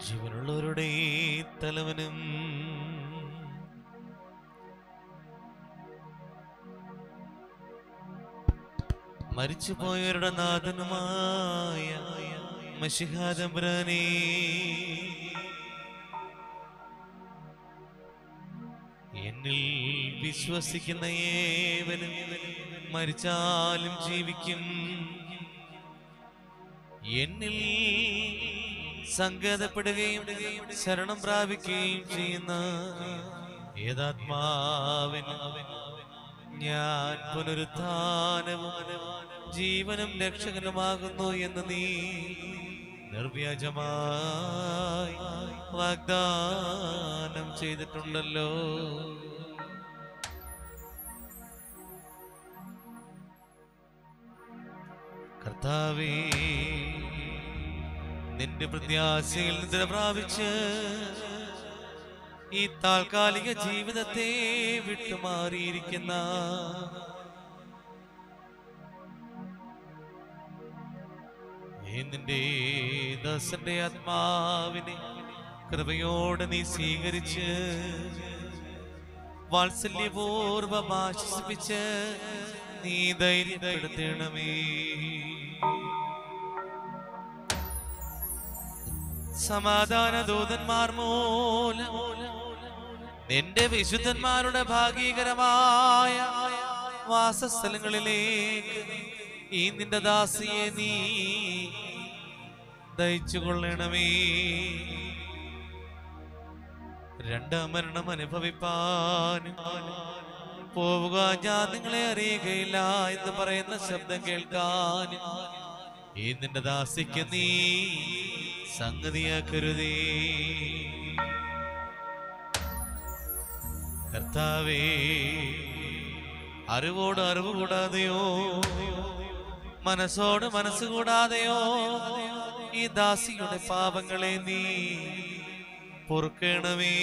ജീവനുള്ളവരുടെ തലവനും മരിച്ചുപോയവരുടെ നാഥനുമായ മഷിഹാദംബ്രാനേ എന്നിൽ വിശ്വസിക്കുന്ന ഏവനും മരിച്ചാലും ജീവിക്കും എന്നിൽ സങ്കേതപ്പെടുകയും ശരണം പ്രാപിക്കുകയും ചെയ്യുന്ന ഏതാത്മാവിന് ഞാൻ പുനരുത്ഥാനവും ജീവനും രക്ഷകനുമാകുന്നു എന്ന് നീ നിർവ്യാജമായി വാഗ്ദാനം ചെയ്തിട്ടുണ്ടല്ലോ കർത്താവേ നിന്റെ പ്രത്യാശയിൽ നിദ്ര പ്രാപിച്ച് ഈ താൽക്കാലിക ജീവിതത്തെ വിട്ടുമാറിയിരിക്കുന്ന ഈ നിന്റെ ദാസന്റെ ആത്മാവിനെ കൃപയോടെ നീ സ്വീകരിച്ച് വാത്സല്യപൂർവം ആശ്വസിപ്പിച്ച് നീ ധൈര്യപ്പെടുത്തണമേ സമാധാന ദൂതന്മാർ മൂലം നിന്റെ വിശുദ്ധന്മാരുടെ ഭാഗീകരമായ വാസസ്ഥലങ്ങളിലേക്ക് ഈ നിന്റെ ദാസിയെ നീ ദയിച്ചു കൊള്ളണമേ രണ്ടാം മരണം അനുഭവിപ്പാനും പോവുക ഞാൻ നിങ്ങളെ അറിയുകയില്ല എന്ന് പറയുന്ന ശബ്ദം കേൾക്കാനും ഈ നിന്റെ ദാസിക്ക് നീ സംഗതിയാക്കരുതേ കർത്താവേ അറിവോട് അറിവ് കൂടാതെയോ മനസ്സോട് മനസ്സ് കൂടാതെയോ ഈ ദാസിയുടെ പാപങ്ങളെ നീ പൊറുക്കണമേ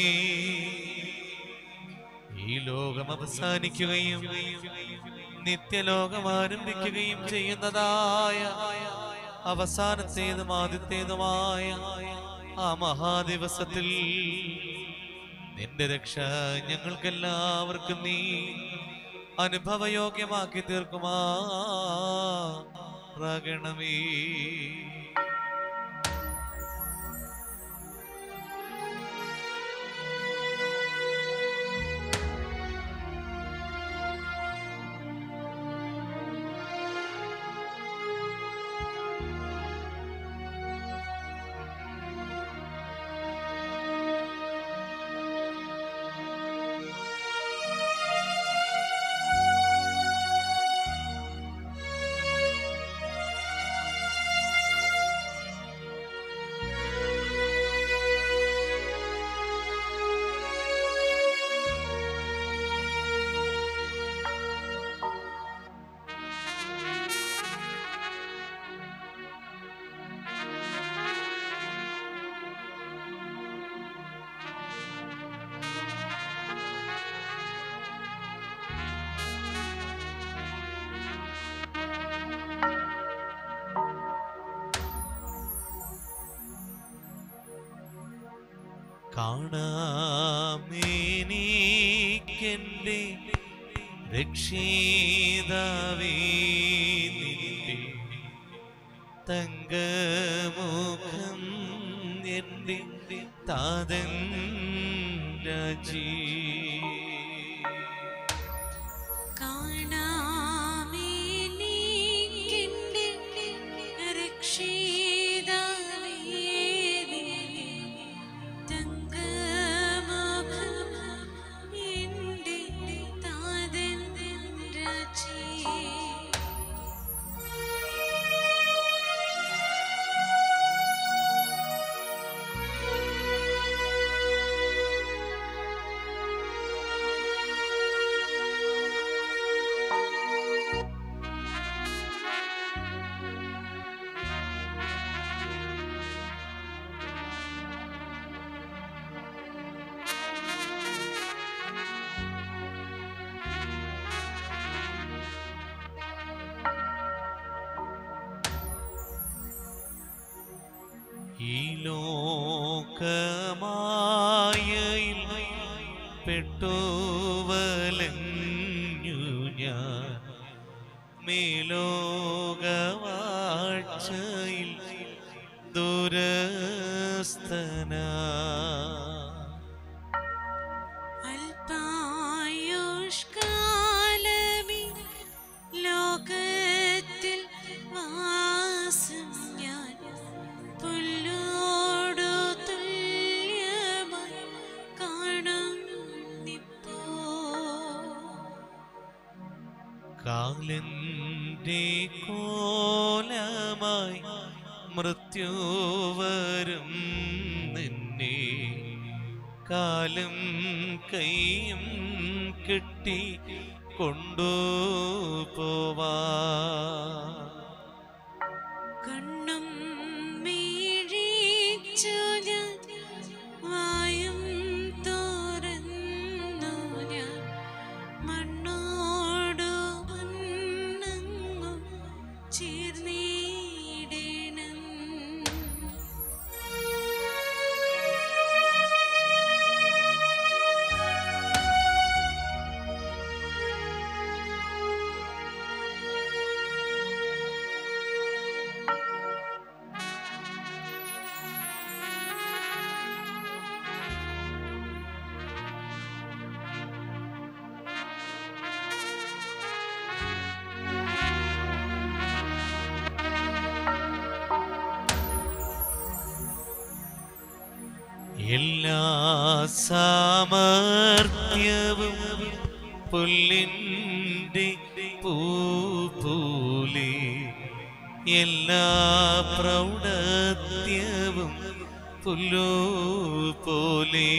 ഈ ലോകം അവസാനിക്കുകയും നിത്യലോകം ആരംഭിക്കുകയും ചെയ്യുന്നതായ അവസാനത്തേതും ആദ്യത്തേതുമായ ആ മഹാദിവസത്തിൽ നിന്റെ രക്ഷ ഞങ്ങൾക്കെല്ലാവർക്കും നീ അനുഭവയോഗ്യമാക്കി തീർക്കുമാ റാകണമേ കാണാമേനിക്കെന്റെ രക്ഷിതാവേ നിന്റെ തങ്കമുഖം എന്റെ താതൻ രാജീ കാണാമെനിക്കെന്റെ രക്ഷിതാവേ നിന്റെ തങ്കമുഖം എന്റെ താതൻ രാജീ ഈ ലോക ലോകമായയിൽ പെട്ടുവലഞ്ഞു ഞാൻ മേലോകവാഴ്ചയിൽ ദുരസ്തന അല്പായുഷ്കാലമി ലോകത്തിൽ വാസം ഞാൻ പുല്ലോടു തുല്യമായി കാണുന്നിപ്പോ കാലന്റെ കോലമായി മൃത്യു വരും നിന്നെ കാലും കൈയും കെട്ടി കൊണ്ടുപോവാ കണ്ണും മീഴിച്ചു ഞാൻ വായും തുറന്നു ഞാൻ മണ്ണോടു മണ്ണങ്ങു ചേർന്നിടണം എല്ലാ സാമർഥ്യവും പുല്ലിൻ്റെ പൂ പോലെ എല്ലാ പ്രൗഢത്യവും പുല്ലു പോലെ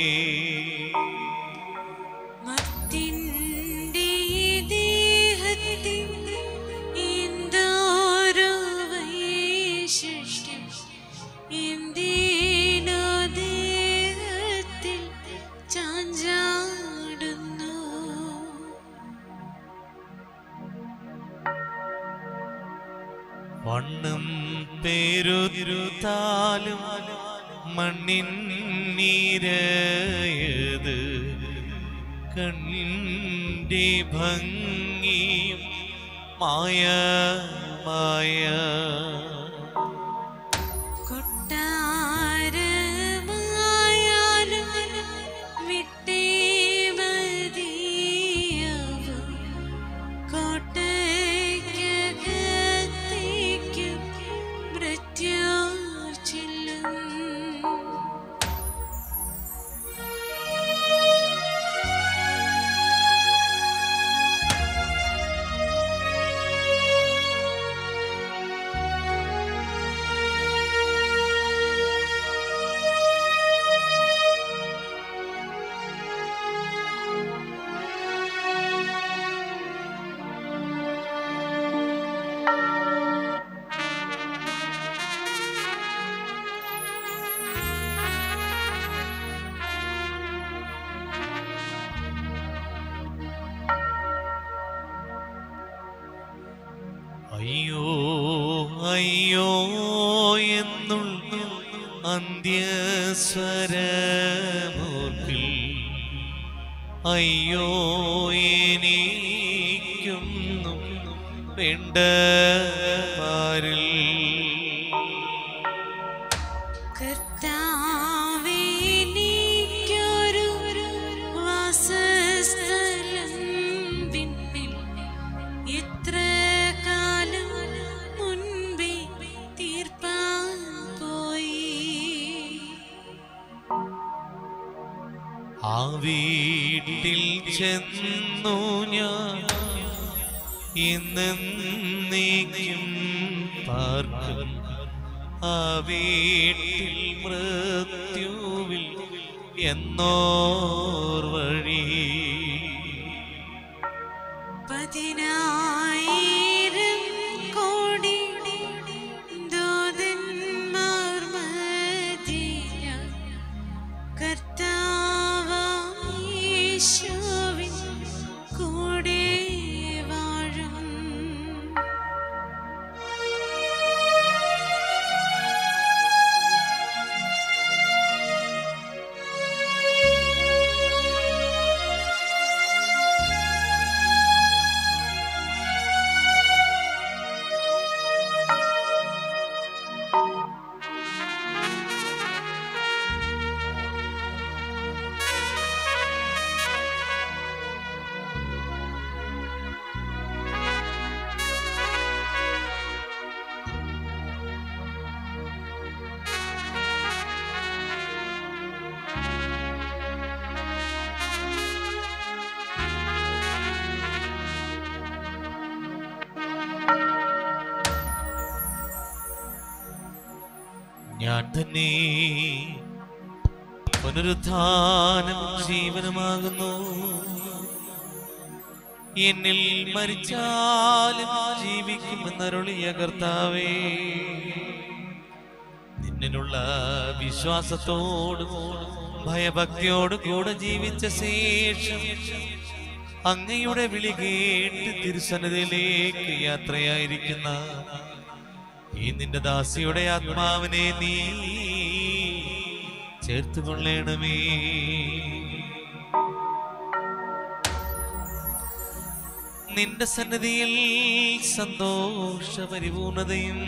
മത്തിൻ്റെ ദേഹത്തിൽ എന്തോരോ വൈശിഷ്ട്യം എന്തിനോ ദേഹത്തിൽ ചാഞ്ചാടുന്നു വണ്ണം പേരുതാലും മണ്ണിൻ നീരയത് കണ്ണിൻ്റെ ഭംഗിയും മായ മായ കൊട്ടാരമായാലും വിട്ടേ മതിയാവും കോട്ടയ്ക്കകത്തേക്കും മൃത്യു ചെല്ലും അയ്യോ അയ്യോ എന്നുള്ള അന്ത്യസ്വരമോർക്കിൽ അയ്യോ എനിക്കൊന്നും വേണ്ട പാരിൽ കർത്താവേനിക്കൊരു വാസസ്ഥലം പിന്നിൽ എത്ര കാലം മുൻപേ തീർപ്പാൻ പോയി ആ വീട്ടിൽ ചെന്നു ഞാൻ ഇന്നേക്കും പാർക്കും ആ വീട്ടിൽ മൃത്യുവിൽ എന്നോർ വഴി പതിനായിരം കോടി ദൂതന്മാർ മധ്യയ കർത്താവാം യേശുവിൻ കൂടെ വാഴും ആ ഞാൻ തന്നെ പുനരുത്ഥാനം ജീവനമാകുന്നു എന്നിൽ മരിച്ചാലും ജീവിക്കുമെന്നരുളിയ കർത്താവേ നിന്നിലുള്ള വിശ്വാസത്തോടും ഭയഭക്തിയോടും കൂടെ ജീവിച്ച ശേഷം അങ്ങയുടെ വിളി കേട്ട് തിരുസന്നതിയിലേക്ക് യാത്രയായിരിക്കുന്ന ഈ നിന്റെ ദാസിയുടെ ആത്മാവിനെ നീ ചേർത്തുകൊള്ളണമേ നിന്റെ സന്നദ്ധിയിൽ സന്തോഷ പരിപൂർണതയും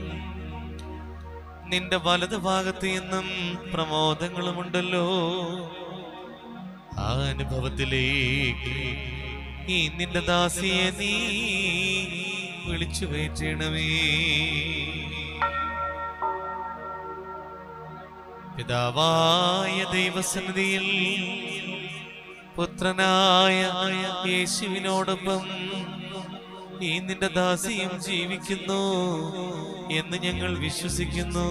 നിന്റെ വലത് ഭാഗത്ത് എന്നും പ്രമോദങ്ങളുമുണ്ടല്ലോ ആ അനുഭവത്തിലേക്ക് ഈ നിന്റെ ദാസിയെ നീ വിളിച്ചു കയറ്റണമേ പിതാവായ ദൈവസന്നിധിയിൽ പുത്രനായ യേശുവിനോടൊപ്പം ഈ നിന്റെ ദാസിയും ജീവിക്കുന്നു എന്ന് ഞങ്ങൾ വിശ്വസിക്കുന്നു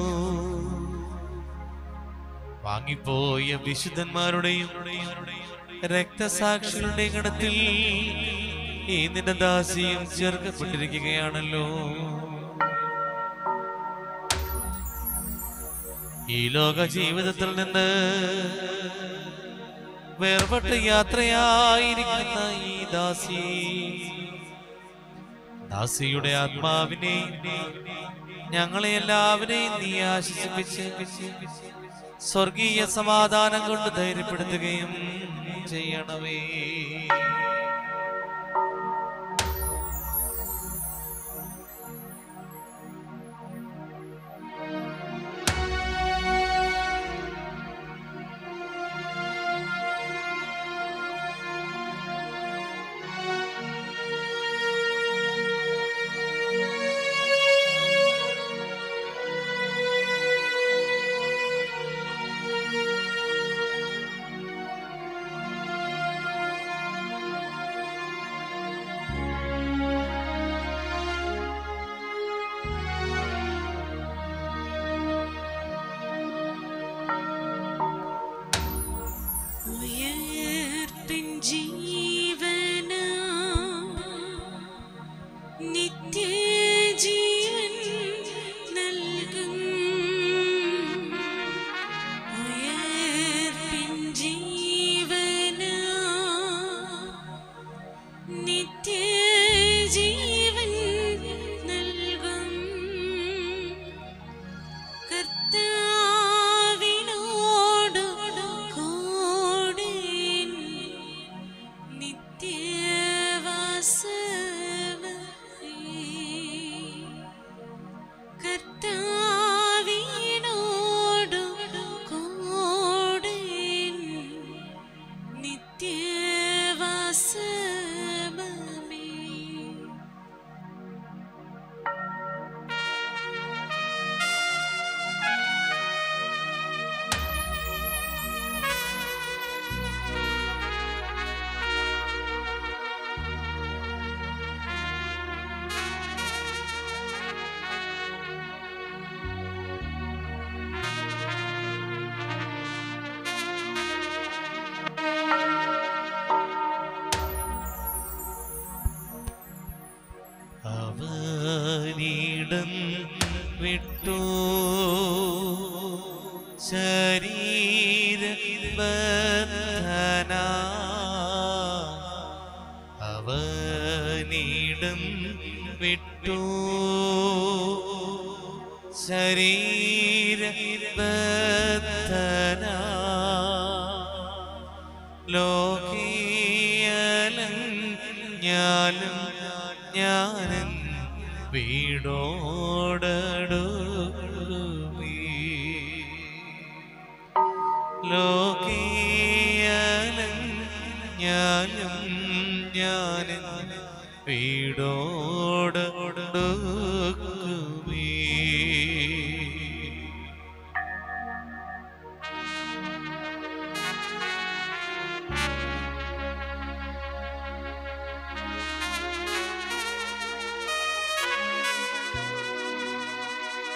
വാങ്ങിപ്പോയ വിശുദ്ധന്മാരുടെയും രക്തസാക്ഷികളുടെയും ഗണത്തിൽ ഈ നിന്റെ ദാസിയും ചേർക്കപ്പെട്ടിരിക്കുകയാണല്ലോ ഈ ലോക ജീവിതത്തിൽ നിന്ന് വേർപെട്ട യാത്രയായിരിക്കുന്ന ഈ ദാസി ദാസിയുടെ ആത്മാവിനെ ഞങ്ങളെ എല്ലാവരെയും നീ ആശ്വസിപ്പിച്ച് സ്വർഗീയ സമാധാനം കൊണ്ട് ധൈര്യപ്പെടുത്തുകയും ചെയ്യണമേ ഉയർപ്പിൻ ജീവന നിത്യജീവൻ നൽകും ഉയർപ്പിൻ ജീവന നിത്യജീവൻ നൽകും കർത്താവിനോടു കൂടെ നിത്യവാസവേ കർത്താവിനോടു കൂടെ നിത്യവാസമേ അവനിടം വിട്ടു ശരീര ബന്ധന അവനിടം വിട്ടു ശരീര ബന്ധന ലോകീയലം ഞാനും ഞാനും വീടോടടുമേ ലോകീയലം ഞാനും ഞാനും വീടോടടുമേ ും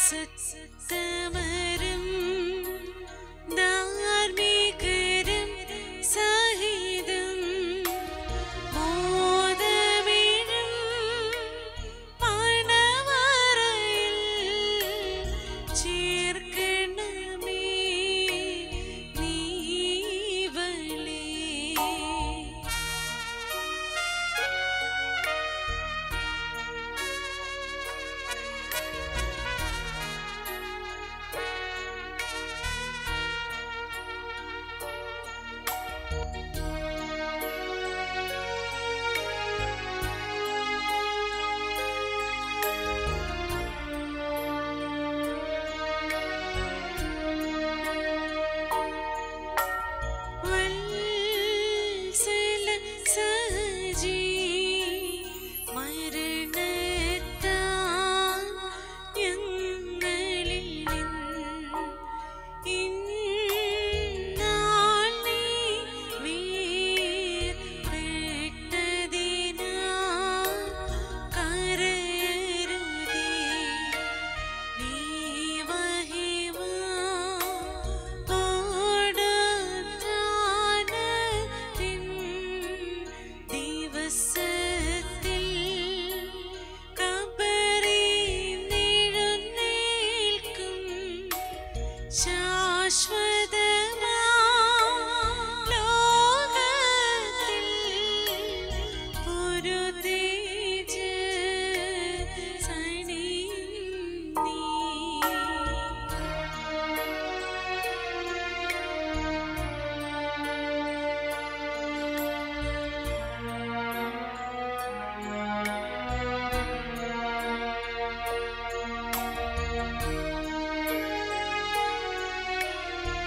സത്തമരും ധാർമ്മികരും സഹിതം മോദമിഴും പണവറയിൽ ചേർക്കണമേ നീവളേ വത്സല സഹജീ മരണത്താൽ ഞങ്ങളിൽ നിന്ന് ഇന്നാൾ നീ വേർപെട്ടതിനാൽ കരയരുതേ നീ മഹിമോടത്രാനത്തിൻ ദിവസത്തിൽ കബറിന്നെഴുന്നേൽക്കും ശാശ്വതമാ ലോകത്തിൽ ഒരു തേജ സണിയും നീ ും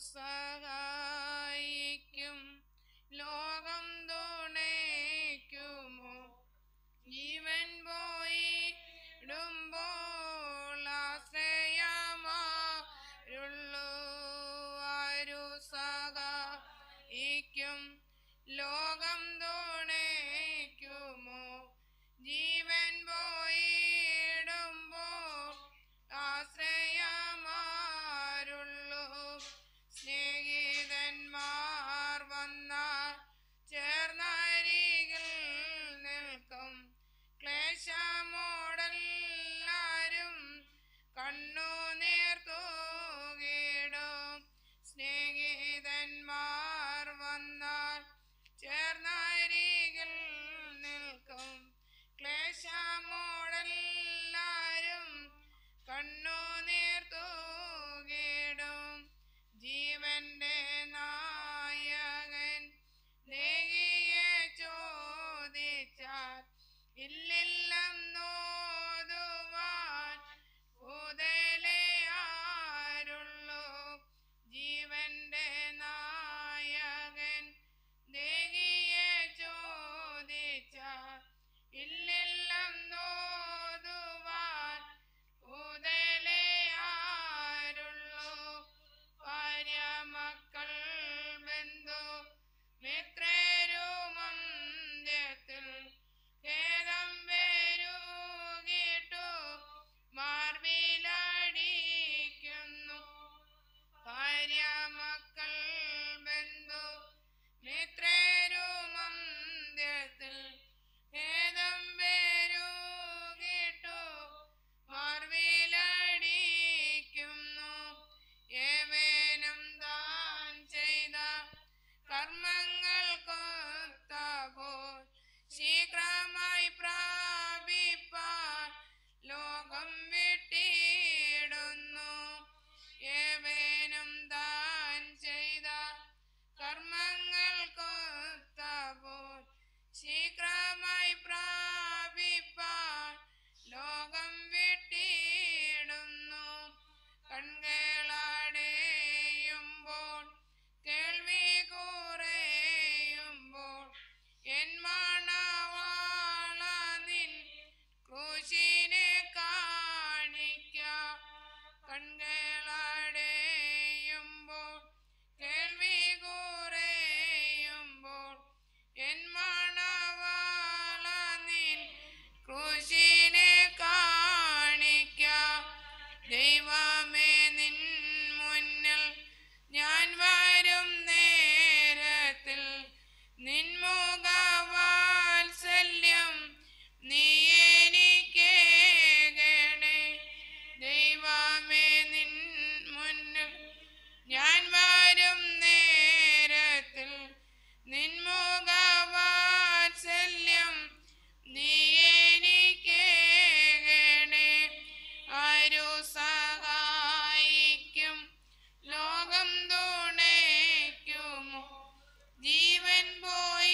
സഹായിക്കും ലോകം തുണയ്ക്കുമോ ജീവൻ പോയിടുമ്പോൾ ആശ്രയമാരുള്ളൂ ആരു സഹായിക്കും ലോകം തുണയ്ക്കുമോ ജീവൻ പോയിടുമ്പോൾ ആശ്രയമാരുള്ളൂ സ്നേഹിതന്മാർ വന്നാൽ ചേർന്നരികിൽ നിൽക്കും ക്ലേശമോടെല്ലാരും കണ്ണുനീർ തൂകിടും സ്നേഹിതന്മാർ വന്നാൽ ചേർന്നരികിൽ നിൽക്കും ക്ലേശമോടെല്ലാരും കണ്ണുനീർ തൂകിടും ജീവന്റെ നായകൻ ദേഹിയെ ചോദിച്ചാൽ ഇല്ലില്ലെന്നോതുവാൻ ഭൂതലേ ആരുള്ളൂ ജീവന്റെ നായകൻ ദേഹിയെ ചോദിച്ചാൽ ഇല്ലില്ലെന്നോതുവാൻ ഭൂതലേ ആരുള്ളൂ ഭാര്യ മക്കൾ ബന്ധു മിത്രരുമന്ത്യത്തിൽ ഖേദം വരുകിട്ടു മാർവിലടിക്കുന്നു ഭാര്യ മക്കൾ ബന്ധു മിത്രരുമന്ത്യത്തിൽ ഖേദം വരുകിട്ടു മാർവിലടിക്കുന്നു ഏവേനും താൻ ചെയ്ത കർമ്മങ്ങൾ കൊത്തപ്പോൾ ശീഘ്രമായി പ്രാപിപ്പാൻ ലോകം വിട്ടിടുന്നു ഏവേനും താൻ ചെയ്ത കർമ്മങ്ങൾ കൊത്തപ്പോൾ ശീഘ്രമായി പ്രാപിപ്പാൻ ലോകം വിട്ടിടുന്നു കൺകളടയുമ്പോൾ കേൾവി കുറയുമ്പോൾ എൻ മണവാള നിൻ ക്രൂശിനെ കാണിക്ക കൺകളടയുമ്പോൾ കേൾവി കുറയുമ്പോൾ എൻ മണവാള നിൻ ക്രൂശിനെ കാണിക്ക ദൈവമേ നിൻ മുന്നിൽ ഞാൻ വരും നേരത്തിൽ നിൻമുഖവാത്സല്യം നീ എനിക്കേകണേ ദൈവമേ നിൻ മുന്നിൽ ഞാൻ വരും നേരത്തിൽ നിൻമുഖവാത്സല്യം നീ എനിക്കേകണേ ആരു സഹായിക്കും ലോകം തുണയ്ക്കുമോ ജീവൻ പോയി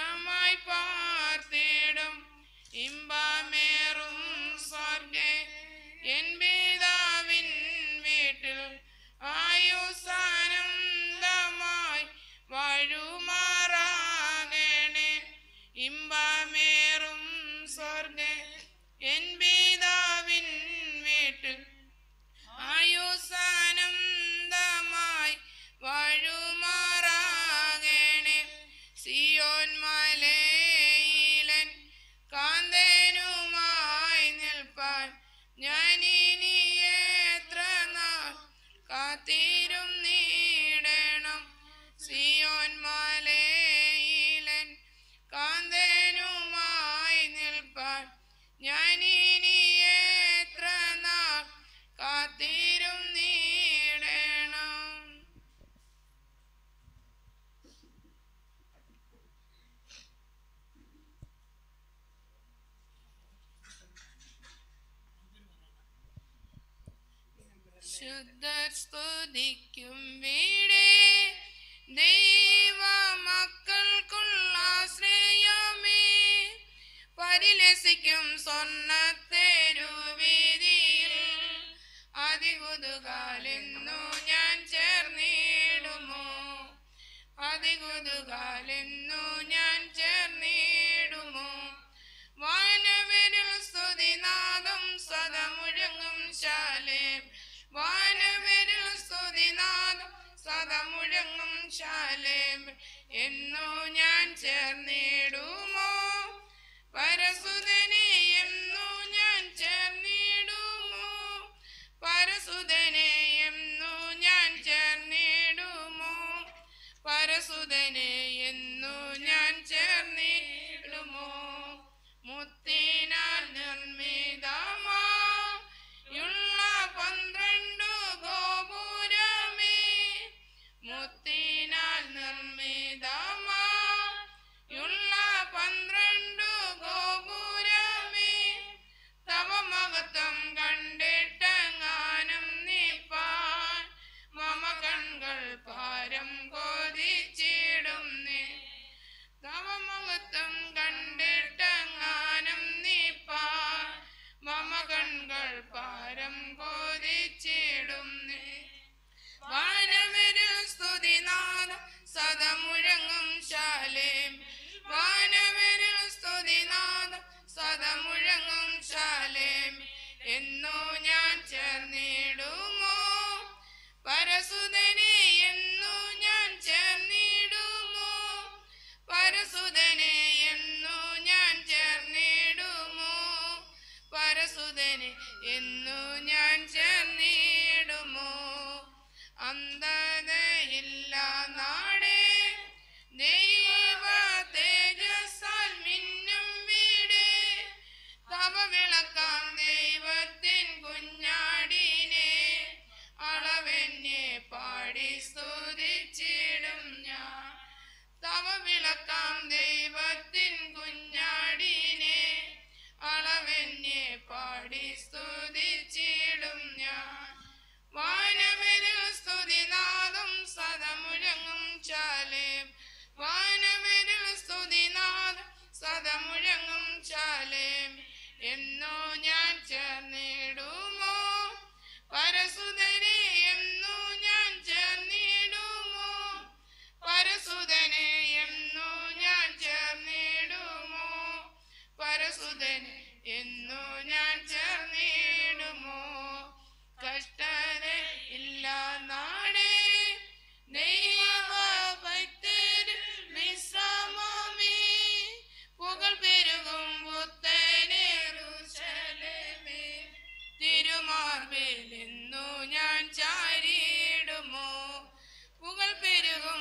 സുഖമായി പാർത്തിടും ഇമ്പമേറും സ്വർഗേ എൻ പിതാവിൻ വീട്ടിൽ ആയുസാനന്ദമായി വഴുമാറാകണേ ഇമ്പമേറും സ്വർഗേ എൻ പിതാവിൻ വീട്ടിൽ ആയുസാനന്ദമായി വഴുമാറാകണേ സിയോൻ മലയിലൻ കാന്തനുമായി നിൽപ്പാൻ ഞാനിനി എത്ര നാൾ കാത്തിരും നീടണം സിയോൻ മലയിലൻ കാന്തനുമായി നിൽപ്പാൻ ഞാനിനി എത്ര നാൾ കാത്തിരും നീടണം ശുദ്ധർ സ്തുതിക്കും വീടേ ദൈവ മക്കൾക്കുള്ള ആശ്രയമേ പരിലസിക്കും സ്വർണ്ണത്തെരുവീതിയിൽ അതികുതുകാലെന്നു ഞാൻ ചേർന്നിടുമോ അതികുതുകാലെന്നു ഞാൻ ചേർന്നിടുമോ വാനവരിൽ സ്തുതിനാദം സദമുഴങ്ങും ശാലേം വാനവരിൽ സ്തുതിനാദം സദമുഴങ്ങും ശാലേം എന്നു ഞാൻ ചേർന്നിടുമോ പരസുതനെ എന്നു ഞാൻ ചേർന്നിടുമോ പരസുതനെ എന്നു ഞാൻ ചേർന്നിടുമോ പരസുതനെ എന്നു ഞാൻ ചേർന്നിടുമോ മുത്തിനാൽ നിർമ്മിതമായുള്ള പന്ത്രണ്ടു ഗോപുരമേ മുത്തിനാൽ നിർമ്മിതമായുള്ള പന്ത്രണ്ടു ഗോപുരമേ തവ മഹത്വം കണ്ടിട്ടെങ്ങാനും നീപ്പാൻ മമ കൺകൾ പാരം കോതിച്ചിടുന്നേ തവ മഹത്വം കണ്ടിട്ടെങ്ങാനും നീപ്പാൻ മമ കൺകൾ പാരം കോതിച്ചിടുന്നേ വാനവരിൽ സ്തുതിനാദം സദമുഴങ്ങും ശാലേം വാനവരിൽ സ്തുതിനാദം സദമുഴങ്ങും ശാലേം എന്നോ ഞാൻ ചേർന്നിടുമോ പരസുതനെ എന്നോ ഞാൻ ചേർന്നിടുമോ പരസുതനെ എന്നോ ഞാൻ ചേർന്നിടുമോ പരസുതനെ എന്നോ ഞാൻ ചേർന്നിടുമോ അന്ധതയില്ല നാടേ ദൈവ തേജസ്സാൽ മിന്നും വീടേ തവ വിളക്കാം ദൈവത്തിൻ കുഞ്ഞാടിനെ അളവെന്നെ പാടി സ്തുതിച്ചിടും ഞാൻ തവ വിളക്കാം ദൈവത്തിൻ കുഞ്ഞാടിനെ അളവെന്നെ പാടി സ്തുതിച്ചിടും ഞാൻ വാനവരിൽ സ്തുതിനാദം സദമുഴങ്ങും ചാലേം വാനവരിൽ സ്തുതിനാദം സദമുഴങ്ങും ചാലേം എന്നോ ഞാൻ ചേർന്നിടുമോ പരസുതനെ എന്നോ ഞാൻ ചേർന്നിടുമോ പരസുതനെ എന്നോ ഞാൻ ചേർന്നിടുമോ പരസുതനെ എന്നോ ഞാൻ ചേർന്നിടുമോ കഷ്ടത ഇല്ല നാടേ ദൈവ ഭക്തരിൽ വിശ്രമമേ പുകൾ പെരുകും പുത്തനേറുശലമേ തിരുമാർബിൽ എന്നു ഞാൻ ചാരിയിടുമോ പുകൾ പെരുകും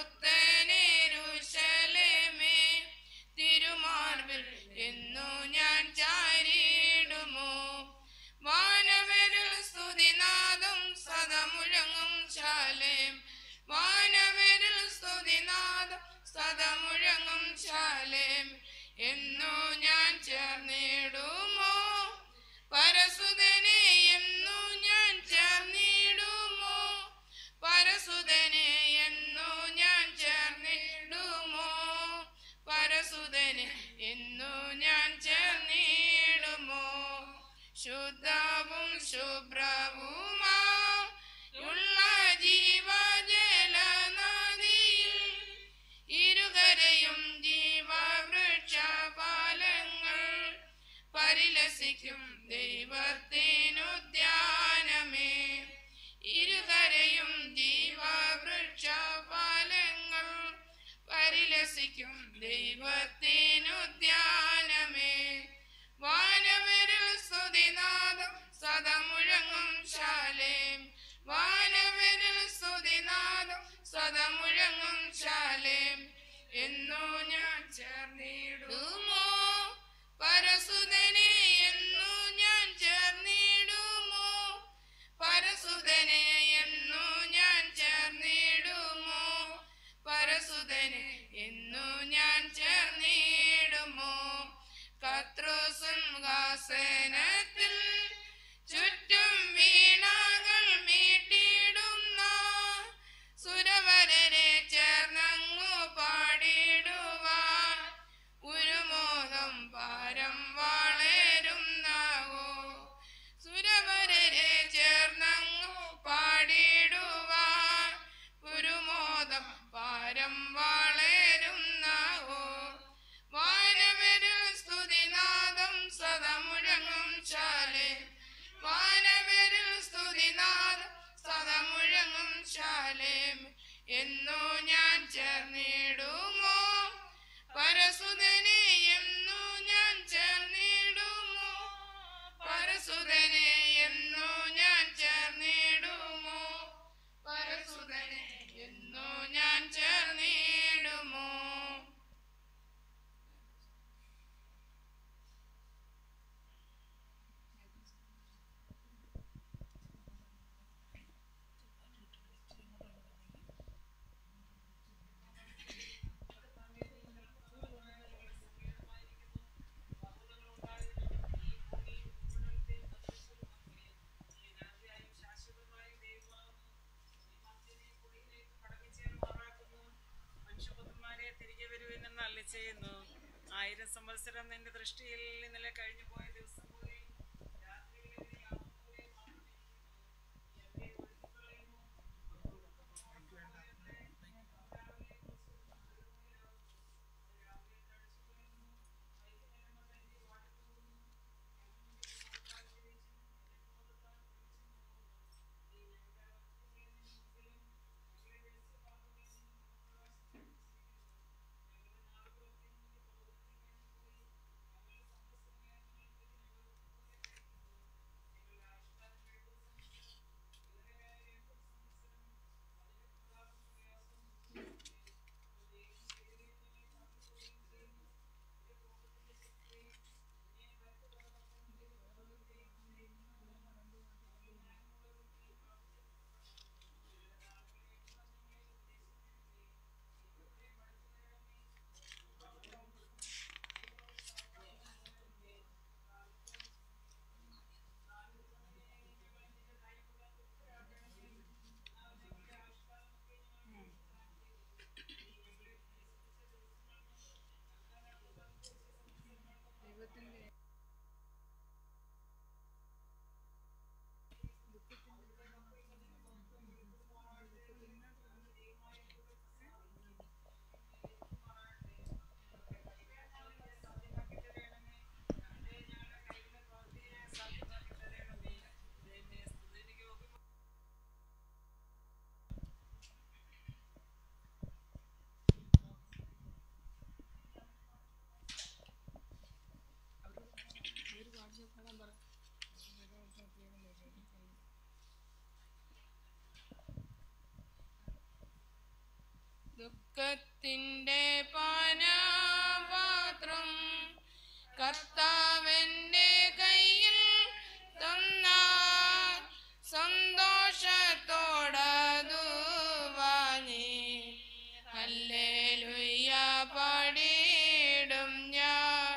പുത്തനേരുശലമേ തിരുമാർബിൽ എന്നു ഞാൻ ചാരിയിടുമോ വാനവരിൽ സ്തുതിനാദം സദമുഴങ്ങും ശാലേം വാനവരിൽ സ്തുതിനാദം സദമുഴങ്ങും ശാലേം എന്നോ ഞാൻ ചേർന്നിടുമോ പരസുതനെ എന്നോ ഞാൻ ചേർന്നിടുമോ പരസുതനെ എന്നോ ഞാൻ ചേർന്നിടുമോ പര പരസുതന് എന്നു ഞാൻ ചേർന്നിടുമോ ശുദ്ധവും ശുഭ്രവുമാ ഉള്ള ജീവജല നദിയിൽ ഇരുകരയും ജീവവൃക്ഷപാലങ്ങൾ പരിലസിക്കും ദൈവത്തിനുദ്യാനമേ ഇരുകരയും ജീവവൃക്ഷപാലങ്ങൾ പരിലസിക്കും ദൈവത്തിനുദ്യാനമേ വാനവരിൽ സ്തുതിനാദം സദമുഴങ്ങും ശാലേം വാനവരിൽ സ്തുതിനാദം സദമുഴങ്ങും ശാലേം എന്നോ ഞാൻ ചേർന്നിടുമോ പരസുതനെ എന്നോ ഞാൻ ചേർന്നിടുമോ പരസുതനെ എന്നോ ഞാൻ ചേർന്നിടുമോ പരസുതനെ എന്നോ ഞാൻ ചേർന്നിടുമോ കത്രുസിംഹാസനത്തിൽ ചുറ്റും വീണകൾ മീട്ടിടുന്ന സുരവരരെ ചേർന്നങ്ങു പാടിടുവാൻ ഉരുമോദം പാരം വളരുന്നാവോ സുരവരരെ ചേർന്നങ്ങു പാടിടുവാൻ ഉരുമോദം പാരം വളരുന്നാവോ വാനവരിൽ സ്തുതിനാദം സദമുഴങ്ങും ശാലേ വാനവരിൽ സ്തുതിനാദം സദമുഴങ്ങും ശാലേം എന്നോ ഞാൻ ചേർന്നിടുമോ പരസുതനെ എന്നോ ഞാൻ ചേർന്നിടുമോ പരസുതനെ എന്നോ ഞാൻ ചേർന്നിടുമോ പരസുതനെ എന്നോ ഞാൻ ചേർന്നിടുമോ മനുഷ്യപുത്രന്മാരെ തിരികെ വരുവിനെന്ന് അള്ളി ചെയ്യുന്നു ആയിരം സംവത്സരം നിന്റെ ദൃഷ്ടിയിൽ ഇന്നലെ കഴിഞ്ഞു പോയ ദിവസം പോലെ രാത്രികളിലെ യാമം പോലെ മാത്രമേ ഇരിക്കുന്നു. നീ അവരെ ഒഴുക്കിക്കളയുന്നു. ദുഃഖത്തിന്റെ പാനപാത്രം കർത്താവിന്റെ കയ്യിൽ തന്ന സന്തോഷത്തോടതു വാങ്ങി ഹല്ലേലൂയ പാടിയിടും ഞാൻ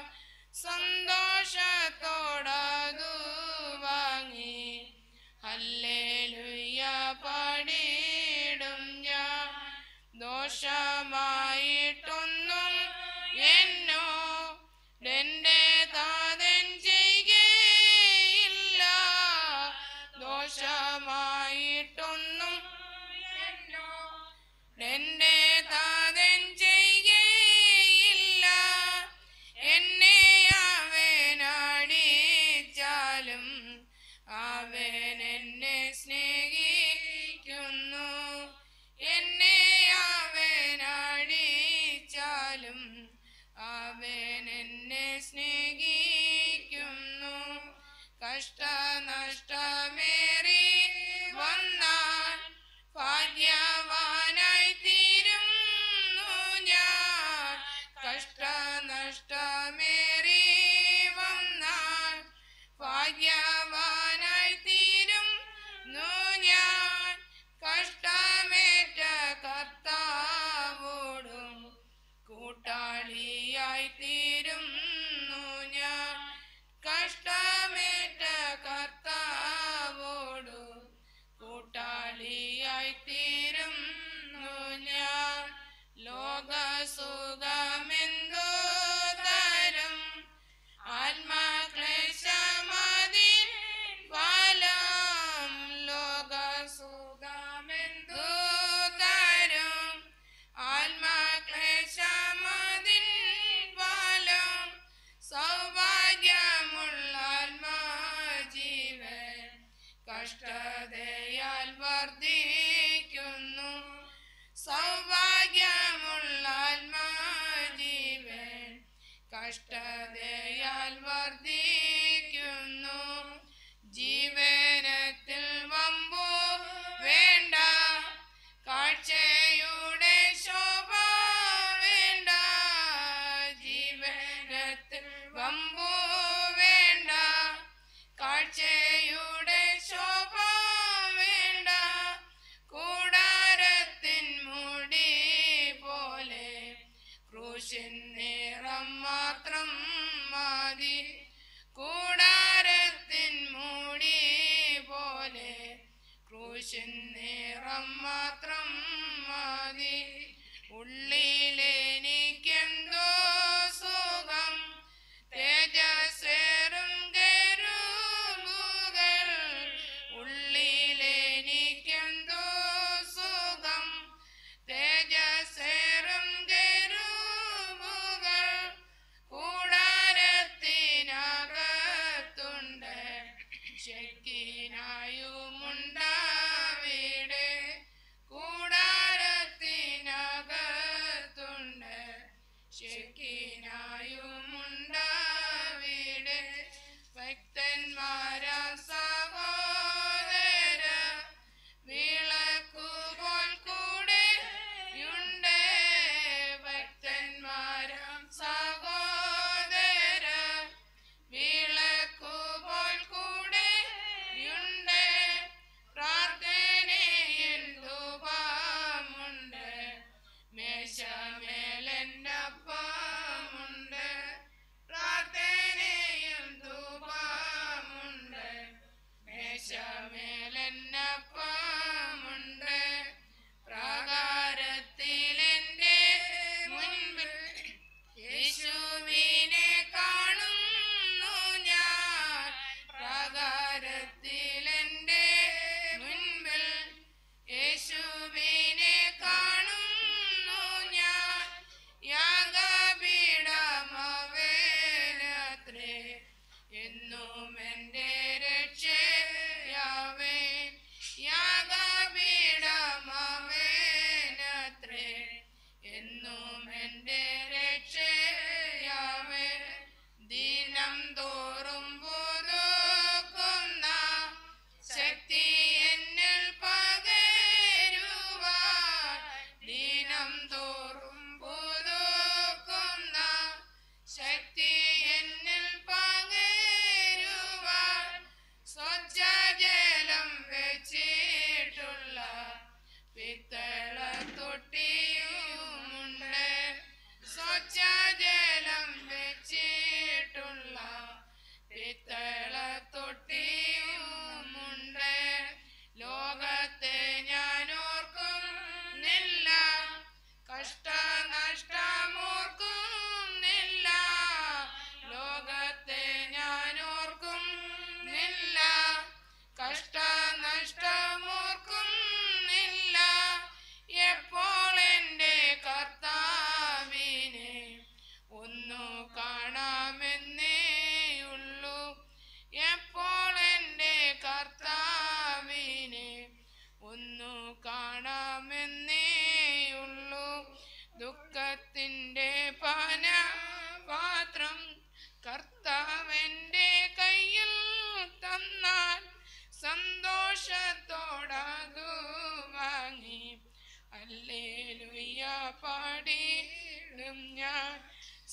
സന്തോഷത്തോടതു വാങ്ങി ഹല്ലേലൂയ പാടിയിടും ഞാൻ ദോഷമായിട്ടൊന്നും അവൻ എന്നെ സ്നേഹിക്കുന്നു കഷ്ടനഷ്ടമേറി വന്നാൽ ഭാഗ്യവാനായി തീരുന്നു ഞാൻ കഷ്ടനഷ്ടമേറി വന്നാൽ ഭാഗ്യവാനായി തീരുന്നു ഞാൻ കഷ്ടമേറ്റ കർത്താവോടും കൂട്ടാളിയായി തീരുന്നു ഞാൻ കഷ്ടമേറ്റ കർത്താവോടും കൂട്ടാളിയായി തീരുന്നു ഞാൻ ലോകസുഖമെന്തോ തരം ആത്മക്ലേശമതിൻ ഫലം ലോകസുഖമെന്തോ തരം ആത്മക്ലേശമതിൻ ഫലം സൗഭാഗ്യമുള്ള ആത്മജീവൻ കഷ്ടതയാൽ വർദ്ധിക്കുന്നു സൗഭാഗ്യമുള്ള ആത്മജീവൻ കഷ്ടതയാൽ വർദ്ധിക്കുന്നു ജീവനത്തിൽ വമ്പു വേണ്ട കാഴ്ചയുടെ ശോഭ വേണ്ട ജീവനത്തിൽ വമ്പു വേണ്ട കാഴ്ചയുടെ ശോഭ വേണ്ട കൂടാരത്തിൻ മുടി പോലെ ക്രൂശിൻ നിറം മാത്രം മതി കൂടാരത്തിൻ മുടി പോലെ ക്രൂശിൻ നിറം മാത്രം മതി ഉള്ളിലെനിക്കെന്തോ സുഖം തേജസ്സേറും കരുമുകൾ ഉള്ളിലെനിക്കെന്തോ സുഖം തേജസ്സേറും കരുമുകൾ കൂടാരത്തിനകത്തുണ്ട് ശക്തിനായുമുണ്ടാവിടെ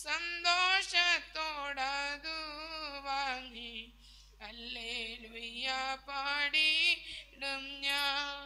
സന്തോഷത്തോടതു വാങ്ങി അല്ലേ പാടിയിടും ഞാൻ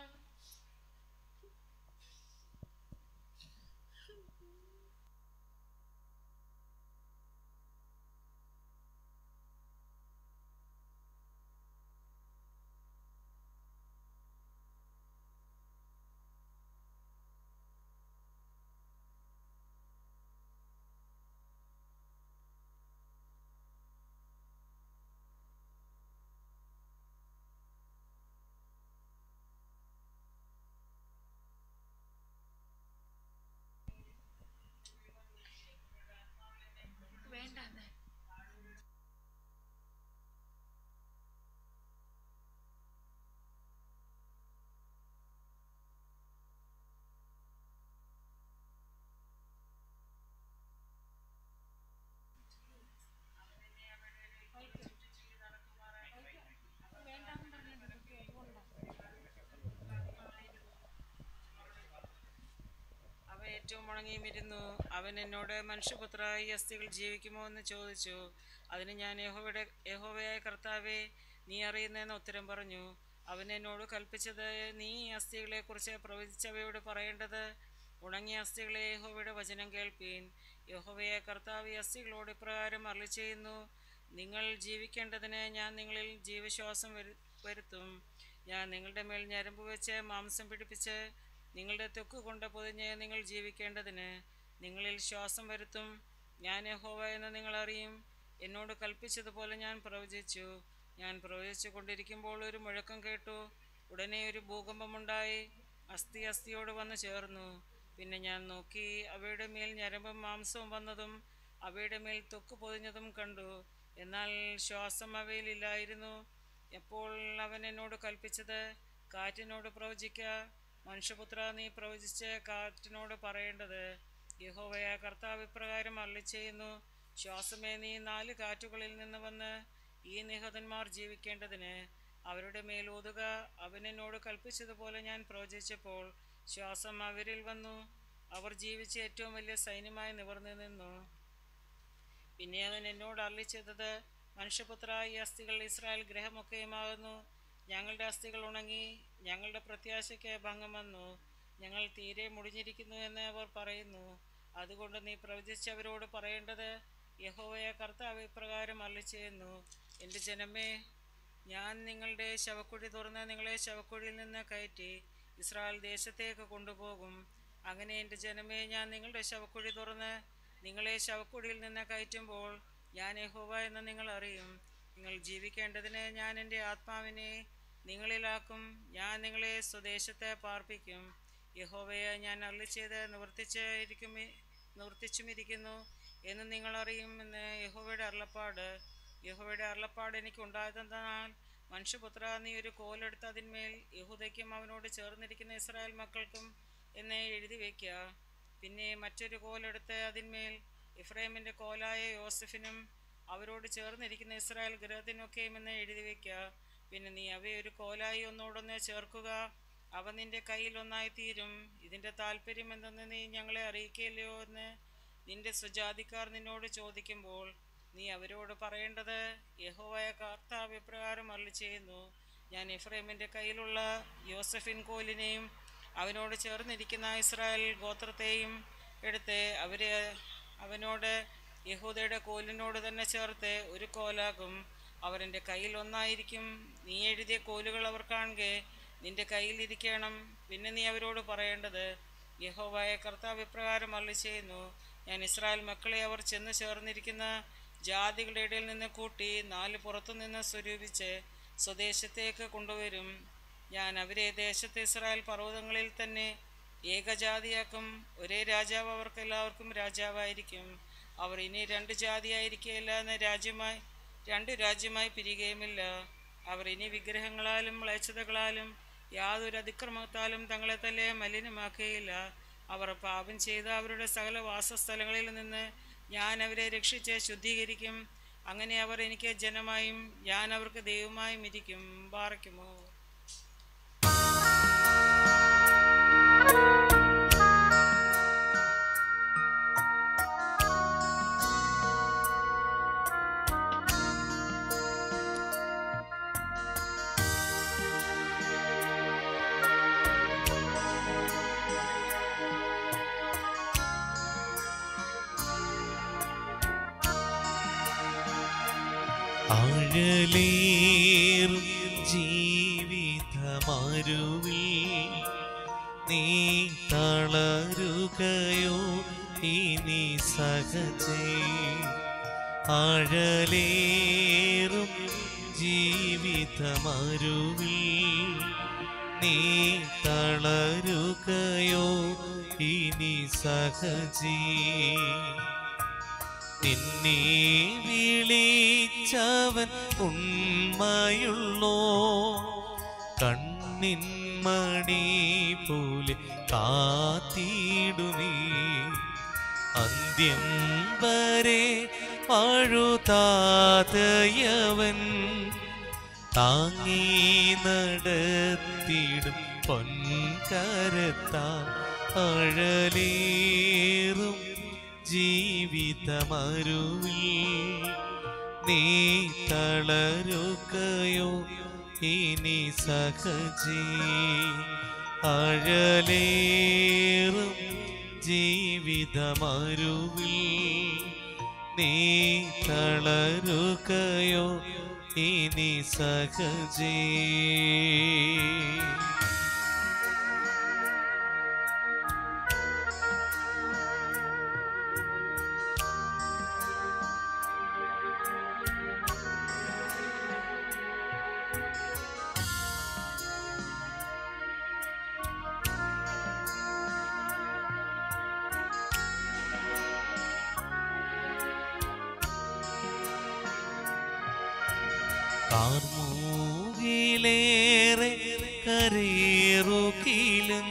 അവ ഏറ്റവും ഉണങ്ങിയുമിരുന്നു അവൻ എന്നോട് മനുഷ്യപുത്ര ഈ അസ്ഥികൾ ജീവിക്കുമോ എന്ന് ചോദിച്ചു അതിന് ഞാൻ യഹോവയുടെ യഹോവയായ കർത്താവെ നീ അറിയുന്നതെന്ന് ഉത്തരം പറഞ്ഞു അവൻ എന്നോട് കൽപ്പിച്ചത് നീ ഈ അസ്ഥികളെക്കുറിച്ച് പ്രവചിച്ചവയോട് പറയേണ്ടത് ഉണങ്ങിയ അസ്ഥികളെ യഹോവയുടെ വചനം കേൾപ്പീൻ യഹോവയായ കർത്താവ് ഈ അസ്ഥികളോട് ഇപ്രകാരം അരളി ചെയ്യുന്നു നിങ്ങൾ ജീവിക്കേണ്ടതിന് ഞാൻ നിങ്ങളിൽ ജീവശ്വാസം വരു വരുത്തും ഞാൻ നിങ്ങളുടെ മേൽ ഞരമ്പ് വെച്ച് മാംസം പിടിപ്പിച്ച് നിങ്ങളുടെ തൊക്ക് കൊണ്ട് പൊതിഞ്ഞ് നിങ്ങൾ ജീവിക്കേണ്ടതിന് നിങ്ങളിൽ ശ്വാസം വരുത്തും ഞാൻ യഹോവ എന്ന് നിങ്ങൾ അറിയും എന്നോട് കൽപ്പിച്ചതുപോലെ ഞാൻ പ്രവചിച്ചു ഞാൻ പ്രവചിച്ചു കൊണ്ടിരിക്കുമ്പോൾ ഒരു മുഴക്കം കേട്ടു ഉടനെ ഒരു ഭൂകമ്പമുണ്ടായി അസ്ഥി അസ്ഥിയോട് വന്ന് ചേർന്നു പിന്നെ ഞാൻ നോക്കി അവയുടെ മേൽ ഞരമ്പും മാംസവും വന്നതും അവയുടെ മേൽ തൊക്ക് പൊതിഞ്ഞതും കണ്ടു എന്നാൽ ശ്വാസം അവയിലില്ലായിരുന്നു എപ്പോൾ അവൻ എന്നോട് കൽപ്പിച്ചത് കാറ്റിനോട് പ്രവചിക്ക മനുഷ്യപുത്ര നീ പ്രവചിച്ച് കാറ്റിനോട് പറയേണ്ടത് യഹോവയ കർത്താവ് ഇപ്രകാരം അരളി ചെയ്യുന്നു ശ്വാസമേ നീ നാല് കാറ്റുകളിൽ നിന്ന് വന്ന് ഈ നിഹതന്മാർ ജീവിക്കേണ്ടതിന് അവരുടെ മേൽ ഊതുക അവൻ എന്നോട് കൽപ്പിച്ചതുപോലെ ഞാൻ പ്രവചിച്ചപ്പോൾ ശ്വാസം അവരിൽ വന്നു അവർ ജീവിച്ച ഏറ്റവും വലിയ സൈന്യമായി നിവർന്നു നിന്നു പിന്നെ അവൻ എന്നോട് അരളി ചെയ്തത് മനുഷ്യപുത്ര ഈ അസ്ഥികൾ ഇസ്രായേൽ ഗ്രഹമൊക്കെയുമാകുന്നു ഞങ്ങളുടെ അസ്ഥികൾ ഉണങ്ങി ഞങ്ങളുടെ പ്രത്യാശയ്ക്ക് ഭംഗം വന്നു ഞങ്ങൾ തീരെ മുടിഞ്ഞിരിക്കുന്നു എന്ന് അവർ പറയുന്നു അതുകൊണ്ട് നീ പ്രവചിച്ചവരോട് പറയേണ്ടത് യഹോവയ കർത്താവ് ഇപ്രകാരം അരളി ചെയ്യുന്നു എൻ്റെ ജനമേ ഞാൻ നിങ്ങളുടെ ശവക്കുഴി തുറന്ന് നിങ്ങളെ ശവക്കുഴിയിൽ നിന്ന് കയറ്റി ഇസ്രായേൽ ദേശത്തേക്ക് കൊണ്ടുപോകും അങ്ങനെ എൻ്റെ ജനമേ ഞാൻ നിങ്ങളുടെ ശവക്കുഴി തുറന്ന് നിങ്ങളെ ശവക്കുഴിയിൽ നിന്ന് കയറ്റുമ്പോൾ ഞാൻ യഹോവ എന്ന് നിങ്ങൾ അറിയും നിങ്ങൾ ജീവിക്കേണ്ടതിന് ഞാൻ എൻ്റെ ആത്മാവിനെ നിങ്ങളിലാക്കും ഞാൻ നിങ്ങളെ സ്വദേശത്തെ പാർപ്പിക്കും യഹോവയെ ഞാൻ അരളി ചെയ്ത് നിവർത്തിച്ച് ഇരിക്കും നിവർത്തിച്ചുമിരിക്കുന്നു എന്ന് നിങ്ങൾ അറിയുമെന്ന് യഹോവയുടെ അരുളപ്പാട് യഹോവയുടെ അരുളപ്പാട് എനിക്ക് ഉണ്ടായതെന്നാൽ മനുഷ്യപുത്ര നീ ഒരു കോലെടുത്ത് അതിന്മേൽ യഹൂദയ്ക്കും അവനോട് ചേർന്നിരിക്കുന്ന ഇസ്രായേൽ മക്കൾക്കും എന്ന് എഴുതി വയ്ക്കുക പിന്നെ മറ്റൊരു കോലെടുത്ത് അതിന്മേൽ ഇഫ്രൈമിൻ്റെ കോലായ യോസഫിനും അവരോട് ചേർന്നിരിക്കുന്ന ഇസ്രായേൽ ഗ്രഹത്തിനൊക്കെയും എന്ന് എഴുതി വയ്ക്കുക പിന്നെ നീ അവയെ ഒരു കോലായി ഒന്നോടൊന്ന് ചേർക്കുക അവ നിന്റെ കയ്യിൽ ഒന്നായി തീരും ഇതിൻ്റെ താല്പര്യം എന്തെന്ന് നീ ഞങ്ങളെ അറിയിക്കില്ലയോ എന്ന് നിന്റെ സ്വജാതിക്കാർ നിന്നോട് ചോദിക്കുമ്പോൾ നീ അവരോട് പറയേണ്ടത് യഹോവയ കർത്താവ് ഇപ്രകാരം അരളി ചെയ്യുന്നു ഞാൻ എഫ്രൈമിൻ്റെ കയ്യിലുള്ള യോസഫിൻ കോലിനെയും അവനോട് ചേർന്നിരിക്കുന്ന ഇസ്രായേൽ ഗോത്രത്തെയും എടുത്ത് അവരെ അവനോട് യഹൂദയുടെ കോലിനോട് തന്നെ ചേർത്ത് ഒരു കോലാകും അവർ എൻ്റെ കയ്യിൽ ഒന്നായിരിക്കും നീ എഴുതിയ കോലുകൾ അവർ കാണുക നിന്റെ കയ്യിൽ ഇരിക്കണം പിന്നെ നീ അവരോട് പറയേണ്ടത് യഹോവായ കർത്താവ് ഇപ്രകാരം അരളി ചെയ്യുന്നു ഞാൻ ഇസ്രായേൽ മക്കളെ അവർ ചെന്ന് ചേർന്നിരിക്കുന്ന ജാതികളുടെ ഇടയിൽ നിന്ന് കൂട്ടി നാല് പുറത്തു നിന്ന് സ്വരൂപിച്ച് സ്വദേശത്തേക്ക് കൊണ്ടുവരും ഞാൻ അവരെ ദേശത്തെ ഇസ്രായേൽ പർവ്വതങ്ങളിൽ തന്നെ ഏകജാതിയാക്കും ഒരേ രാജാവ് അവർക്ക് എല്ലാവർക്കും രാജാവായിരിക്കും അവർ ഇനി രണ്ട് ജാതിയായിരിക്കുകയില്ല എന്ന രാജ്യമായി രണ്ട് രാജ്യമായി പിരിയുകയുമില്ല അവർ ഇനി വിഗ്രഹങ്ങളാലും മ്ലേച്ഛതകളാലും യാതൊരു അതിക്രമത്താലും തങ്ങളെ തന്നെ മലിനമാക്കുകയില്ല അവർ പാപം ചെയ്ത അവരുടെ സകല വാസസ്ഥലങ്ങളിൽ നിന്ന് ഞാൻ അവരെ രക്ഷിച്ച് ശുദ്ധീകരിക്കും അങ്ങനെ അവർ എനിക്ക് ജനമായും ഞാൻ അവർക്ക് ദൈവമായും ഇരിക്കും പാറയ്ക്കുമോ ആ ആഴലേറും ജീവിതമരുവിൽ നീ തളരുകയോ ഇനി സഹജേ ആഴലേറും ജീവിതമരുവിൽ നീ തളരുകയോ ഇനി സഹജീ നിന്നെ വിളിച്ചവൻ ഉണ്മയുള്ളോ കണ്ണിൻ മണി പോലെ കാത്തിടുമേ അന്ത്യം വരെ അഴുതാതയവൻ താങ്ങി നടത്തിടും പൊൻകരത്താ അഴലേറും ജീവിതമരുവിൽ നീ തളരുകയോ ഇനി സഹജീ അഴലേറും ജീവിതമരുവിൽ നീ തളരുകയോ ഇനി സഹജീ കാർമൂകിലേറെ കരേറുകിലും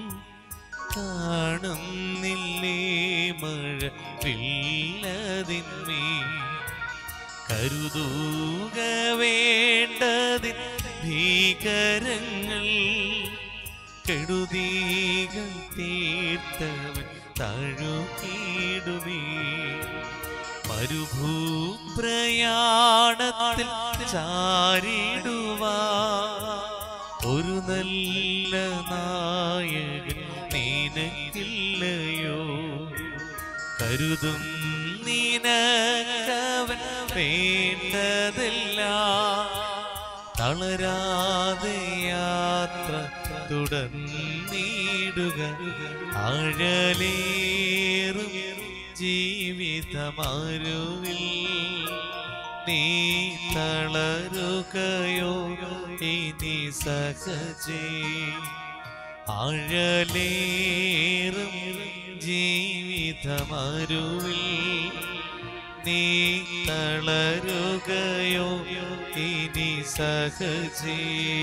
കാണുന്നില്ലേ മഴ പിള്ളതിന്മേ കരുതൂക വേണ്ടതിൻ ഭീകരങ്ങൾ കെടുതീകൾ തീർത്തവൻ തഴുകിടുമേ മരുഭൂപ്രയാണത്തിൽ ചാരിടുവാ ഒരു നല്ല നായകൻ നിനക്കില്ലയോ കരുതും നിനക്കവൻ വേണ്ടതല്ല തളരാതെ യാത്ര തുടർന്നിടുക ആഴലേറും ജീവിതമരുവിൽ നീ തളരുകയോ ഇനി സഹജേ ആഴലേറും ജീവിതമരുവിൽ നീ തളരുകയോ ഇനി സഹജേ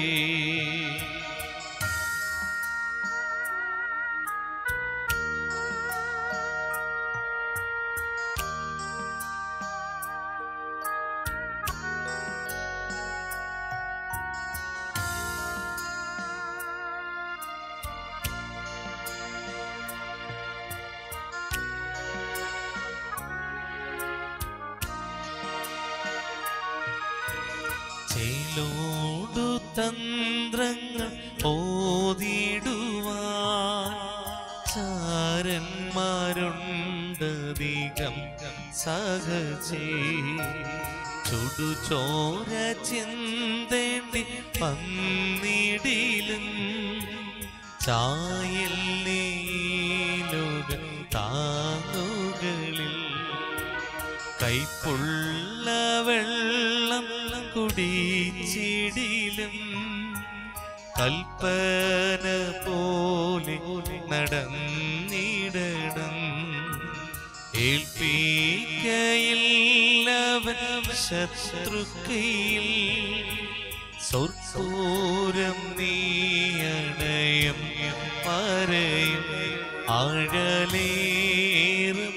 ചേലോടു തന്ത്രങ്ങൾ ഓതിടുവാൻ ചാരന്മാരുണ്ടധികം സഹജേ ചുടുചോര ചിന്തേണ്ടി പന്നിടിലും ചായല്ലേ ലോക താങ്ങുകളിൽ കൈപ്പുള്ള വെള്ളം കുടിച്ചിടിലും കൽപ്പന പോലെ നടന്നിടണം ഏൽപ്പിക്കയില്ലവൻ ശത്രുക്കയിൽ സ്വർപ്പൂരം നീയണയം മറയും ആഴലേറും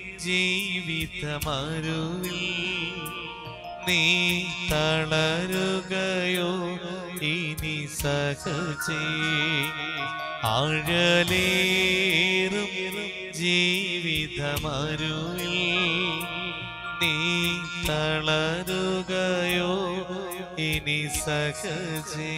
ജീവിതമരുവിൽ നീ തളരുകയോ ഇനി സഹജേ ആഴലേറും ജീവിതമരുവിൽ നീ തളരുകയോ ഇനി സഹജേ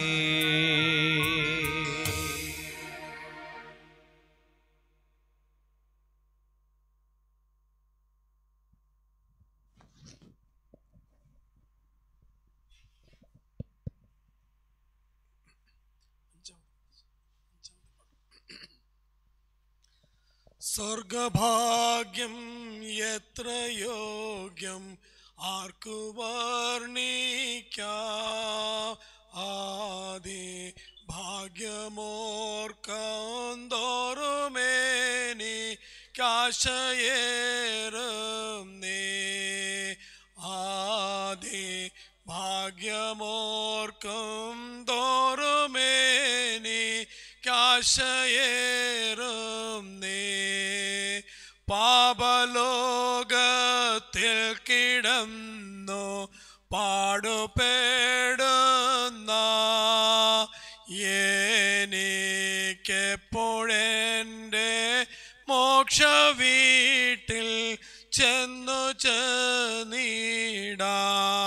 സ്വർഗഭാഗ്യം എത്ര യോഗ്യം ആർക്കു വർണ്ണിക്കാം ആദി ഭാഗ്യമോർക്കന്തോറുമേനി കാശയേറും നീ ആദി ഭാഗ്യമോർക്കും തോറുമേനി കാശയേറും നീ പാപലോകത്തിൽ കിടന്നു പാടുപേടുന്ന എനിക്കെപ്പോഴെൻ്റെ മോക്ഷ വീട്ടിൽ ചെന്നു ചെന്നീടാ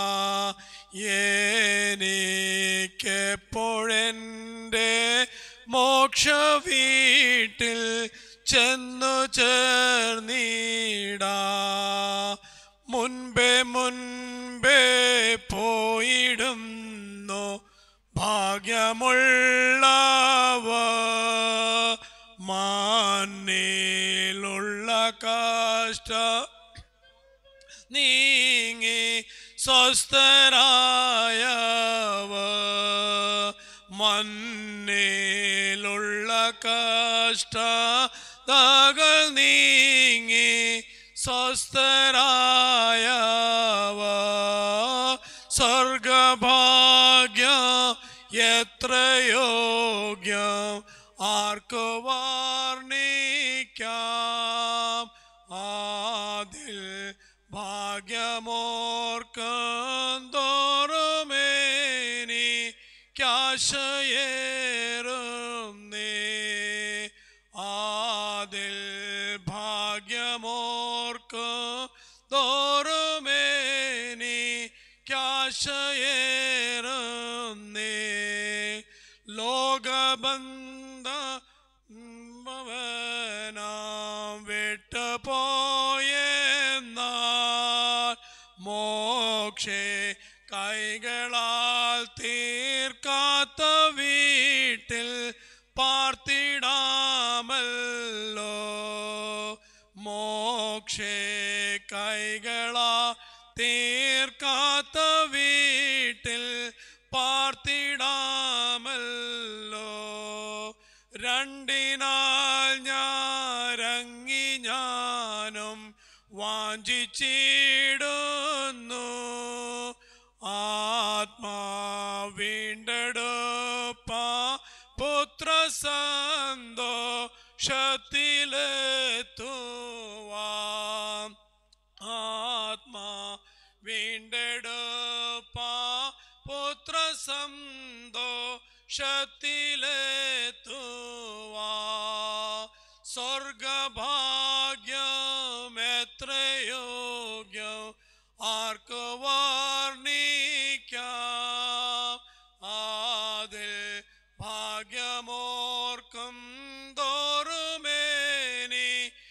എനിക്കെപ്പോഴെൻ്റെ മോക്ഷ വീട്ടിൽ ചെന്നു ചേർന്നീടാ മുൻപേ മുൻപേ പോയിടുന്നു ഭാഗ്യമുള്ളവ മാന്നിലുള്ള കഷ്ട നീങ്ങി സ്വസ്ഥരായവ മണ്ണിലുള്ള കഷ്ടതകൾ നീങ്ങി സ്വസ്ഥരായവ സ്വർഗഭാഗ്യ എത്ര യോഗ്യം ആർക്കു വർണ്ണിക്കാം ആദിൽ ഭാഗ്യമോർക്കന്തോറുമേനി കാശയേറും നീ ആദിൽ ഭാഗ്യമോർക്കന്തോറുമേനി കാശയേറും നീ ലോകബന്ധ ഭവനാം വിട്ടുപോയെന്നാൽ മോക്ഷേ കൈകളാൽ തീർക്കാത്ത വീട്ടിൽ പാർത്തിടാമല്ലോ മോക്ഷേ കൈകളാ തീർക്കാത്ത വീട്ടിൽ പാർത്തിടാമല്ലോ രണ്ടിനാൽ ഞാരങ്ങി ഞാനും വാഞ്ചിച്ചിടുന്നു ആത്മാവീണ്ടെടുപ്പ പുത്ര സന്തോഷത്തിലെത്തുവാം ആത്മാ വീണ്ടെടുപ്പ പുത്ര സന്തോഷത്തിലെത്തുവാ സ്വർഗഭാഗ്യം എത്ര യോഗ്യം ആർക്കു വർണ്ണിക്കാം അതിൽ ഭാഗ്യമോർക്കും തോറുമേനി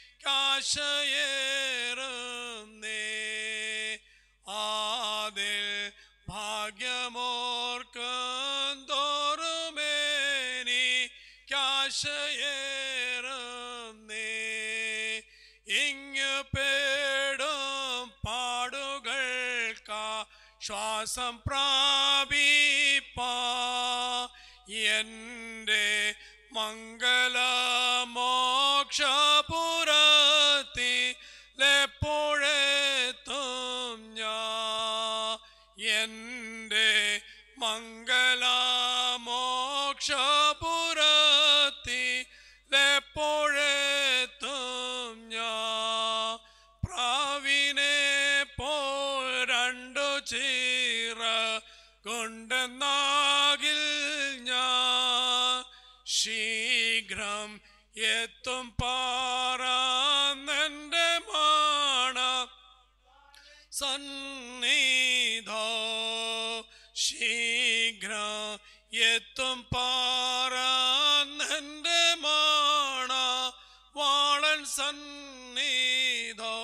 കാശയേറും നീ അതിൽ ഭാഗ്യമോർക്കും തോറുമേനി കാശയേറും നീ ഇങ്ങു പേടും പാടുകൾക്കാ ശ്വാസം പ്രാപിപ്പാ എൻ്റെ മംഗളമോക്ഷപുരത്തിലെപ്പോഴെത്തും ഞാൻ എൻ്റെ മംഗളമോക്ഷപുരത്തിലെപ്പോഴെത്തും ഞാൻ പ്രാവിനെ പോൽ രണ്ടു ചീറ കൊണ്ടെന്നാകിൽ ഞാൻ ശീഘ്രം എത്തും പാറാന്നെൻ്റെ മാണ സന്നിധോ ശീഘ്രം എത്തും പാറാന്നെൻ്റെ മാണ വാളൻ സന്നിധോ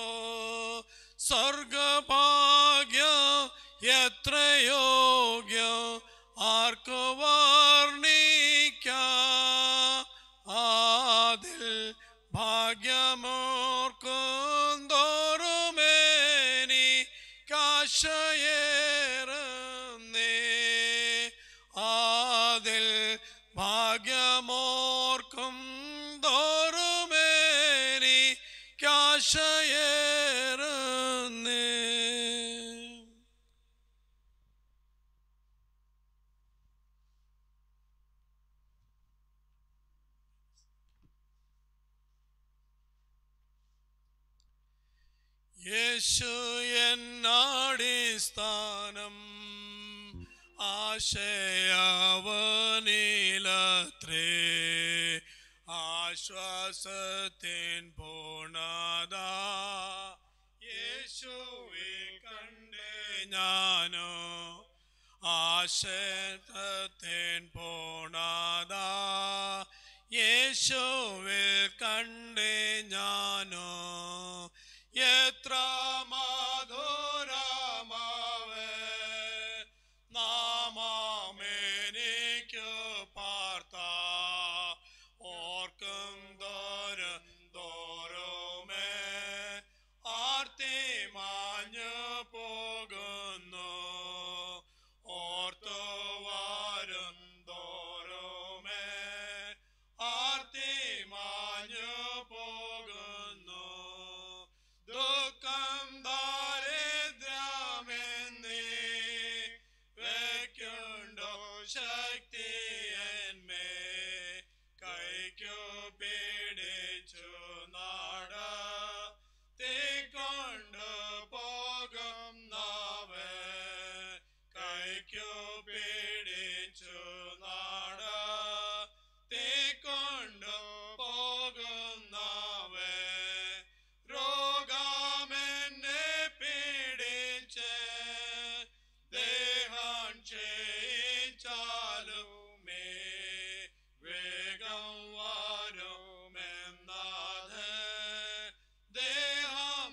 സ്വർഗഭാഗ്യം എത്ര യോഗ്യം ആർക്കു വർണ്ണിക്കാം അതിൽ ഭാഗ്യമോ അതിൽ ഭാഗ്യമോർക്കും തോറുമേനി കാശയേറുന്നേ യേശു എന്നാടിസ്ഥാനം ആശയവനിലത്രേ ആശ്വാസത്തിൻ പൂർണത യേശുവെ കണ്ടേ ഞാനോ ആശയത്തിൻ പൂർണത യേശുവിൽ കണ്ടേ ഞാനോ എത്ര മധുരമാവേ നാമാമെനിക്കു പാർത്ത ഓർക്കും തോരും തോറുമേ ആർത്തി മാഞ്ഞു പോകുന്നു ഓർത്തു വരും തോറുമേ ആർത്തി മാഞ്ഞു പോകുന്നു ദുഃഖം ദാരിദ്ര്യമെന്നീ വയ്ക്കുണ്ടോ ശക്തി എന്മേ കൈക്കു പിടിച്ചു നാട തീക്കൊണ്ടു പോകും നാവേ കൈക്കു പിടിച്ചു നാട തീക്കൊണ്ടു പോകും നാവേ രോഗമെന്നെ പിടിച്ച് ദേഹം ചെയ്യിച്ചാലുമേ വേഗം വരുമെന്നാഥേ ദേഹം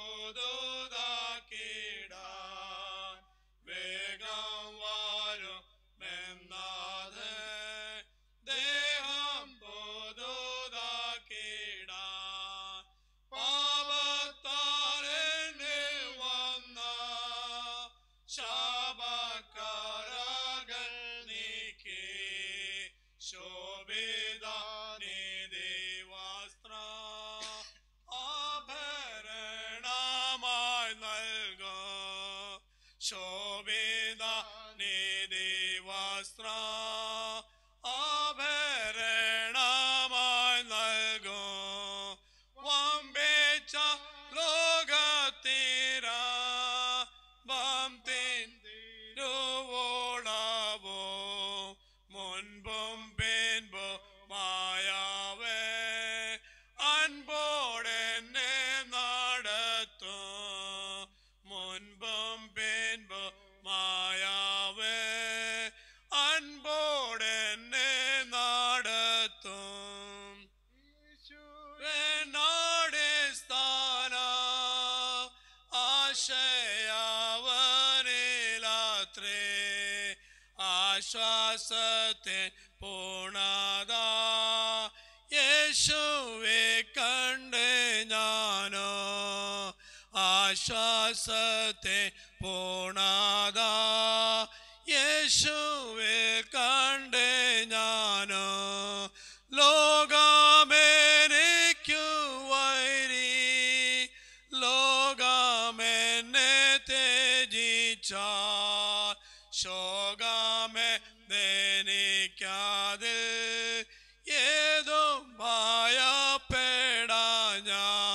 പുതുതാക്കിടാൻ വേഗം വരുമെന്നാഥേ ദേഹം പുതുതാക്കിടാൻ പാപത്താലെന്നെ വന്ന ശാപക്കാരകൾ നീക്കി ശോഭിത വസ്ത്ര ആഭരണമായി നൽകും ശോഭിത വസ്ത്ര ആഭരണമായി നൽകും വമ്പിച്ച ലോകത്തീര തിരുവോളവോ മുൻപും പിൻപും മായാവേ അൻപോടെന്നെ നടത്തും മുൻപും പിൻപും മായാവേ അൻപോടെന്നെ നടത്തും നാടെ സ്ഥാന ആശയവനിലാത്രേ ആശ്വാസത്തിൻ പൂർണത യേശുവെ കണ്ട് ഞാനോ ആശ്വാസത്തെ പൂർണത യേശുവെ കണ്ട് ഞാനോ ലോകമെനിക്കു വൈരി ലോകമെന്നെ ത്യജിച്ചാൽ ശോകമെ നെനിക്കാതിൽ ഏതും ഭയപ്പെടാഞ്ഞ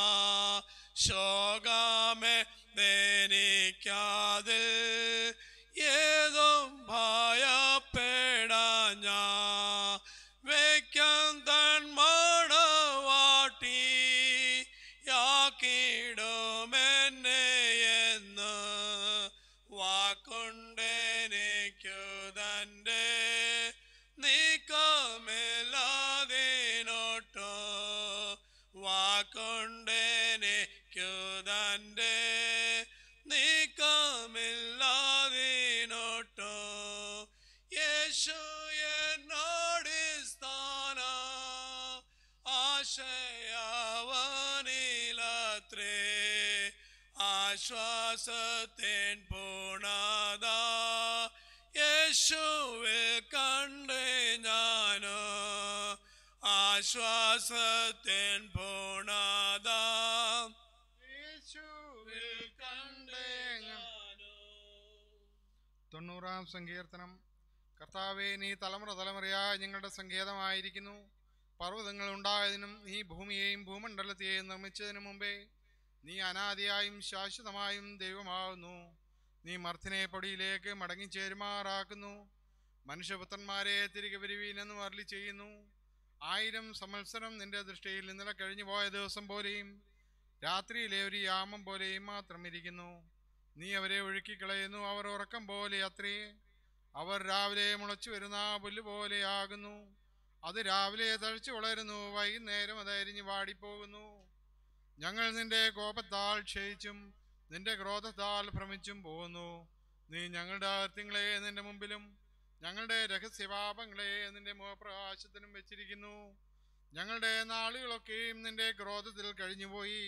ശോകമെ നെനിക്കാതിൽ ഏതും ഭയപ്പെടാഞ്ഞ വയ്ക്കാൻ തൻ മണവാട്ടി യാക്കിടുമെന്നെ എന്ന് വാക്കുണ്ടെനിക്കു തൻ്റെ നീക്കമില്ലാതിനോട്ടോ വാക്കുണ്ടെനിക്കു തൻ്റെ നീക്കമില്ലാതിനോട്ടോ യേശു എന്നോടിസ്ഥാന ആശയവനിലത്രേ ആശ്വാസത്തിൻ ആശ്വാസത്തേൻ പൂണാത യേശുവിൽ കണ്ടേ ഞാനോ ആശ്വാസത്തേൻ പൂണാത യേശുവിൽ കണ്ടേ ഞാനോ തൊണ്ണൂറാം സങ്കീർത്തനം കർത്താവെ നീ തലമുറ തലമുറയായി ഞങ്ങളുടെ സങ്കേതമായിരിക്കുന്നു പർവ്വതങ്ങൾ ഉണ്ടായതിനും നീ ഭൂമിയെയും ഭൂമണ്ഡലത്തെയും നിർമ്മിച്ചതിനു മുമ്പേ നീ അനാദിയായും ശാശ്വതമായും ദൈവമാകുന്നു നീ മർത്തിനെ പൊടിയിലേക്ക് മടങ്ങിച്ചേരുമാറാക്കുന്നു മനുഷ്യപുത്രന്മാരെ തിരികെ വരുവീനെന്ന് അരളി ചെയ്യുന്നു ആയിരം സംവത്സരം നിന്റെ ദൃഷ്ടിയിൽ ഇന്നലെ കഴിഞ്ഞു പോയ ദിവസം പോലെയും രാത്രിയിലെ ഒരു യാമം പോലെയും മാത്രം ഇരിക്കുന്നു നീ അവരെ ഒഴുക്കിക്കളയുന്നു അവർ ഉറക്കം പോലെ അത്രേ അവർ രാവിലെ മുളച്ചു വരുന്ന പുല്ല് പോലെയാകുന്നു അത് രാവിലെ തഴച്ചു വളരുന്നു വൈകുന്നേരം അത് അരിഞ്ഞു വാടിപ്പോകുന്നു ഞങ്ങൾ നിന്റെ കോപത്താൽ ക്ഷയിച്ചും നിന്റെ ക്രോധത്താൽ ഭ്രമിച്ചും പോകുന്നു നീ ഞങ്ങളുടെ അകത്യങ്ങളെ നിന്റെ മുമ്പിലും ഞങ്ങളുടെ രഹസ്യപാപങ്ങളെ നിന്റെ മുഖപ്രകാശത്തിനും വെച്ചിരിക്കുന്നു ഞങ്ങളുടെ നാളുകളൊക്കെയും നിന്റെ ക്രോധത്തിൽ കഴിഞ്ഞുപോയി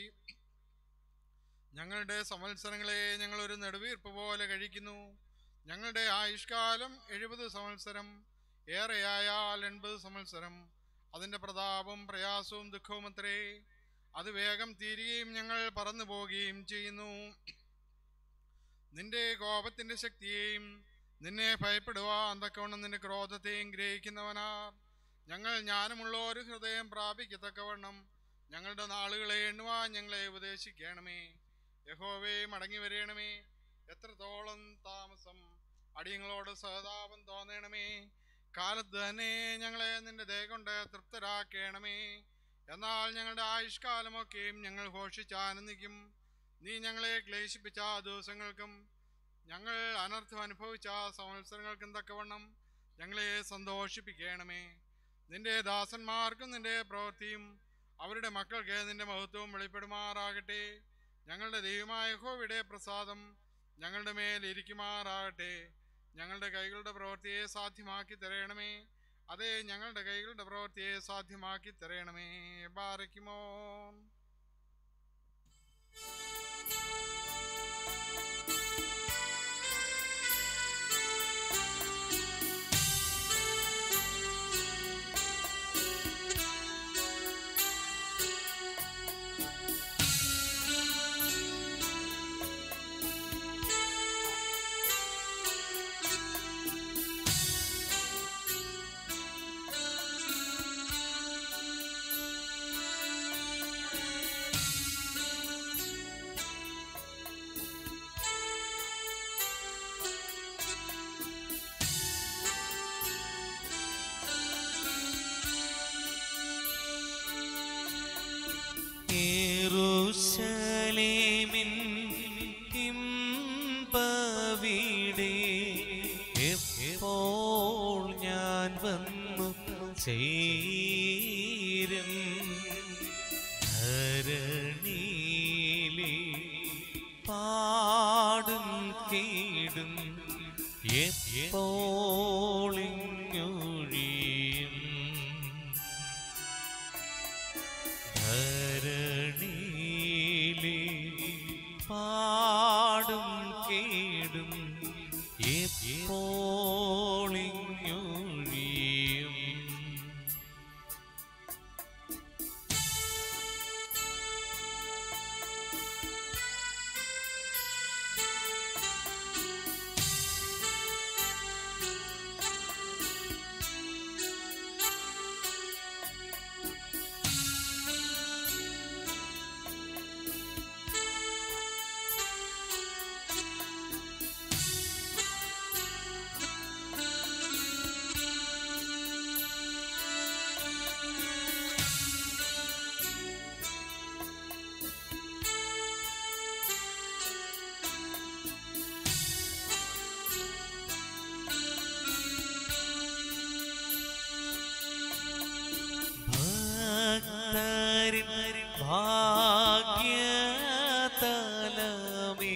ഞങ്ങളുടെ സംവത്സരങ്ങളെ ഞങ്ങൾ ഒരു നെടുവീർപ്പ് പോലെ കഴിക്കുന്നു ഞങ്ങളുടെ ആയുഷ്കാലം എഴുപത് സംവത്സരം ഏറെയായാൽ എൺപത് സംവത്സരം അതിൻ്റെ പ്രതാപവും പ്രയാസവും ദുഃഖവും അത്രേ അത് വേഗം തീരുകയും ഞങ്ങൾ പറന്നു പോവുകയും ചെയ്യുന്നു നിന്റെ കോപത്തിന്റെ ശക്തിയെയും നിന്നെ ഭയപ്പെടുവാൻ തക്കവണ്ണം നിന്റെ ക്രോധത്തെയും ഗ്രഹിക്കുന്നവനാർ ഞങ്ങൾ ജ്ഞാനമുള്ള ഒരു ഹൃദയം പ്രാപിക്കത്തക്കവണ്ണം ഞങ്ങളുടെ നാളുകളെ എണ്ണുവാൻ ഞങ്ങളെ ഉപദേശിക്കണമേ യഹോവേ മടങ്ങി വരേണമേ എത്രത്തോളം താമസം അടിയങ്ങളോട് സഹതാപം തോന്നണമേ കാലത്ത് തന്നെ ഞങ്ങളെ നിന്റെ ദയ കൊണ്ട് തൃപ്തരാക്കണമേ എന്നാൽ ഞങ്ങളുടെ ആയുഷ്കാലമൊക്കെയും ഞങ്ങൾ ഘോഷിച്ച് ആനന്ദിക്കും നീ ഞങ്ങളെ ക്ലേശിപ്പിച്ച ആ ദിവസങ്ങൾക്കും ഞങ്ങൾ അനർത്ഥം അനുഭവിച്ച ആ സംവത്സരങ്ങൾക്കും തക്കവണ്ണം ഞങ്ങളെ സന്തോഷിപ്പിക്കണമേ നിന്റെ ദാസന്മാർക്കും നിന്റെ പ്രവൃത്തിയും അവരുടെ മക്കൾക്ക് നിന്റെ മഹത്വവും വെളിപ്പെടുമാറാകട്ടെ ഞങ്ങളുടെ ദൈവമായ ഹോവിടെ പ്രസാദം ഞങ്ങളുടെ മേൽ ഇരിക്കുമാറാകട്ടെ ഞങ്ങളുടെ കൈകളുടെ പ്രവൃത്തിയെ സാധ്യമാക്കി തരയണമേ അതെ ഞങ്ങളുടെ കൈകളുടെ പ്രവൃത്തിയെ സാധ്യമാക്കി തരയണമേ ബാരയ്ക്കുമോ യെരൂശലേമിൻ ഇമ്പവിടെ എപ്പോൾ ഞാൻ വന്നു ചേരും ധരണിയിലെ പാടും കേടും എപ്പോളിങ്ങൊഴിയും ധരണിയിലെ പാടും കേടും എപ്പോളിങ്ങൊഴിയും ഭക്തരിൻ ഭാഗ്യതലമേ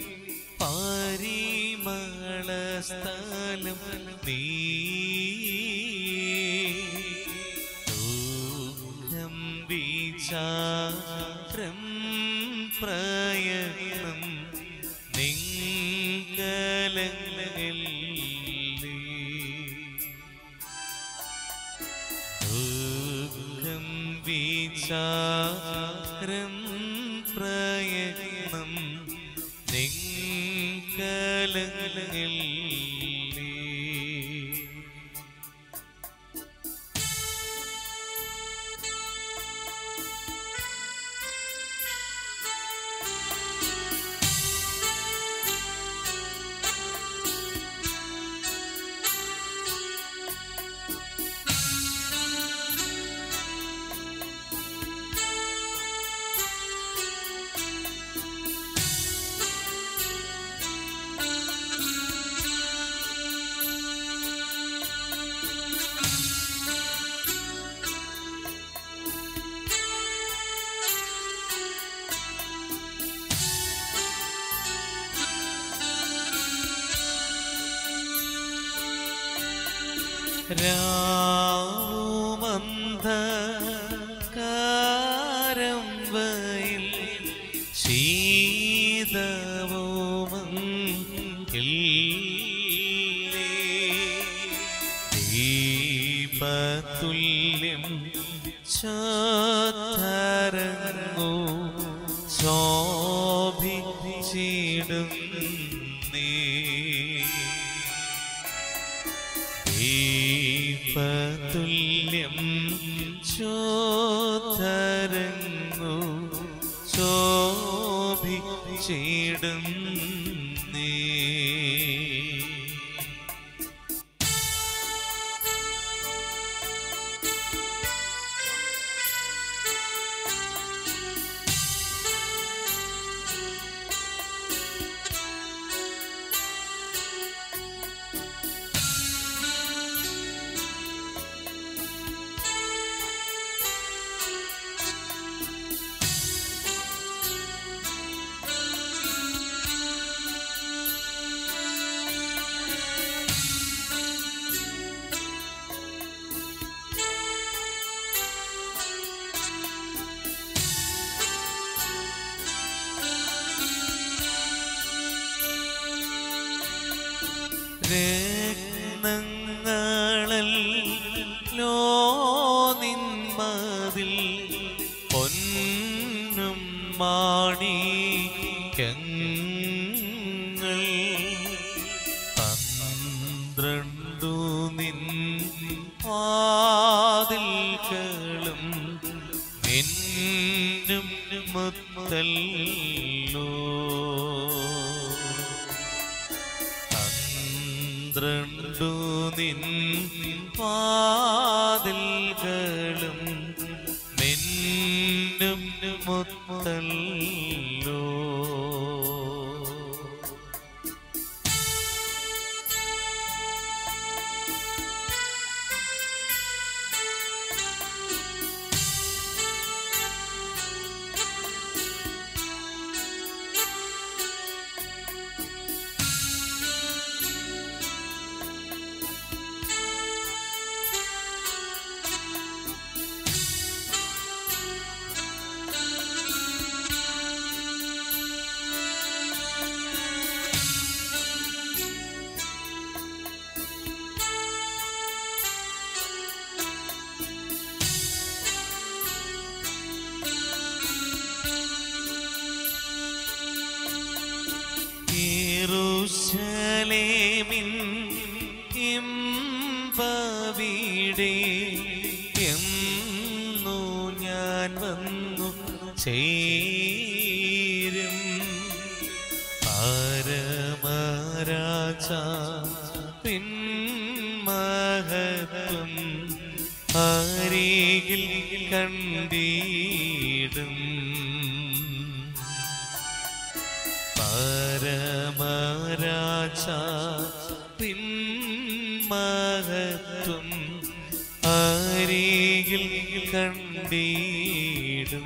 പരിമളസ്ഥലം നീ ദുഃഖം വിചാരം പ്രയത്നം ദുഃഖം വിചാരം പ്രയത്നം നിങ്കലങ്ങളിൽ രാമന്ത കാരംബയിൽ ശീതവുമല്ലേ ദീപതുല്യം ചോത്തരങ്ങു ശോഭിച്ചിടും നീ ദീപതുല്യം ചോത്തരങ്ങു ശോഭിച്ചിടും നീ രത്നങ്ങളല്ലോ നിന്മതിൽ പൊന്നും മാണിക്കങ്ങൾ പന്ത്രണ്ടു നിൻ വാതിൽകളും മിന്നും മുത്തല്ലോ പന്ത്രണ്ടു നിൻ വാതിൽകളും മിന്നും മുത്തല്ലോ യെരൂശലേമിൻ ഇമ്പവിടെ എന്നു ഞാൻ വന്നു ചേരും പരമരാജ പിൻമഹത്വം അരികിൽ കണ്ടിടും പരമരാജ പിൻമഹത്വം അരികിൽ കണ്ടിടും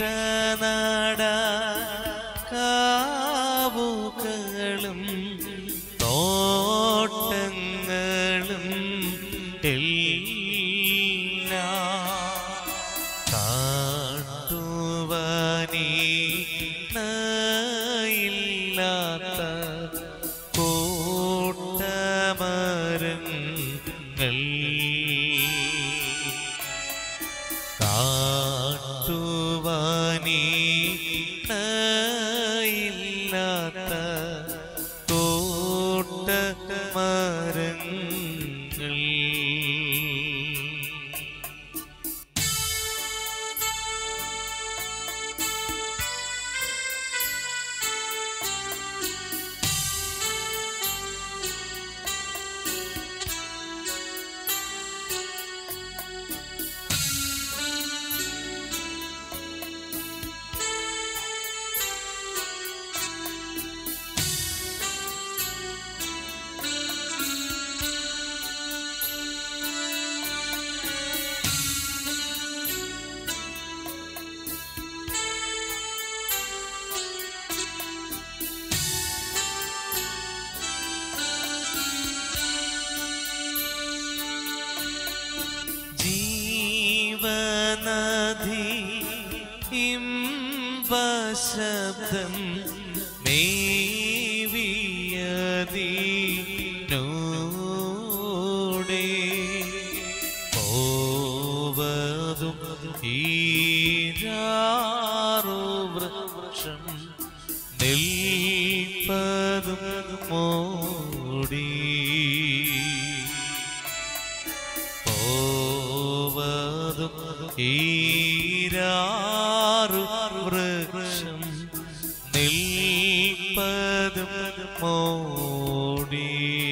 നട കാവുകളും തോട്ടങ്ങളും എല്ലാം കാട്ടുവാനില്ലാത്ത കൂട്ടമരങ്ങൾ കാട്ടുവാനി ഇല്ലാത്ത തോട്ടമരങ്ങൾ ജീവനദി ഇമ്പശബ്ദം മേവിയതിനൂടെ പോവതും ഈരാറുവൃക്ഷം നിൽപ്പതും മോടി പോവതും ഈരാറു വൃക്ഷം നിൽപ്പതും മോടി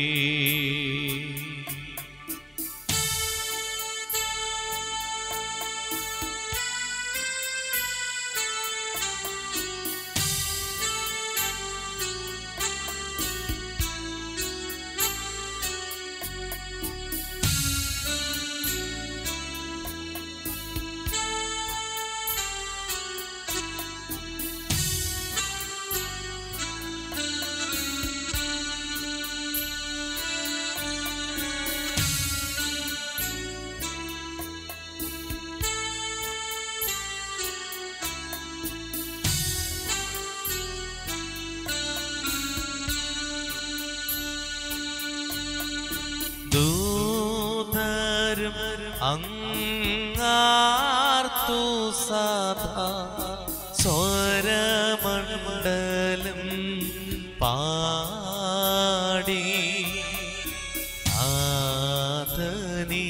ദൂതരും അങ്ങാർത്തു സദാ സ്വരമണ്ഡലം പാടി ആദനി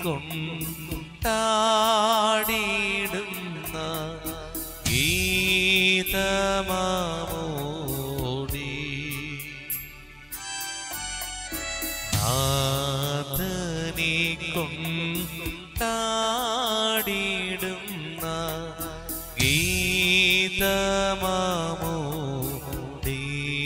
കൊണ്ടാടിടുന്ന ഗീതമാമോടി നാഥനെ കൊണ്ടാടിടുന്ന ഗീതമാമോടി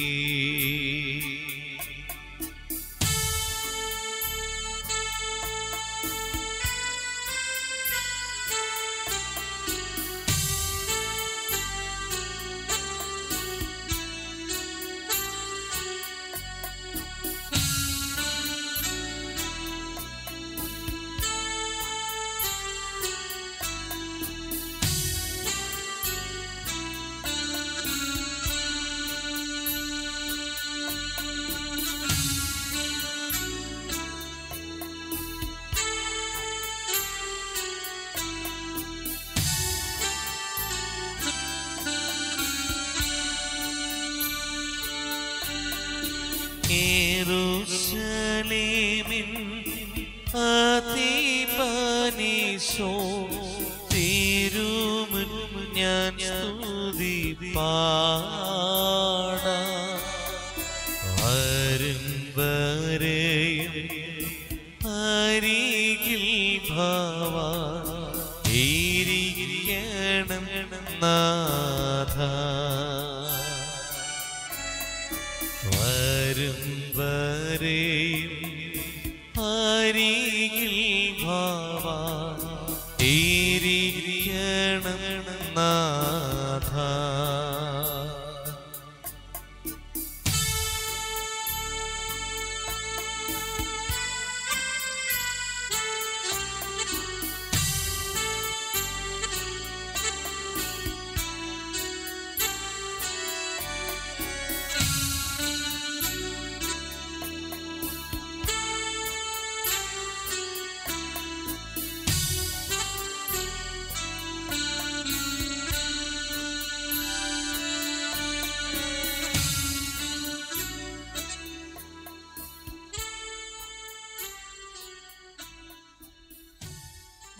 യെരൂശലേമിൻ അതിപനിശോ തിരുമുൻ ഞാൻ സ്തുതി പാടാ വരും വരെയും അരികിൽ ഭവ ഇരിക്കണം നാഥ വരും വരെയും അരികിൽ ഭാവ ഇരിക്കണം നാഥ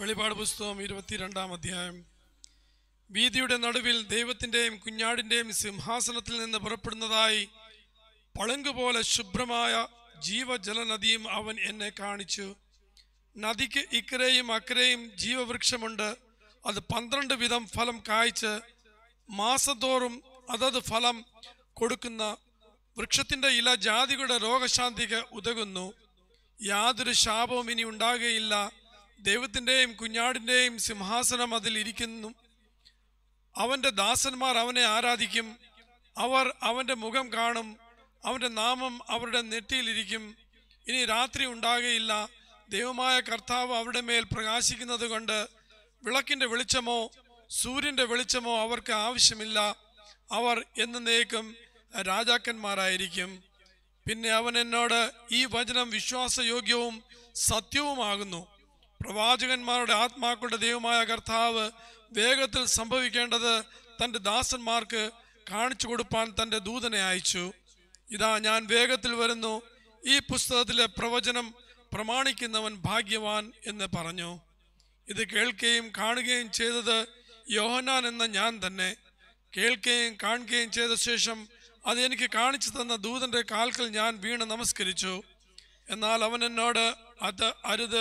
വെളിപാട് പുസ്തകം ഇരുപത്തിരണ്ടാം അധ്യായം വീതിയുടെ നടുവിൽ ദൈവത്തിൻ്റെയും കുഞ്ഞാടിൻ്റെയും സിംഹാസനത്തിൽ നിന്ന് പുറപ്പെടുന്നതായി പളുങ്കുപോലെ ശുഭ്രമായ ജീവജല നദിയും അവൻ എന്നെ കാണിച്ചു നദിക്ക് ഇക്കരെയും അക്കരെയും ജീവവൃക്ഷമുണ്ട് അത് പന്ത്രണ്ട് വിധം ഫലം കായ്ച്ച് മാസത്തോറും അതത് ഫലം കൊടുക്കുന്ന വൃക്ഷത്തിന്റെ ഇല ജാതികളുടെ രോഗശാന്തിക്ക് ഉതകുന്നു യാതൊരു ശാപവും ഇനി ഉണ്ടാകുകയില്ല ദൈവത്തിൻ്റെയും കുഞ്ഞാടിൻ്റെയും സിംഹാസനം അതിൽ ഇരിക്കുന്നു അവന്റെ ദാസന്മാർ അവനെ ആരാധിക്കും അവർ അവന്റെ മുഖം കാണും അവന്റെ നാമം അവരുടെ നെറ്റിയിലിരിക്കും ഇനി രാത്രി ഉണ്ടാകുകയില്ല ദൈവമായ കർത്താവ് അവരുടെ മേൽ പ്രകാശിക്കുന്നത് കൊണ്ട് വിളക്കിന്റെ വെളിച്ചമോ സൂര്യന്റെ വെളിച്ചമോ അവർക്ക് ആവശ്യമില്ല അവർ എന്നേക്കും രാജാക്കന്മാരായിരിക്കും പിന്നെ അവൻ എന്നോട് ഈ വചനം വിശ്വാസയോഗ്യവും സത്യവുമാകുന്നു പ്രവാചകന്മാരുടെ ആത്മാക്കളുടെ ദൈവമായ കർത്താവ് വേഗത്തിൽ സംഭവിക്കേണ്ടത് തൻ്റെ ദാസന്മാർക്ക് കാണിച്ചു കൊടുപ്പാൻ തൻ്റെ ദൂതനെ അയച്ചു ഇതാ ഞാൻ വേഗത്തിൽ വരുന്നു ഈ പുസ്തകത്തിലെ പ്രവചനം പ്രമാണിക്കുന്നവൻ ഭാഗ്യവാൻ എന്ന് പറഞ്ഞു ഇത് കേൾക്കുകയും കാണുകയും ചെയ്തത് യോഹനാൻ എന്ന ഞാൻ തന്നെ കേൾക്കുകയും കാണുകയും ചെയ്ത ശേഷം അത് എനിക്ക് കാണിച്ചു തന്ന ദൂതന്റെ കാൽക്കൽ ഞാൻ വീണ് നമസ്കരിച്ചു എന്നാൽ അവൻ എന്നോട് അത് അരുത്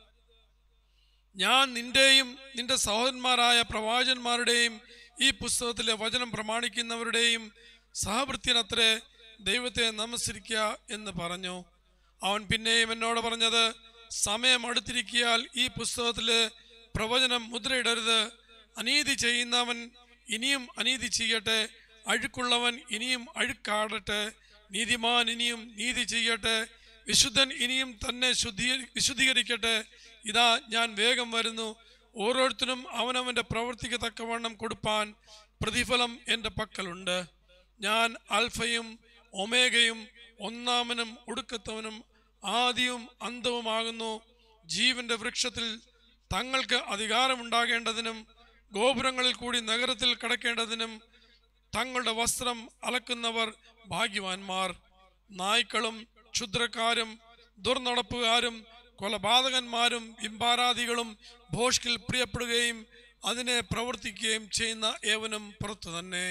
ഞാൻ നിന്റെയും നിന്റെ സഹോദരന്മാരായ പ്രവാചന്മാരുടെയും ഈ പുസ്തകത്തിലെ വചനം പ്രമാണിക്കുന്നവരുടെയും സഹഭൃത്യനത്രേ ദൈവത്തെ നമസ്കരിക്കുക എന്ന് പറഞ്ഞു അവൻ പിന്നെയും എന്നോട് പറഞ്ഞത് സമയം അടുത്തിരിക്കിയാൽ ഈ പുസ്തകത്തിലെ പ്രവചനം മുദ്രയിടരുത് അനീതി ചെയ്യുന്നവൻ ഇനിയും അനീതി ചെയ്യട്ടെ അഴുക്കുള്ളവൻ ഇനിയും അഴുക്കാടട്ടെ നീതിമാൻ ഇനിയും നീതി ചെയ്യട്ടെ വിശുദ്ധൻ ഇനിയും തന്നെ ശുദ്ധീ വിശുദ്ധീകരിക്കട്ടെ ഇതാ ഞാൻ വേഗം വരുന്നു ഓരോരുത്തരും അവനവന്റെ പ്രവൃത്തിക്ക് തക്കവണ്ണം കൊടുപ്പാൻ പ്രതിഫലം എൻ്റെ പക്കലുണ്ട് ഞാൻ അൽഫയും ഒമേഗയും ഒന്നാമനും ഒടുക്കത്തവനും ആദിയും അന്തവുമാകുന്നു ജീവന്റെ വൃക്ഷത്തിൽ തങ്ങൾക്ക് അധികാരമുണ്ടാകേണ്ടതിനും ഗോപുരങ്ങളിൽ കൂടി നഗരത്തിൽ കടക്കേണ്ടതിനും തങ്ങളുടെ വസ്ത്രം അലക്കുന്നവർ ഭാഗ്യവാന്മാർ നായ്ക്കളും ക്ഷുദ്രക്കാരും ദുർനടപ്പുകാരും കൊലപാതകന്മാരും ബിംബാരാധികളും ഭോഷ്കിൽ പ്രിയപ്പെടുകയും അതിനെ പ്രവർത്തിക്കുകയും ചെയ്യുന്ന ഏവനും പുറത്തു തന്നെ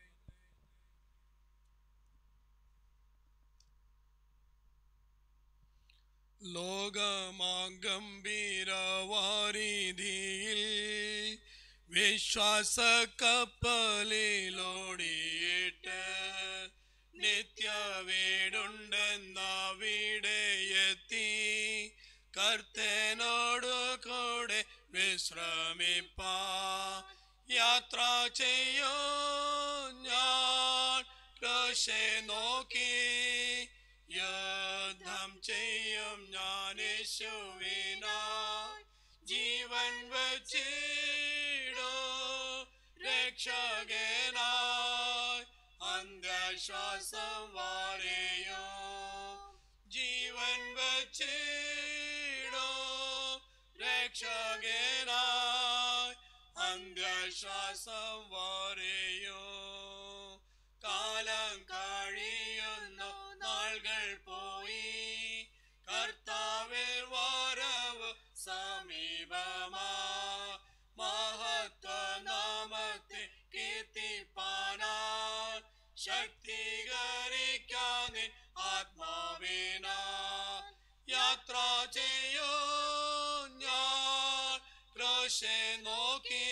ലോകമാഗംഭീരവാരിധിയിൽ വിശ്വാസ കപ്പലിലോടിയിട്ട് നിത്യ വീടുണ്ടെന്നവിടെ എത്തി കർത്തനോടു കൂടെ വിശ്രമിപ്പാ യാത്ര ചെയ്യോ ഞാൻ ക്രോശെ നോക്കി യുദ്ധം ചെയ്യും ഞാൻ യേശുവിനായി ജീവൻ വച്ചിടോ രക്ഷകനായി അന്ത്യശ്വാസം വാരെയോ ജീവൻ വച്ചിടോ രക്ഷകനായി അന്ത്യശ്വാസം വാരെയോ കാലം കഴിയുന്നു നാളുകൾ പോയി കർത്താവിൽ വരവ് സമീപമാ മഹത്വ നാമത്തെ കീർത്തിപ്പാനാ ശക്തീകരിക്കാൻ ആത്മാവിനാ യാത്ര ചെയ്യോ ഞാൻ ക്രോശെ നോക്കി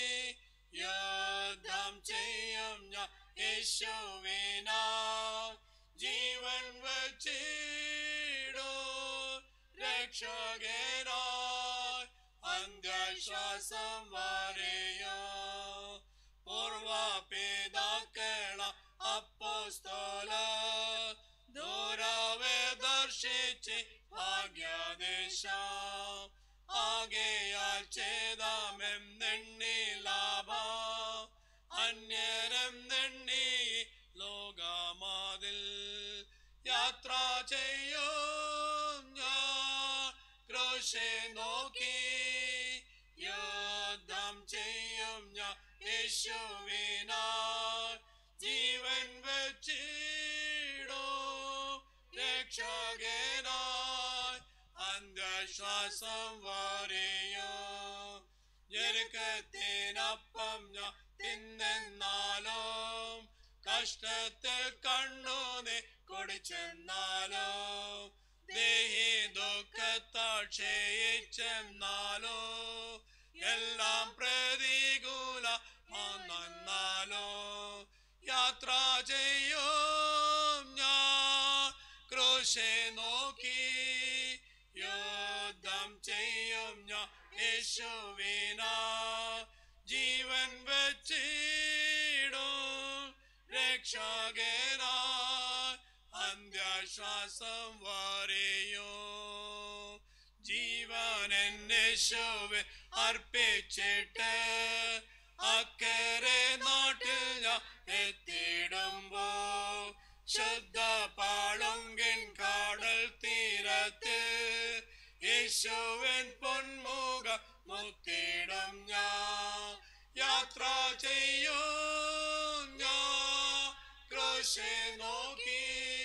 യുദ്ധം ചെയ്യും ഞാൻ യേശുവിനാ ജീവൻ വച്ചിടോ രക്ഷകനായി അന്ത്യശ്വാസം വരെയോ പൂർവപിതാക്കള അപ്പോസ്തല ദൂരവേ ദർശിച്ച് ഭാഗ്യദേശ ആകെയാൽ ചെയ്താമെന്നെണ്ണി ലാഭ അന്യരം നെണ്ണി ലോകമാതിൽ യാത്ര ചെയ്യോ ഞാൻ ക്രോശെ നോക്കി യുദ്ധം ചെയ്യും ഞാൻ യേശുവിനാ ജീവൻ വച്ചിടോ രക്ഷകനായി അന്ത്യശ്വാസം വരെയോ ഞെരുക്കത്തിനപ്പം ഞാൻ തിന്നെന്നാലും കഷ്ടത്തിൽ കണ്ണുനെ കുടിച്ചെന്നാലും ദേഹി ദുഃഖത്താൽ ക്ഷയിച്ചെന്നാലോ എല്ലാം പ്രതികൂല നന്നാലോ യാത്ര ചെയ്യും ഞാൻ ക്രൂശെ നോക്കി യുദ്ധം ചെയ്യും ഞാൻ യേശുവിന ജീവൻ വെച്ചിടും രക്ഷകനായി അന്ത്യശ്വാസം വരെയോ ജീവൻ യേശുവിൻ അർപ്പിച്ചിട്ട് അക്കരെ നാട്ടിൽ ഞാൻ എത്തിയിടുമ്പോ ശുദ്ധ പാളുങ്കിൻ കാടൽ തീരത്ത് യേശുവിൻ പൊന്മുഖ മുത്തിടും ഞാൻ യാത്ര ചെയ്യും ഞാൻ ക്രോശെ നോക്കി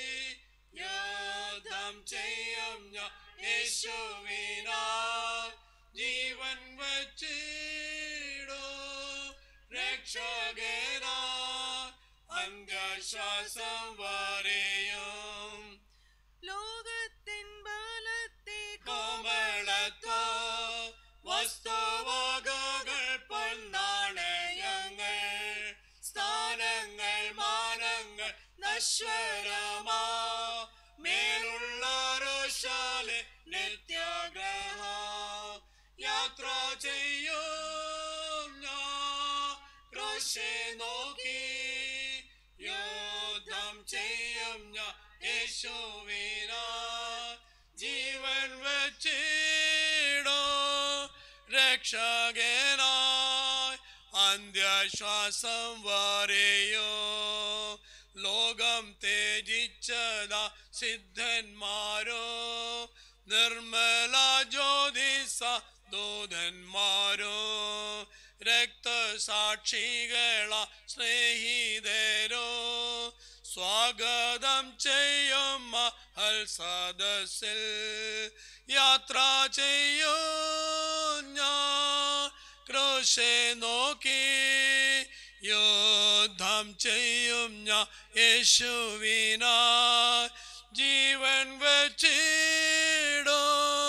യുദ്ധം ചെയ്യും ഞാൻ യേശുവിന ജീവൻ വച്ചിടും രക്ഷകനാ അന്ത്യശ്വാസം വരെയും ലോകത്തിൻ ബലത്തെ കോമളത്തോ വസ്തുവകകൾ പൊന്നാണയങ്ങൾ സ്ഥാനങ്ങൾ മാനങ്ങൾ നശ്വരമാ മേലുള്ള രോഷാലെ നിത്യാഗ്രഹ യാത്ര ചെയ്യും ഞാൻ ക്രോശെ നോക്കി യുദ്ധം ചെയ്യും ഞാൻ യേശുവിന ജീവൻ വെച്ചിടോ രക്ഷകനായി അന്ത്യശ്വാസം വരെയോ ലോകം തേജിച്ചതാ സിദ്ധന്മാരോ നിർമ്മല ജ്യോതിസ ദൂതന്മാരോ രക്തസാക്ഷികള സ്നേഹിതരോ സ്വാഗതം ചെയ്യും മഹൽ സദസ്സിൽ യാത്ര ചെയ്യും ഞാൻ ക്രോശെ നോക്കി യുദ്ധം ചെയ്യും ഞാൻ യേശുവിന ജീവൻ വെച്ചിടോ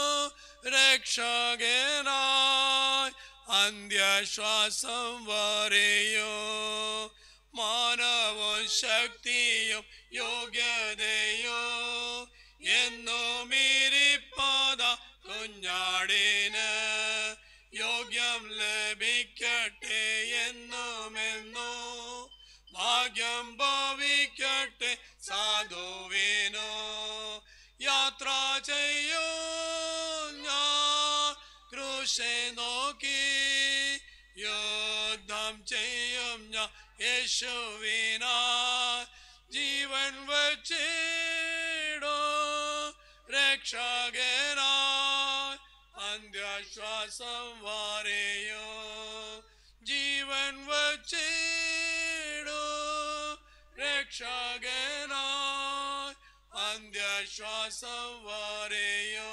രക്ഷകനായി അന്ത്യശ്വാസം വരെയോ മാനവും ശക്തിയും യോഗ്യതയോ എന്നും ഇരിപ്പത കുഞ്ഞാടിന് യോഗ്യം ലഭിക്കട്ടെ എന്നുമെന്നോ ഭാഗ്യം ഭവിക്കട്ടെ സാധുവിനോ യാത്ര ചെയ്യൂ ഞാൻ ക്രൂശെ നോക്കി യുദ്ധം ചെയ്യും ഞാൻ യേശുവിന ജീവൻ വച്ചിടോ രക്ഷകനായി അന്ത്യശ്വാസം വരെയോ ജീവൻ വച്ചിടോ രക്ഷകനായി അന്ത്യശ്വാസം വരെയോ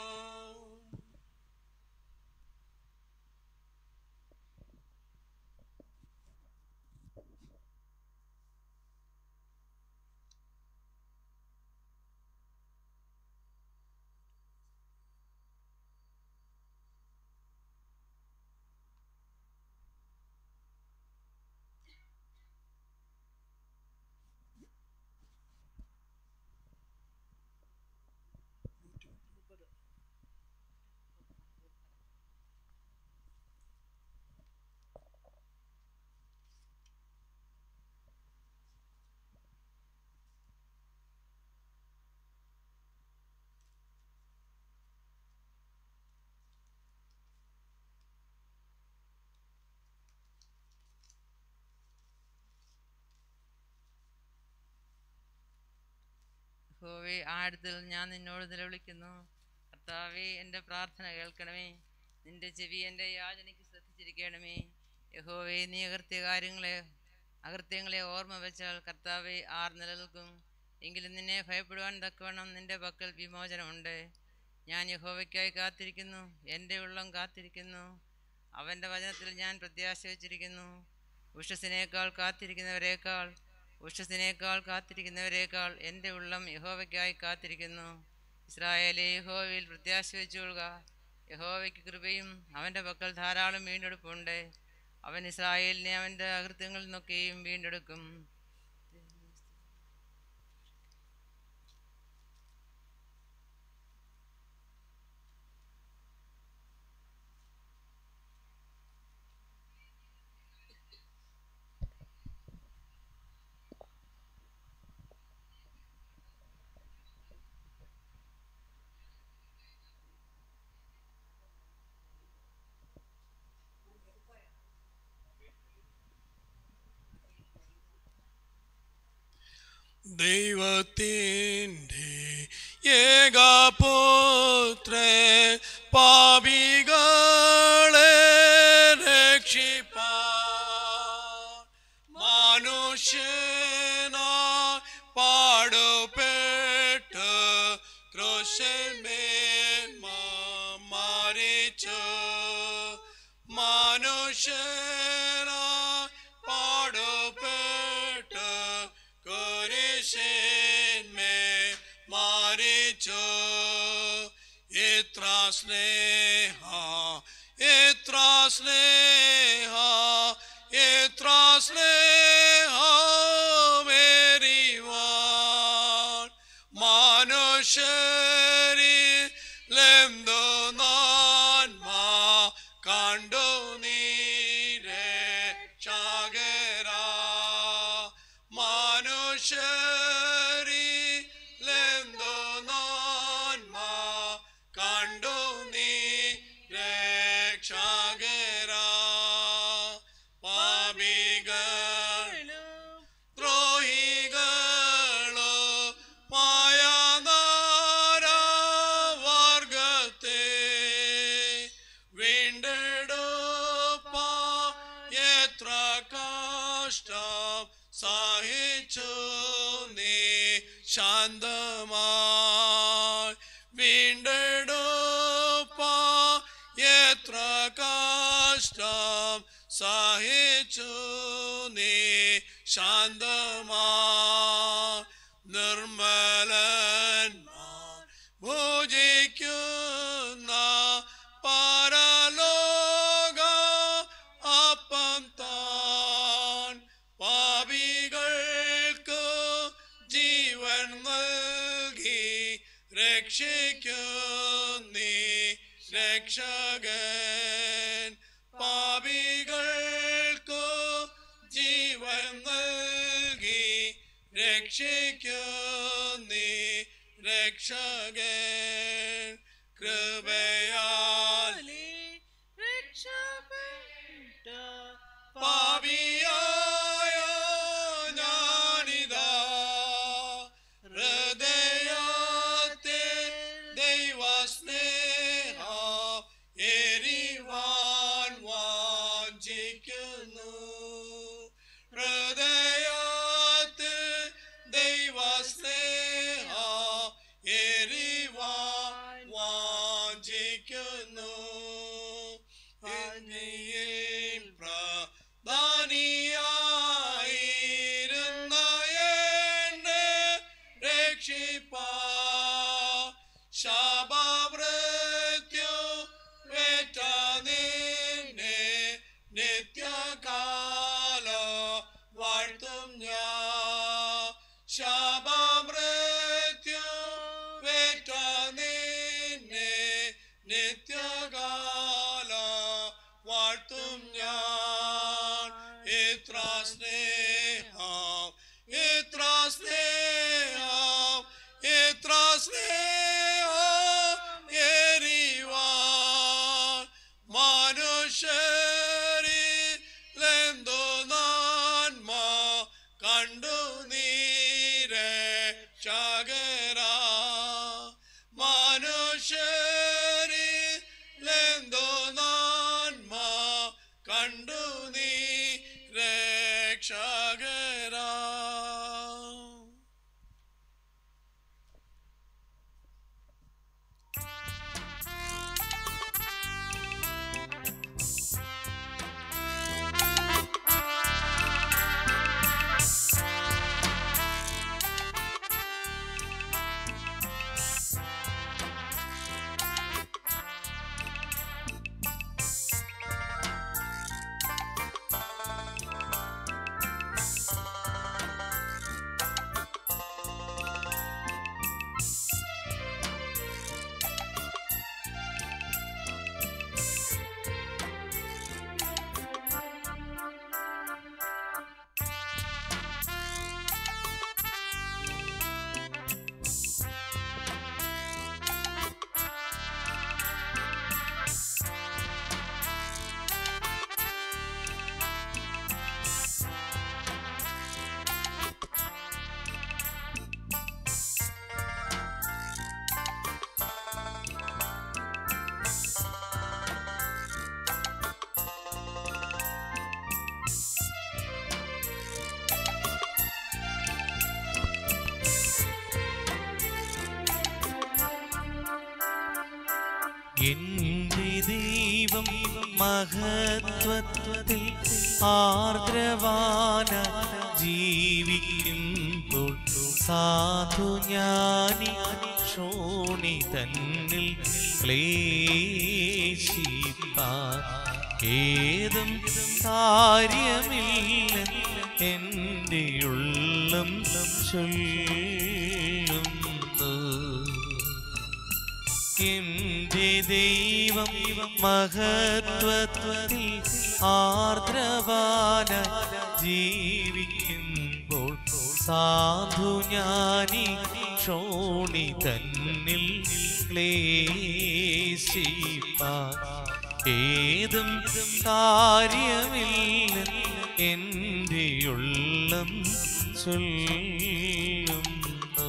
യഹോവേ ആഴത്തിൽ ഞാൻ നിന്നോട് നിലവിളിക്കുന്നു കർത്താവേ എൻ്റെ പ്രാർത്ഥന കേൾക്കണമേ നിന്റെ ചെവി എൻ്റെ യാചനയ്ക്ക് ശ്രദ്ധിച്ചിരിക്കണമേ യഹോവേ നീ അകൃത്യ കാര്യങ്ങളെ അകൃത്യങ്ങളെ ഓർമ്മ വെച്ചാൽ കർത്താവെ ആർ നിലനിൽക്കും എങ്കിലും നിന്നെ ഭയപ്പെടുവാൻ തക്കവണ്ണം നിന്റെ പക്കൽ വിമോചനമുണ്ട് ഞാൻ യഹോവയ്ക്കായി കാത്തിരിക്കുന്നു എൻ്റെ ഉള്ളം കാത്തിരിക്കുന്നു അവൻ്റെ വചനത്തിൽ ഞാൻ പ്രത്യാശ വച്ചിരിക്കുന്നു ഉഷസ്സിനേക്കാൾ കാത്തിരിക്കുന്നവരേക്കാൾ ഉഷസ്സിനേക്കാൾ കാത്തിരിക്കുന്നവരേക്കാൾ എൻ്റെ ഉള്ളം യഹോവയ്ക്കായി കാത്തിരിക്കുന്നു ഇസ്രായേലെ യഹോവയിൽ പ്രത്യാശ വെച്ചുകൊള്ളുക യഹോവയ്ക്ക് കൃപയും അവൻ്റെ പക്കൽ ധാരാളം വീണ്ടെടുപ്പുണ്ട് അവൻ ഇസ്രായേലിനെ അവൻ്റെ അകൃത്യങ്ങളിൽ നിന്നൊക്കെയും വീണ്ടെടുക്കും ദൈവത്തിൻ്റെ ഏകപുത്രൻ പാപികളെ രക്ഷിപ്പാൻ മനുഷ്യനായി പാടുപെട്ട് ക്രൂശന്മേൽ മരിച്ചു മനുഷ്യനായി പാടുപെട്ട് കുരിശന്മേൽ മരിച്ചു ഇത്ര സ്നേഹ ഇത്ര സ്നേഹ ഇത്ര സ്നേഹമേരിവാൻ മനുഷ്യരിലെന്തോ നാൻമ കണ്ടു നീരെ ചാകര മനുഷ്യരിലെന്തോ നാൻമ കണ്ടു നീ രക്ഷകര പാപികളും ദ്രോഹികളോ മായനാരവർഗത്തെ വീണ്ടെടുപ്പ എത്ര കഷ്ടം സഹിച്ചു നീ ശാന്തമായി വീണ്ടെടുപ്പ എത്ര കഷ്ടം സഹിച്ചു നീ ശാന്തമായി നിർമ്മലന്മാർ ഭുജിക്കുന്ന പരലോക അപ്പം താൻ പാപികൾക്ക് ജീവൻ നൽകി രക്ഷിക്കുന്നീ രക്ഷകൻ പാപികൾക്ക് ജീവൻ നൽകി രക്ഷിക്കുന്നീ രക്ഷകൻ കൃപയാലി രക്ഷപ്പെട്ട പാപിയായ ഞാനിതാ ഹൃദയത്തിൽ ദൈവസ്നേഹ എരിവാൻ വാഞ്ചിക്കുന്നു ഹൃദയത്തിൽ ദൈവസ്നേഹ എരിവാൻ വാഞ്ചിക്കുന്നു എന്നിൽ പ്രധാനിയായിരുന്ന എന്നെ രക്ഷിപ്പാ ശാപമൃത്യു വേറ്റ നിന്നെ നിത്യകാല വാഴ്ത്തും ഞാൻ ശാപമൃത്യു വേറ്റ നിന്നെ നിത്യകാല വാഴ്ത്തും ഞാൻ ഇത്ര സ്നേഹം ഇത്ര സ്നേഹം ഇത്ര സ്നേഹം എരിവാൻ മനുഷ്യരിലെന്തോ നന്മ കണ്ടു നീരെ ചകര മനുഷ്യരിലെന്തോ നന്മ കണ്ടു നീ രക്ഷകര യേശുവേ എന്റെ ദൈവം മഹത്വത്തിൽ ആർദ്രവാന ജീവിക്കുമ്പോൾ സാധു ജ്ഞാനി ക്ഷോണി തന്നിൽ ക്ലേശിപ്പാൻ ഏതും കാര്യമില്ല എൻ്റെ ഉള്ളം ചൊല്ലുന്നു എന്റെ ദൈവം മഹത്വത്തിൽ ആർദ്രവാന ജീവിക്കുമ്പോൾ സാധു ജ്ഞാനി ക്ഷോണി തന്നിൽ ക്ലേശിപ്പാൻ ഏതും കാര്യമില്ല എൻ്റെ ഉള്ളം ചൊല്ലുന്നു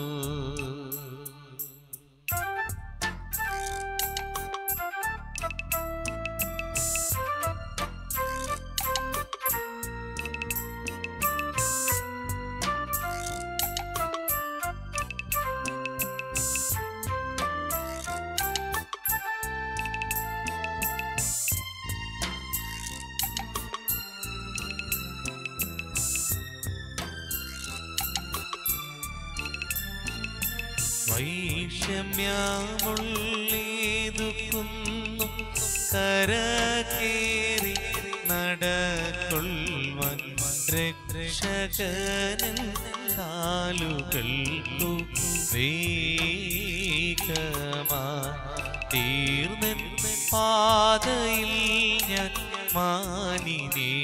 വൈഷമ്യമുള്ളേതു കുന്നും കരകേറി നടക്കൊള്ളുവൻ രക്ഷകനൻ കാലുകൾക്കു വേഗമാ തീർന്നൻ പാതയിൽ ഞാൻ മാനിനെ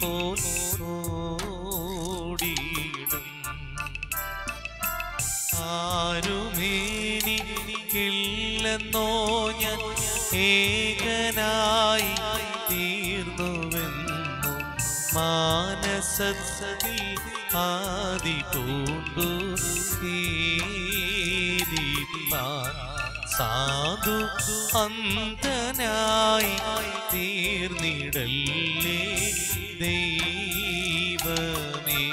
പോടിയിടും ആരുമേനിക്കില്ലെന്നോ ഞാൻ ഏകനായി തീർന്നുവെന്നു മാനസത്തിൽ ആദി പൂണ്ടു ഖേദിപ്പാൻ സാധു അന്തനായി തീർന്നിടല്ലേ ദൈവമേ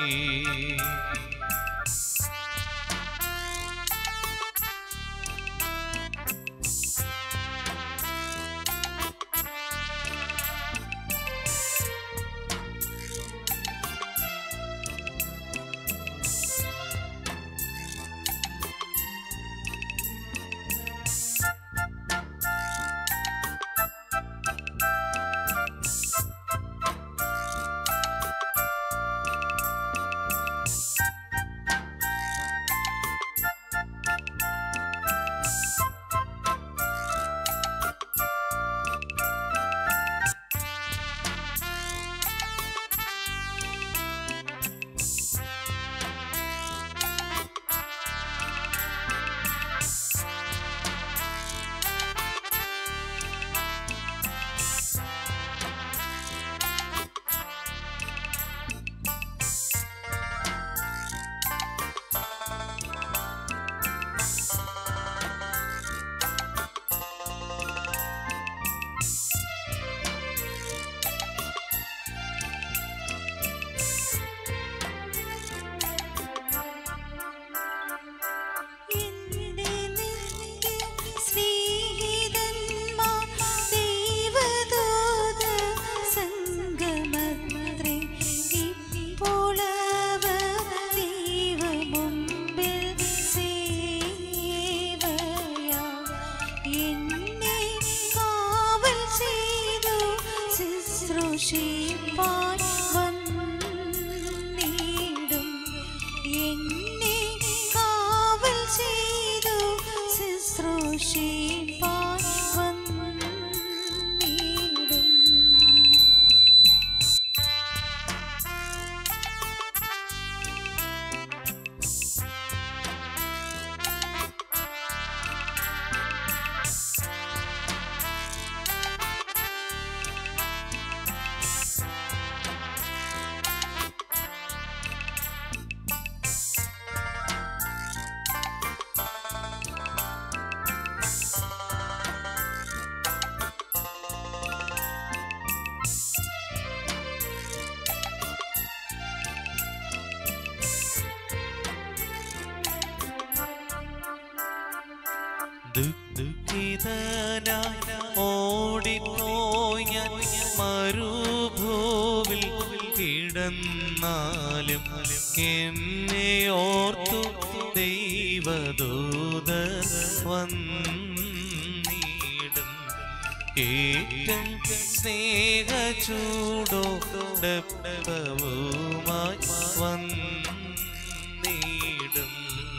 ശുശ്രൂഷിപ്പാൻ വന്നിടും എന്നെ കാവൽ ചെയ്തു ശുശ്രൂഷിപ്പാൻ വന്നിടും ദുഃഖിതനായി ഓടിപ്പോയി ഞാൻ മരുഭൂവിൽ കിടന്നാലും എന്നെ ഓർത്തു ദൈവദൂത വന്നിടും ഏറ്റം സ്നേഹചൂടോടപ്പവുമായി വന്നിടും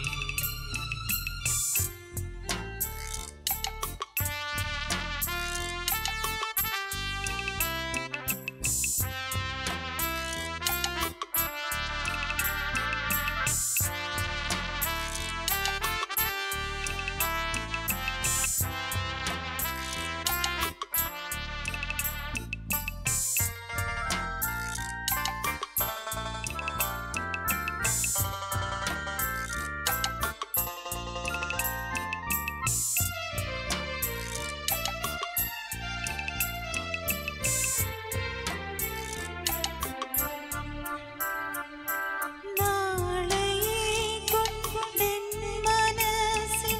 നാളെയെക്കൊണ്ടെൻ മനസ്സിൽ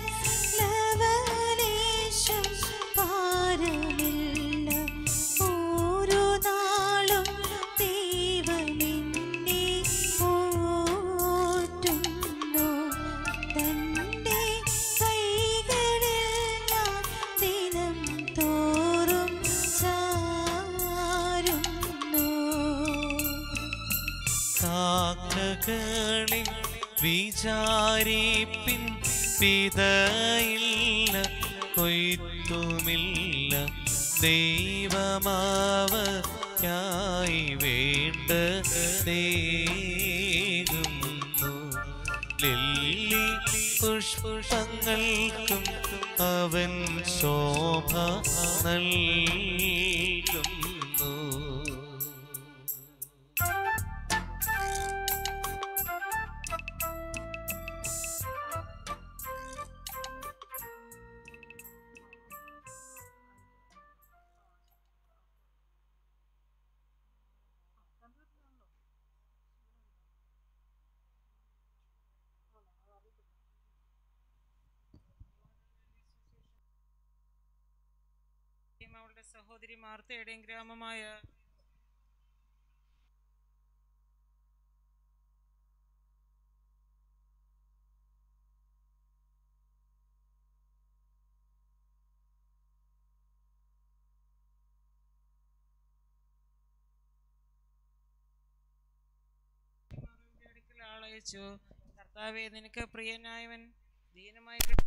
ലവലേശം ഭാരമില്ല. ഓരോ നാളും ദൈവമെന്നെ പോറ്റുന്നു. തന്റെ കൈകളിൽ ഞാൻ ദിനം തോറും ചാരുന്നു കാക്കകളെ വിചാരിപ്പിൻ പിതയില്ല കൊയ്ത്തുമില്ല ദൈവമാവയ്ക്കായി വേണ്ട ദേകുന്നു ലില്ലി പുഷ്പങ്ങൾക്കും അവൻ ശോഭ നൽകുന്നു അവളുടെ സഹോദരി മാർത്തയുടെയും ഗ്രാമമായ മാതാവിന്റെ അടുക്കൽ ആളയച്ചു കർത്താവെ നിനക്ക് പ്രിയനായവൻ ദീനമായി കിട-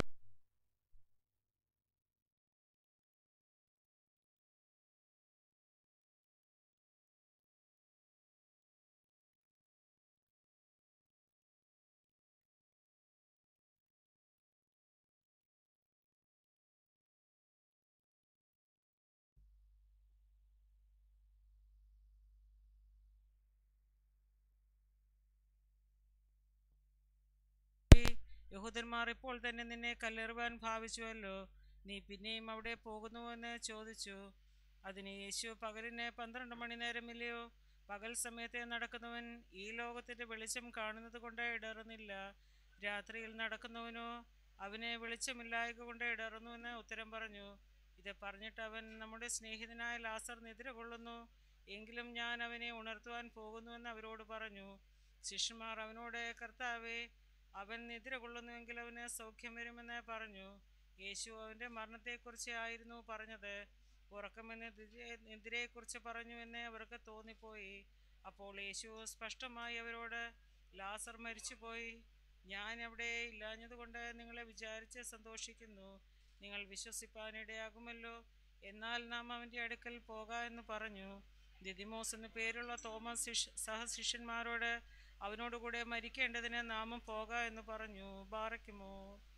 യഹൂദന്മാർ ഇപ്പോൾ തന്നെ നിന്നെ കല്ലെറുവാൻ ഭാവിച്ചുവല്ലോ നീ പിന്നെയും അവിടെ പോകുന്നുവെന്ന് ചോദിച്ചു അതിന് യേശു പകലിന് പന്ത്രണ്ട് മണി നേരമില്ലയോ പകൽ സമയത്തെ നടക്കുന്നവൻ ഈ ലോകത്തിന്റെ വെളിച്ചം കാണുന്നത് കൊണ്ട് ഇടറുന്നില്ല രാത്രിയിൽ നടക്കുന്നവനോ അവനെ വെളിച്ചമില്ലായക കൊണ്ട് ഇടറുന്നുവെന്ന് ഉത്തരം പറഞ്ഞു ഇത് പറഞ്ഞിട്ട് അവൻ നമ്മുടെ സ്നേഹിതനായ ലാസർ നിദ്ര കൊള്ളുന്നു എങ്കിലും ഞാൻ അവനെ ഉണർത്തുവാൻ പോകുന്നുവെന്ന് അവരോട് പറഞ്ഞു ശിഷ്യന്മാർ അവനോട് കർത്താവേ അവൻ നിദ്ര കൊള്ളുന്നുവെങ്കിൽ അവന് സൗഖ്യം വരുമെന്ന് പറഞ്ഞു യേശു അവൻ്റെ മരണത്തെക്കുറിച്ച് ആയിരുന്നു പറഞ്ഞത് ഉറക്കമെന്ന് നിദ്രയെക്കുറിച്ച് പറഞ്ഞുവെന്ന് അവർക്ക് തോന്നിപ്പോയി അപ്പോൾ യേശു സ്പഷ്ടമായി അവരോട് ലാസർ മരിച്ചുപോയി ഞാൻ അവിടെ ഇല്ലാഞ്ഞതുകൊണ്ട് നിങ്ങളെ വിചാരിച്ച് സന്തോഷിക്കുന്നു നിങ്ങൾ വിശ്വസിപ്പാനിടയാകുമല്ലോ എന്നാൽ നാം അവൻ്റെ അടുക്കൽ പോക എന്ന് പറഞ്ഞു ദിദിമോസ് എന്നു പേരുള്ള തോമസ് ശിഷ് സഹശിഷ്യന്മാരോട് അവനോടുകൂടെ മരിക്കേണ്ടതിന് നാമും പോക എന്ന് പറഞ്ഞു ബാറയ്ക്കുമോ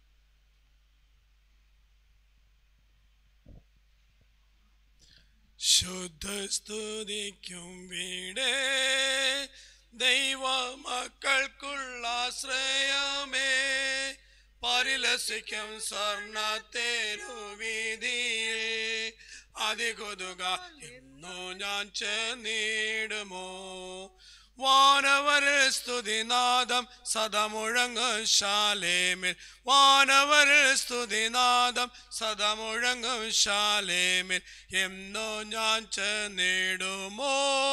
ശുദ്ധസ്തുതിക്കും വീടേ ദൈവ മക്കൾക്കുള്ള ആശ്രയമേ പരിലസിക്കും സ്വർണ തെരുവീതിയിൽ അതികൊതുക എന്നു ഞാൻ ചെന്നിടുമോ വാനവരിൽ സ്തുതിനാദം സദമുഴങ്ങ് ശാലേമിൽ വാനവരിൽ സ്തുതിനാദം സദമുഴങ്ങ് ശാലേമിൽ എന്നോ ഞാൻ ചേർന്നിടുമോ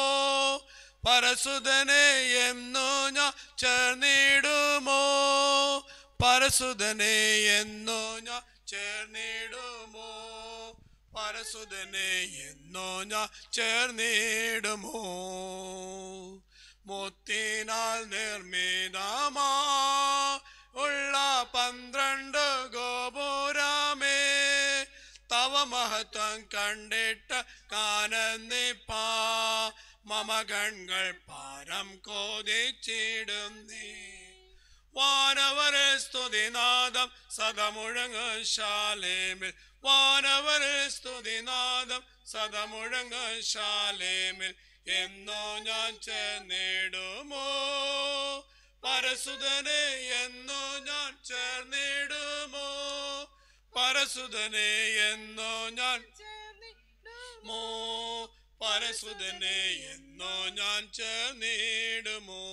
പരസുതനെ എന്നോ ഞാൻ ചേർന്നിടുമോ പരസുതനെ എന്നോ ഞാൻ ചേർന്നിടുമോ പരസുതനെ എന്നോ ഞാൻ ചേർന്നിടുമോ മുത്തിനാൽ നിർമ്മിതമാ ഉള്ള പന്ത്രണ്ട് ഗോപുരമേ തവ മഹത്വം കണ്ടിട്ട് കാനന്ദിപ്പാ മമ കൺകൾ പാരം കോതിച്ചിടും നീ വാനവര സ്തുതിനാദം സദമുഴങ്ങ് ശാലേമിൽ വാനവര സ്തുതിനാദം സദമുഴങ്ങ് ശാലേമിൽ എന്നോ ഞാൻ ചേർന്നിടുമോ പരസുതനെ എന്നോ ഞാൻ ചേർന്നിടുമോ പരസുതനെ എന്നോ ഞാൻ മോ പരസുതനെ എന്നോ ഞാൻ ചേർന്നിടുമോ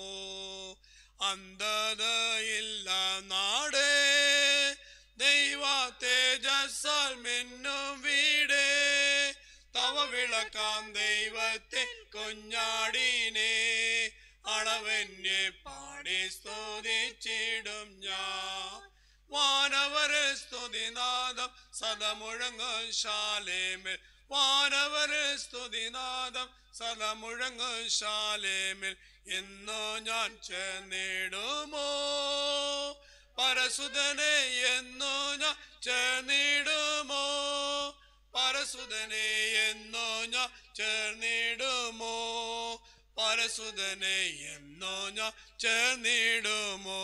അന്ധതയില്ല നാടേ ദൈവ തേജസ്സാൽ മിന്നും വീടേ തവ വിളക്കാം ദൈവത്തെ കുഞ്ഞാടിനെ അളവന്യെ പാടി സ്തുതിച്ചിടും ഞാൻ വാനവര സ്തുതിനാദം സദമുഴങ്ങും ശാലേമിൽ വാനവര സ്തുതിനാദം സദമുഴങ്ങും ശാലേമിൽ എന്നോ ഞാൻ ചേർന്നിടുമോ പരസുതനെ എന്നോ ഞാൻ ചേർന്നിടുമോ പരസുതനെ എന്നോ ഞാൻ ചേർന്നിടുമോ പരസുതനെ എന്നോ ഞാൻ ചേർന്നിടുമോ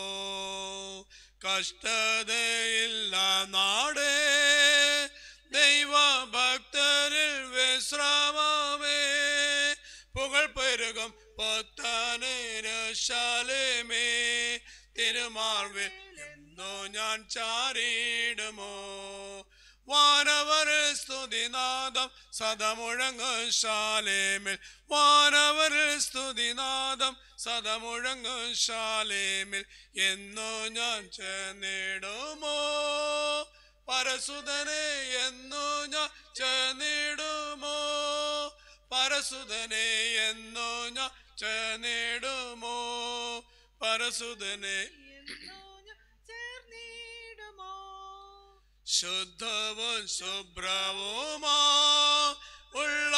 കഷ്ടതയില്ല നാടേ ദൈവ ഭക്തരിൽ വിശ്രാമമേ പുകൾ പെരുകും പൊത്താനേരശാലേമേ തിരുമാർവിൽ എന്നോ ഞാൻ ചാരിടുമോ വാനവര സ്തുതിനാദം സദമുഴങ്ങ് ശാലേമിൽ വാനവര സ്തുതിനാദം സദമുഴങ്ങ് ശാലേമിൽ എന്നോ ഞാൻ ചേർന്നിടുമോ പരസുതനെ എന്നോ ഞാൻ ചേർന്നിടുമോ പരസുതനെ എന്നോ ഞാൻ ചേർന്നിടുമോ പരസുതനെ ശുദ്ധവും ശുഭ്രവുമാ ഉള്ള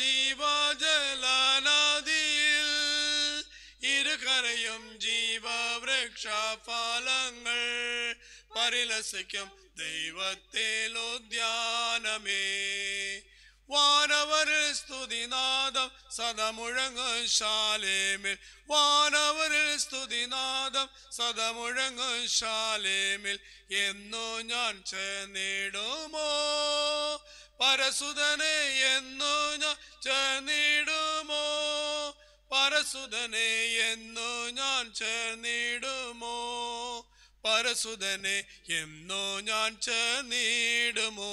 ജീവജലനദിയിൽ ഇരുകരയും ജീവവൃക്ഷ ഫലങ്ങൾ പരിലസിക്കും ദൈവത്തിൽ ഉദ്യാനമേ വാനവർ സ്തുതിനാദം സദമുഴങ്ങ് ശാലേമിൽ വാനവർ സ്തുതിനാദം സദമുഴങ്ങ് ശാലേമിൽ എന്നോ ഞാൻ ചേർന്നിടുമോ പരസുതനെ എന്നോ ഞാൻ ചേർന്നിടുമോ പരസുതനെ എന്നോ ഞാൻ ചേർന്നിടുമോ പരസുതനെ എന്നോ ഞാൻ ചേർന്നിടുമോ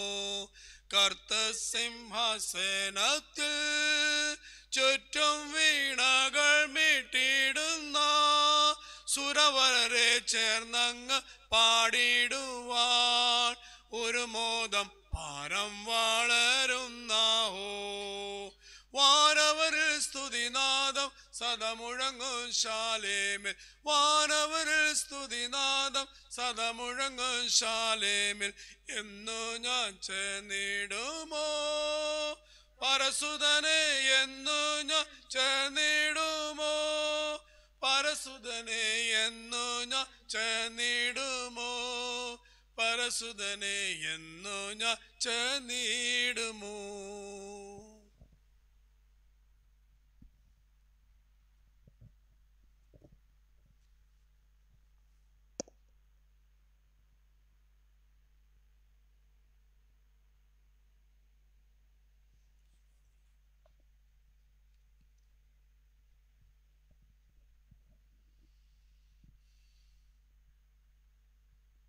കർത്തസിംഹാസനത്തിൽ ചുറ്റും വീണകൾ മീട്ടിടുന്ന സുരവരെ ചേർന്നങ്ങ് പാടിടുവാൻ ഒരു മോദം പാരം വളരുന്നാഹോ വാനവരിൽ സ്തുതിനാദം സദമുഴങ്ങും ശാലേമിൽ വാനവരിൽ സ്തുതിനാദം സദമുഴങ്ങും ശാലേമിൽ എന്നു ഞാൻ ചേർന്നിടുമോ പരസുതനെ എന്നു ഞാൻ ചേർന്നിടുമോ പരസുതനെ എന്നു ഞാൻ ചേർന്നിടുമോ പരസുതനെ എന്നു ഞാൻ ചേർന്നിടുമോ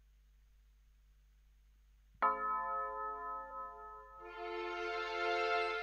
ും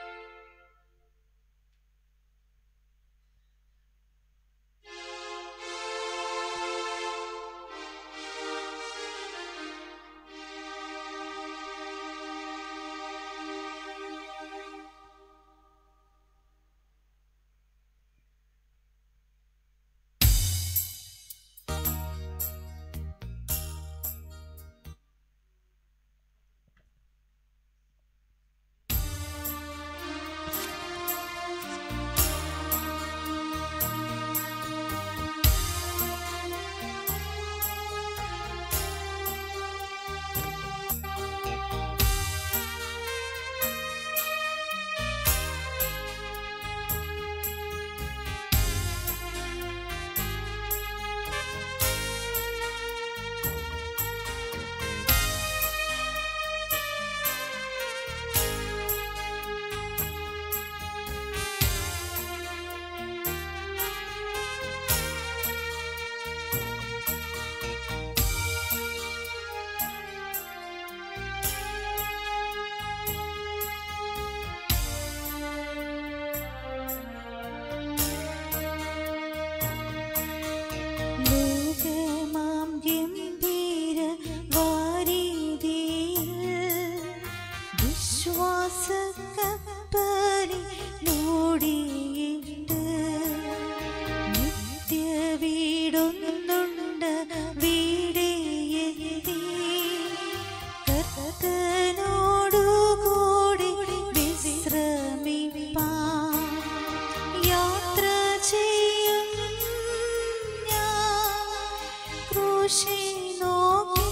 ക്രൂശി നോക്കി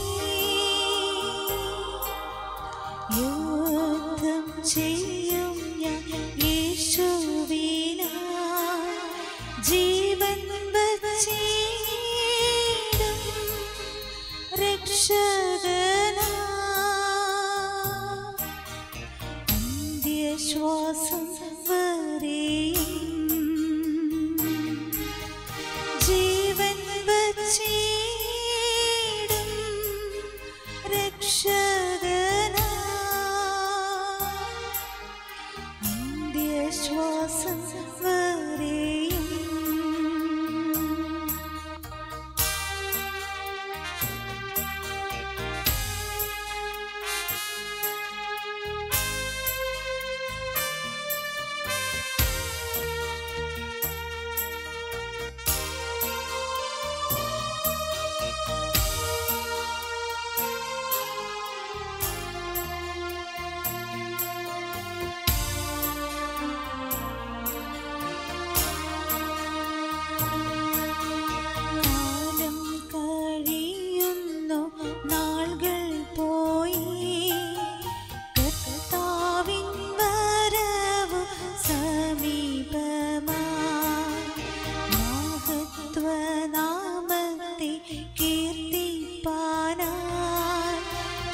യുദ്ധം ചെയ്യും ഞാൻ യേശുവിനാ ജീവൻ വച്ചിടും രക്ഷകനാ അന്ത്യശ്വാസം വരെയും ജീവൻ വച്ചിടും രക്ഷകനാ അന്ത്യശ്വാസം വരെയും കാലം കഴിയുന്നു നാളുകൾ പോയി കർത്താവിൻ വരവു സമീപമായി മഹത്വനാമത്തെ കീർത്തിപ്പാനായി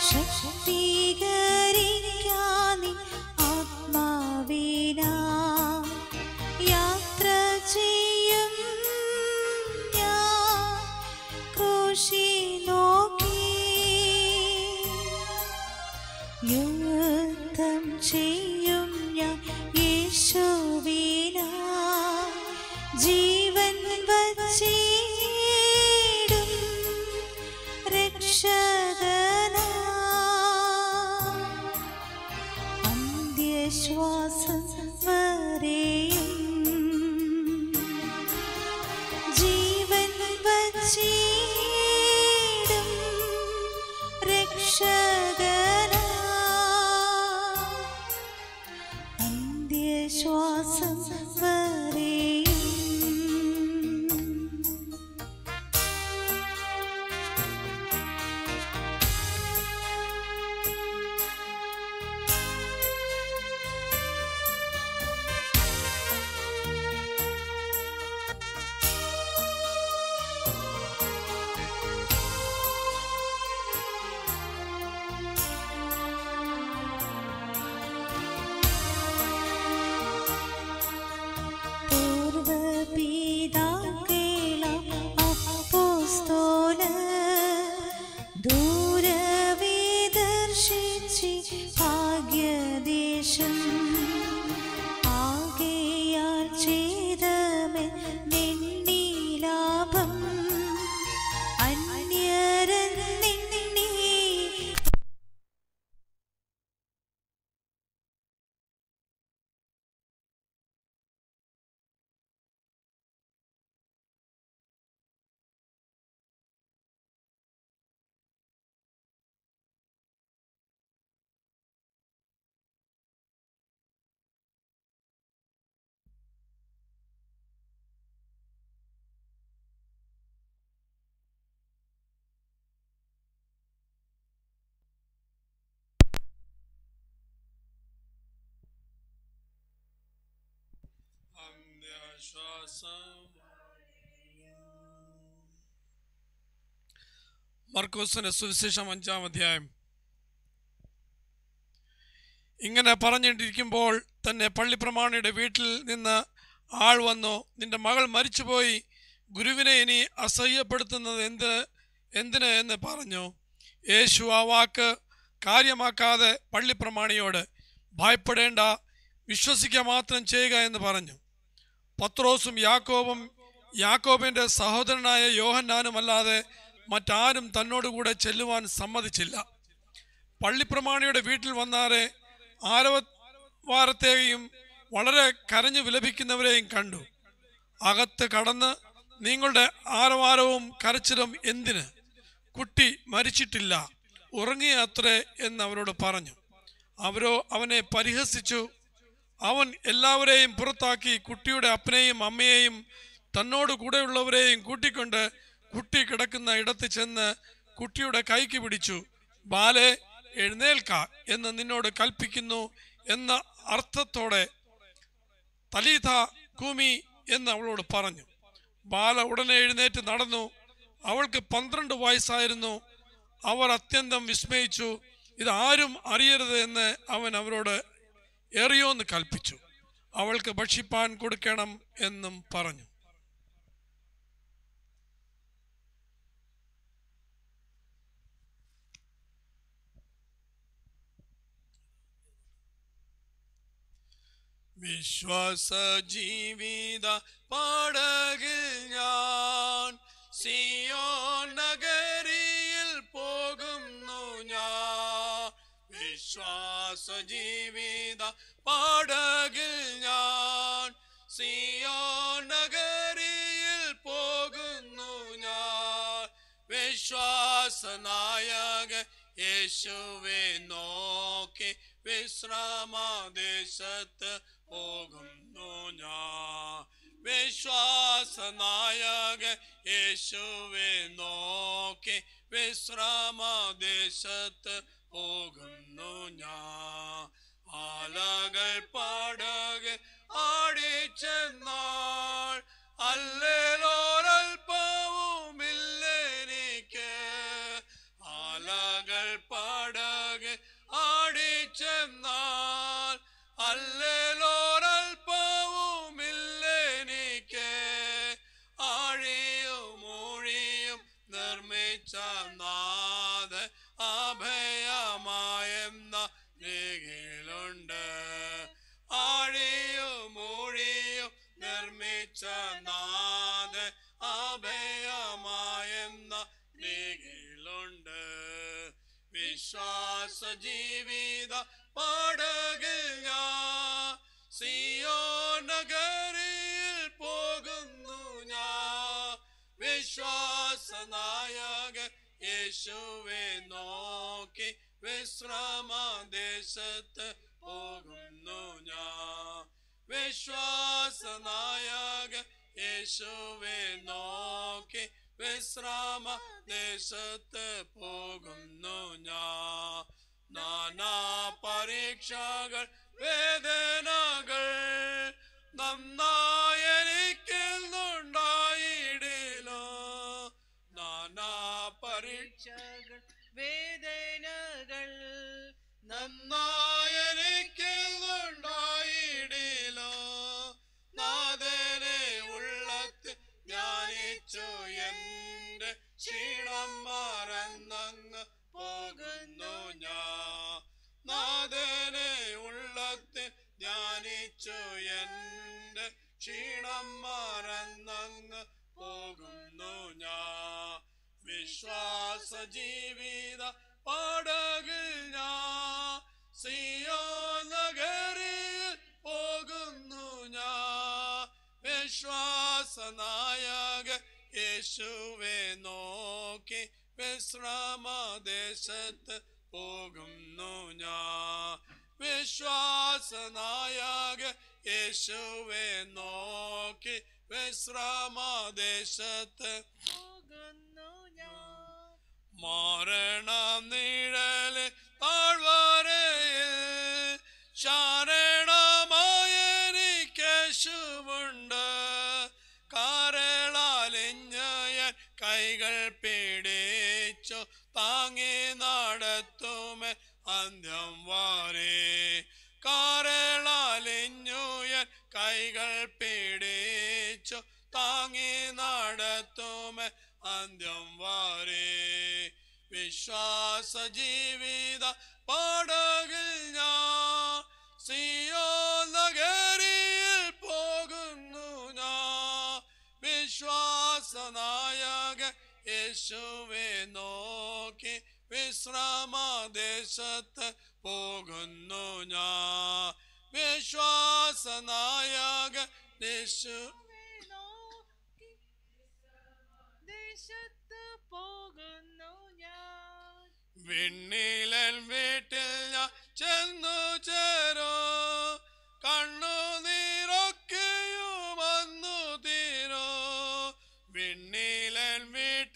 ശക്തീകരിക്കാനി ആത്മാവിനാ യാത്ര ചെയ്യും ഞാൻ ക്രൂശി നോക്കി യുദ്ധം ചെയ്യും ഞാൻ യേശുവിനാ ജീവൻ വച്ചിടും രക്ഷകനാ അന്ത്യശ്വാസം വരെയും ജീവൻ വച്ചിടും രക്ഷകനാ അന്ത്യശ്വാസം വരെയും പൂർവപിതാക്കളാം അപ്പോസ്തലർ ദൂരവേ ദർശിച്ച് ഭാഗ്യദേശം ആകയാൽ ചെയ്തമൻ നിന്നീ ലാഭം അന്യരൻ നിന്നീ മർക്കോസിന്റെ സുവിശേഷം അഞ്ചാം അധ്യായം ഇങ്ങനെ പറഞ്ഞിട്ടിരിക്കുമ്പോൾ തന്നെ പള്ളിപ്രമാണിയുടെ വീട്ടിൽ നിന്ന് ആൾ വന്നു നിന്റെ മകൾ മരിച്ചുപോയി ഗുരുവിനെ ഇനി അസഹ്യപ്പെടുത്തുന്നത് എന്ത് എന്തിന് എന്ന് പറഞ്ഞു യേശു ആ വാക്ക് കാര്യമാക്കാതെ പള്ളിപ്രമാണിയോട് ഭയപ്പെടേണ്ട വിശ്വസിക്കുക മാത്രം ചെയ്യുക എന്ന് പറഞ്ഞു പത്രോസും യാക്കോബും യാക്കോബിന്റെ സഹോദരനായ യോഹന്നാനും അല്ലാതെ മറ്റാരും തന്നോടുകൂടെ ചെല്ലുവാൻ സമ്മതിച്ചില്ല പള്ളിപ്രമാണിയുടെ വീട്ടിൽ വന്നാറെ ആരവാരത്തെയും വളരെ കരഞ്ഞു വിലപിക്കുന്നവരെയും കണ്ടു അകത്ത് കടന്ന് നിങ്ങളുടെ ആരവാരവും കരച്ചിലും എന്തിന് കുട്ടി മരിച്ചിട്ടില്ല ഉറങ്ങിയ അത്രേ എന്ന് അവരോട് പറഞ്ഞു അവരോ അവനെ പരിഹസിച്ചു അവൻ എല്ലാവരെയും പുറത്താക്കി കുട്ടിയുടെ അപ്പനെയും അമ്മയെയും തന്നോട് കൂടെയുള്ളവരെയും കൂട്ടിക്കൊണ്ട് കുട്ടി കിടക്കുന്ന ഇടത്ത് ചെന്ന് കുട്ടിയുടെ കൈക്ക് പിടിച്ചു ബാലെ എഴുന്നേൽക്ക എന്ന് നിന്നോട് കൽപ്പിക്കുന്നു എന്ന അർത്ഥത്തോടെ തലീത കൂമി എന്ന് അവളോട് പറഞ്ഞു ബാല ഉടനെ എഴുന്നേറ്റ് നടന്നു അവൾക്ക് പന്ത്രണ്ട് വയസ്സായിരുന്നു അവർ അത്യന്തം വിസ്മയിച്ചു ഇത് ആരും അറിയരുത് എന്ന് അവൻ അവരോട് എറിയോന്ന് കൽപ്പിച്ചു അവൾക്ക് ഭക്ഷിപ്പാൻ കൊടുക്കണം എന്നും പറഞ്ഞു വിശ്വാസ ജീവിത പാടകിൽ ഞാൻ സിയോൻ നഗരിയിൽ പോകുന്നു ഞാൻ വിശ്വാസ ജീവിത പാടകിൽ ഞാൻ സിയോൻ നഗരിയിൽ പോകുന്നു ഞാൻ വിശ്വാസനായക യേശുവെ നോക്കി വിശ്രമദേശത്ത് പോകുന്നു ഞാൻ വിശ്വാസനായക യേശുവെ നോക്കി വിശ്രമദേശത്ത് പോകുന്നു ഞാൻ ആലകൾ പാടക ആടിച്ചെന്നാൾ അല്ലേലോരൽപ്പവുമില്ലെനിക്ക് ആലകൾ പാടക ആടിച്ചെന്നാൽ അല്ലേലോരൽപ്പവുമില്ലെനിക്ക് ആഴിയും മൂഴിയും നിർമ്മിച്ച നാഥ അഭയമായെന്ന രേഖയിലുണ്ട് ആഴിയും മൂഴിയും നിർമ്മിച്ച നാഥ അഭയമായെന്ന രേഖയിലുണ്ട് വിശ്വാസ ജീവിത പാടകിൽ ഞാൻ സിയോ നഗരിയിൽ പോകുന്നു ഞാൻ വിശ്വാസനായക യേശുവെ നോക്കി വിശ്രമദേശത്ത് പോകുന്നു ഞാൻ വിശ്വാസനായക യേശുവെ നോക്കി വിശ്രമദേശത്ത് പോകുന്നു ഞാൻ നാനാ പരീക്ഷകൾ വേദനകൾ നന്നായിരിക്കുന്നുണ്ടായിടിലോ നാനാ പരീക്ഷകൾ വേദനകൾ നന്നായിരിക്കുന്നുണ്ടായിടിലോ നാഥനെ ഉള്ളത്ത് ധ്യാനിച്ചു എന്റെ ക്ഷീണം മറന്നങ്ങ് പോകുന്നു ഞാൻ നാഥനെ ഉള്ളത്ത് ധ്യാനിച്ചു എന്റെ ക്ഷീണം മറന്നങ്ങ് പോകുന്നു ഞാൻ വിശ്വാസ ജീവിത പാടകിൽ ഞാൻ സിയോ നഗരിയിൽ പോകുന്നു ഞാൻ വിശ്വാസനായക യേശുവെ നോക്കി വിശ്രമദേശത്ത് പോകുന്നു ഞാൻ വിശ്വാസനായക യേശുവെ നോക്കി വിശ്രമദേശത്ത് പോകുന്നു ഞാൻ മരണം നിഴല് താഴ്വരയിൽ ശരണമായനിക്കേശുവുണ്ട് കാരളാലിഞ്ഞയൻ കൈകൾ പിടിച്ചു താങ്ങി നടത്തുമേ അന്ത്യം വാരേ കാരളാലിഞ്ഞുയൻ കൈകൾ പിടിച്ചു താങ്ങി നടത്തുമേ അന്ത്യം വാരേ വിശ്വാസ ജീവിത പാടകിൽ ഞാൻ സിയോ നഗരിയിൽ പോകുന്നു ഞാൻ വിശ്വാസനായക യേശുവെ നോക്കി വിശ്രമദേശത്ത് പോകുന്നു ഞാൻ വിശ്വാസനായക യേശു നോക്കി ദേശത്ത് പോകുന്നു ഞാൻ വിണ്ണിലൻ വീട്ടിൽ ഞാൻ ചെന്നു ചേരോ കണ്ണു നീരൊക്കെയും വന്നു തീരോ വിണ്ണിലൻ വീട്ടിൽ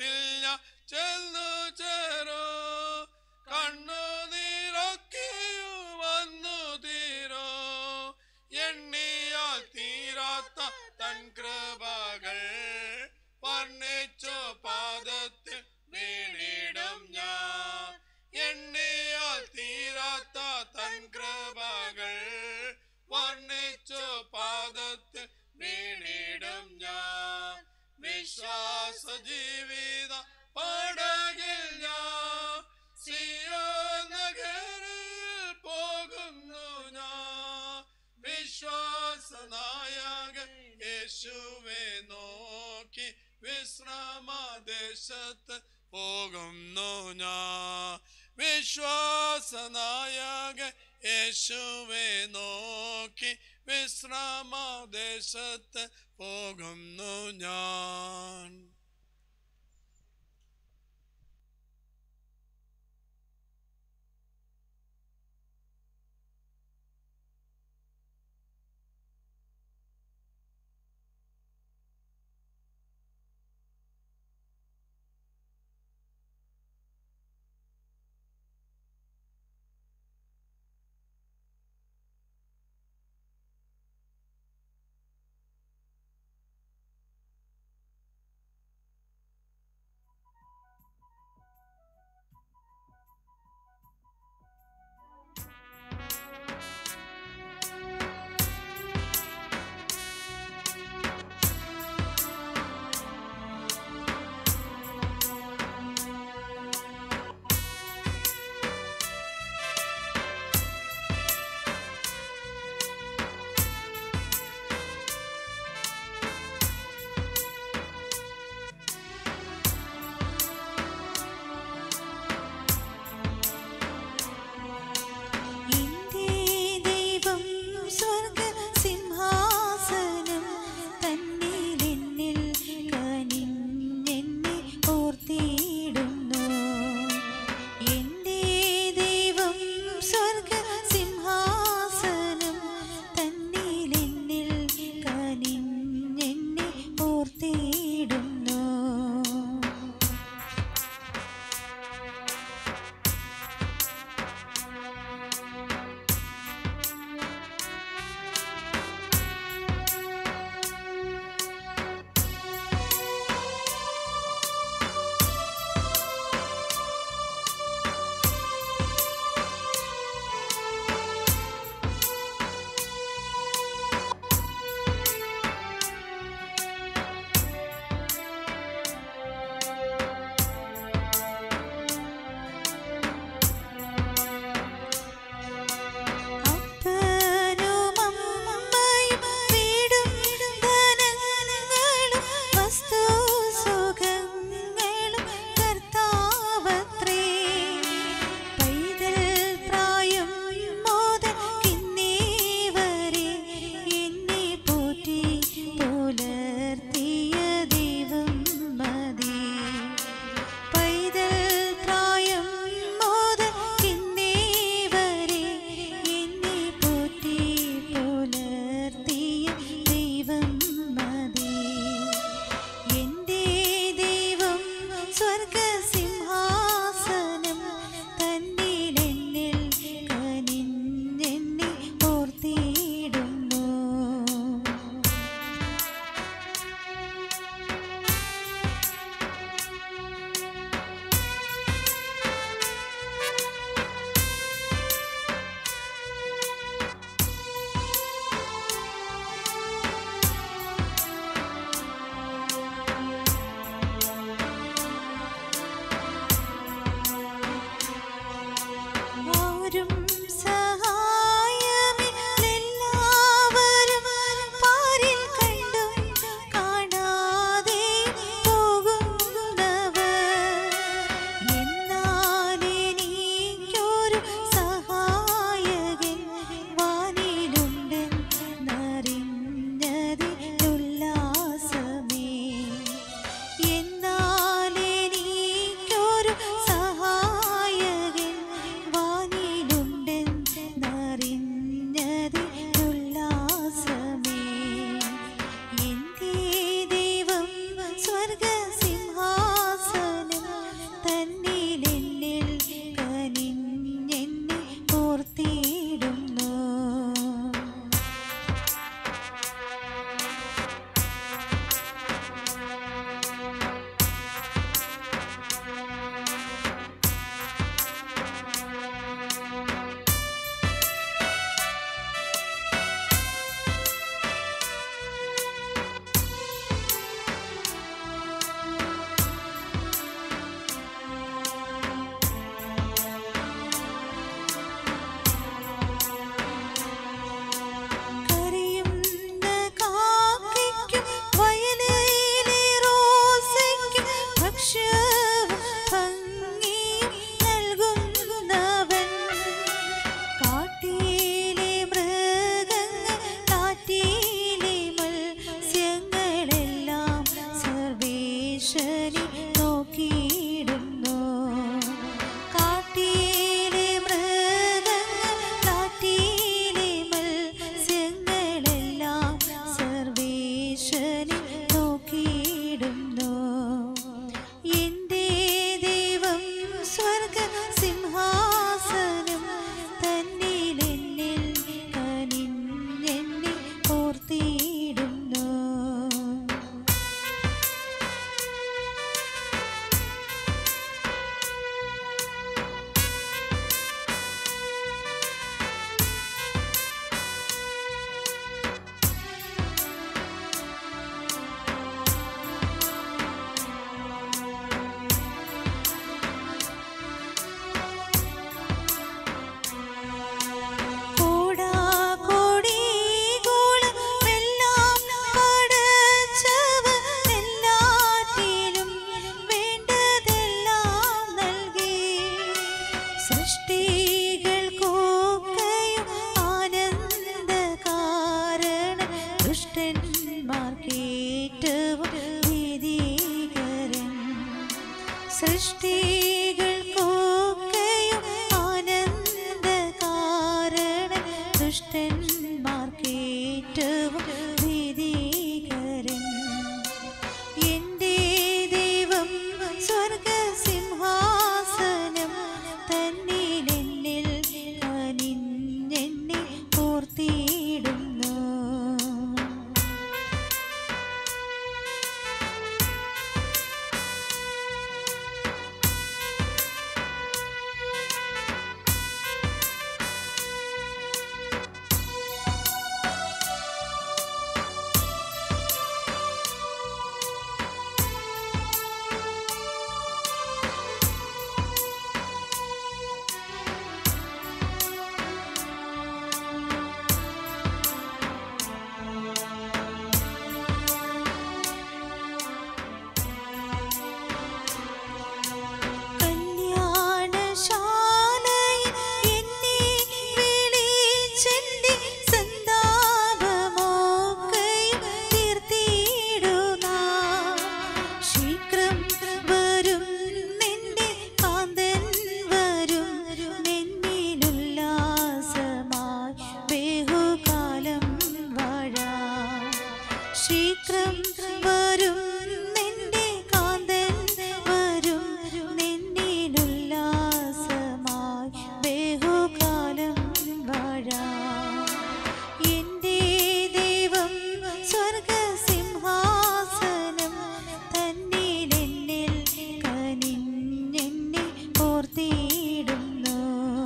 ചെന്നു ചേരോ കണ്ണു നീരൊക്കെയും വന്നു തീരോ എണ്ണിയാൽ തീരാത്ത തൻ കൃപകൾ വർണ്ണിച്ചു പാദത്തിൽ വീണിടും ഞാൻ എണ്ണിയാൽ തീരാത്ത തൻ കൃപകൾ വർണ്ണിച്ചു പാദത്തിൽ വീണിടും ഞാൻ വിശ്വാസ ജീവിത പടകിൽ ഞാൻ സിയോ നഗരിൽ പോകുന്നു ഞാൻ വിശ്വാസനായകൻ യേശുവെ നോക്കി വിശ്രമദേശത്ത് പോകുന്നു ഞാൻ വിശ്വാസനായകൻ യേശുവെ നോക്കി വിശ്രമദേശത്ത് പോകുന്നു ഞാൻ സൃഷ്ടികൾക്കൊക്കെയും ആനന്ദ കാരണൻ ദുഷ്ടന്മാർക്കേറ്റവും ഭീതികരൻ എന്റെ ദൈവം സ്വർഗസിംഹാസനം തന്നിൽ എന്നിൽ കനിഞ്ഞെന്നെ ഓർത്തിയിടുന്നു കല്യാണശാലയിൽ എന്നെ വിളിച്ചെന്റെ സന്താപമൊക്കെയും തീർത്തിടുന്ന ശീഘ്രം വരും നിന്റെ കാന്തൻ വരും നിന്നിലുല്ലാസമായി ബഹുകാലം വാഴാം ശീഘ്രം വരും നിന്റെ കാന്തൻ വരും നിന്നിലുല്ലാസമായി ബഹുകാലം വാഴാം എന്റെ ദൈവം സ്വർഗസിംഹാസനം തന്നിൽ എന്നിൽ കനിഞ്ഞെന്നെ ഓർത്തിയിടുന്നു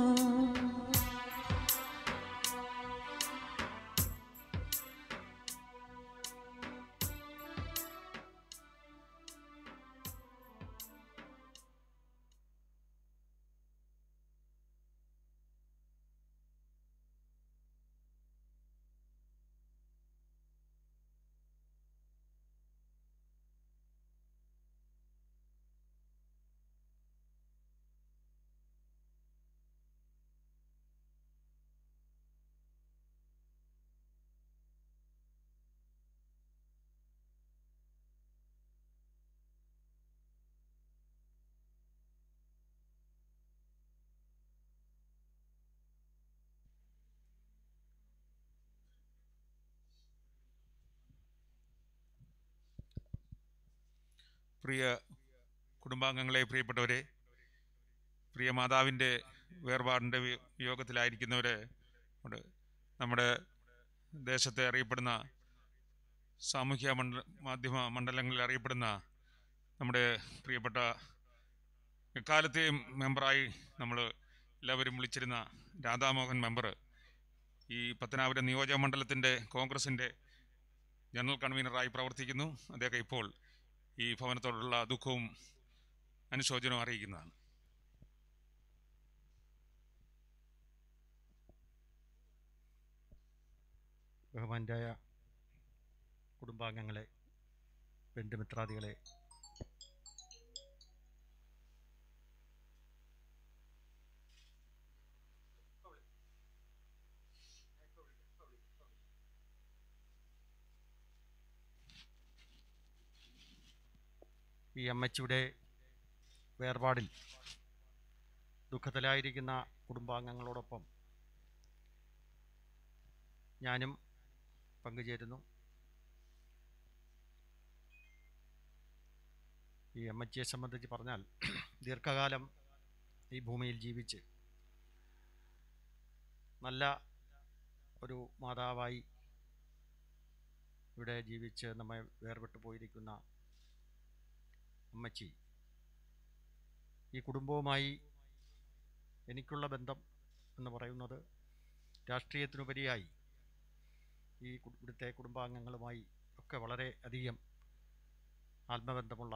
പ്രിയ കുടുംബാംഗങ്ങളെ പ്രിയപ്പെട്ടവരെ പ്രിയ മാതാവിൻ്റെ വേർപാടിൻ്റെ വി- വിയോഗത്തിലായിരിക്കുന്നവരെ ഉണ്ട്. നമ്മുടെ ദേശത്തെ അറിയപ്പെടുന്ന സാമൂഹ്യ മണ്ഡല മാധ്യമ മണ്ഡലങ്ങളിൽ അറിയപ്പെടുന്ന നമ്മുടെ പ്രിയപ്പെട്ട എക്കാലത്തെയും മെമ്പറായി നമ്മൾ എല്ലാവരും വിളിച്ചിരുന്ന രാധാമോഹൻ മെമ്പർ ഈ പത്തനാപുരം നിയോജക മണ്ഡലത്തിൻ്റെ കോൺഗ്രസിൻ്റെ ജനറൽ കൺവീനറായി പ്രവർത്തിക്കുന്നു അദ്ദേഹം ഇപ്പോൾ ഈ ഭവനത്തോടുള്ള ദുഃഖവും അനുശോചനവും അറിയിക്കുന്നതാണ് ബഹുമാന്യായ കുടുംബാംഗങ്ങളെ ബന്ധുമിത്രാദികളെ ഈ അമ്മച്ചിയുടെ വേർപാടിൽ ദുഃഖത്തിലായിരിക്കുന്ന കുടുംബാംഗങ്ങളോടൊപ്പം ഞാനും പങ്കുചേരുന്നു ഈ അമ്മച്ചിയെ സംബന്ധിച്ച് പറഞ്ഞാൽ ദീർഘകാലം ഈ ഭൂമിയിൽ ജീവിച്ച് നല്ല ഒരു മാതാവായി ഇവിടെ ജീവിച്ച് നമ്മെ വേർപെട്ടു പോയിരിക്കുന്ന അമ്മച്ചി ഈ കുടുംബവുമായി എനിക്കുള്ള ബന്ധം എന്ന് പറയുന്നത് രാഷ്ട്രീയത്തിനുപരിയായി ഈ കു- ഇവിടുത്തെ കുടുംബാംഗങ്ങളുമായി ഒക്കെ വളരെ അധികം ആത്മബന്ധമുള്ള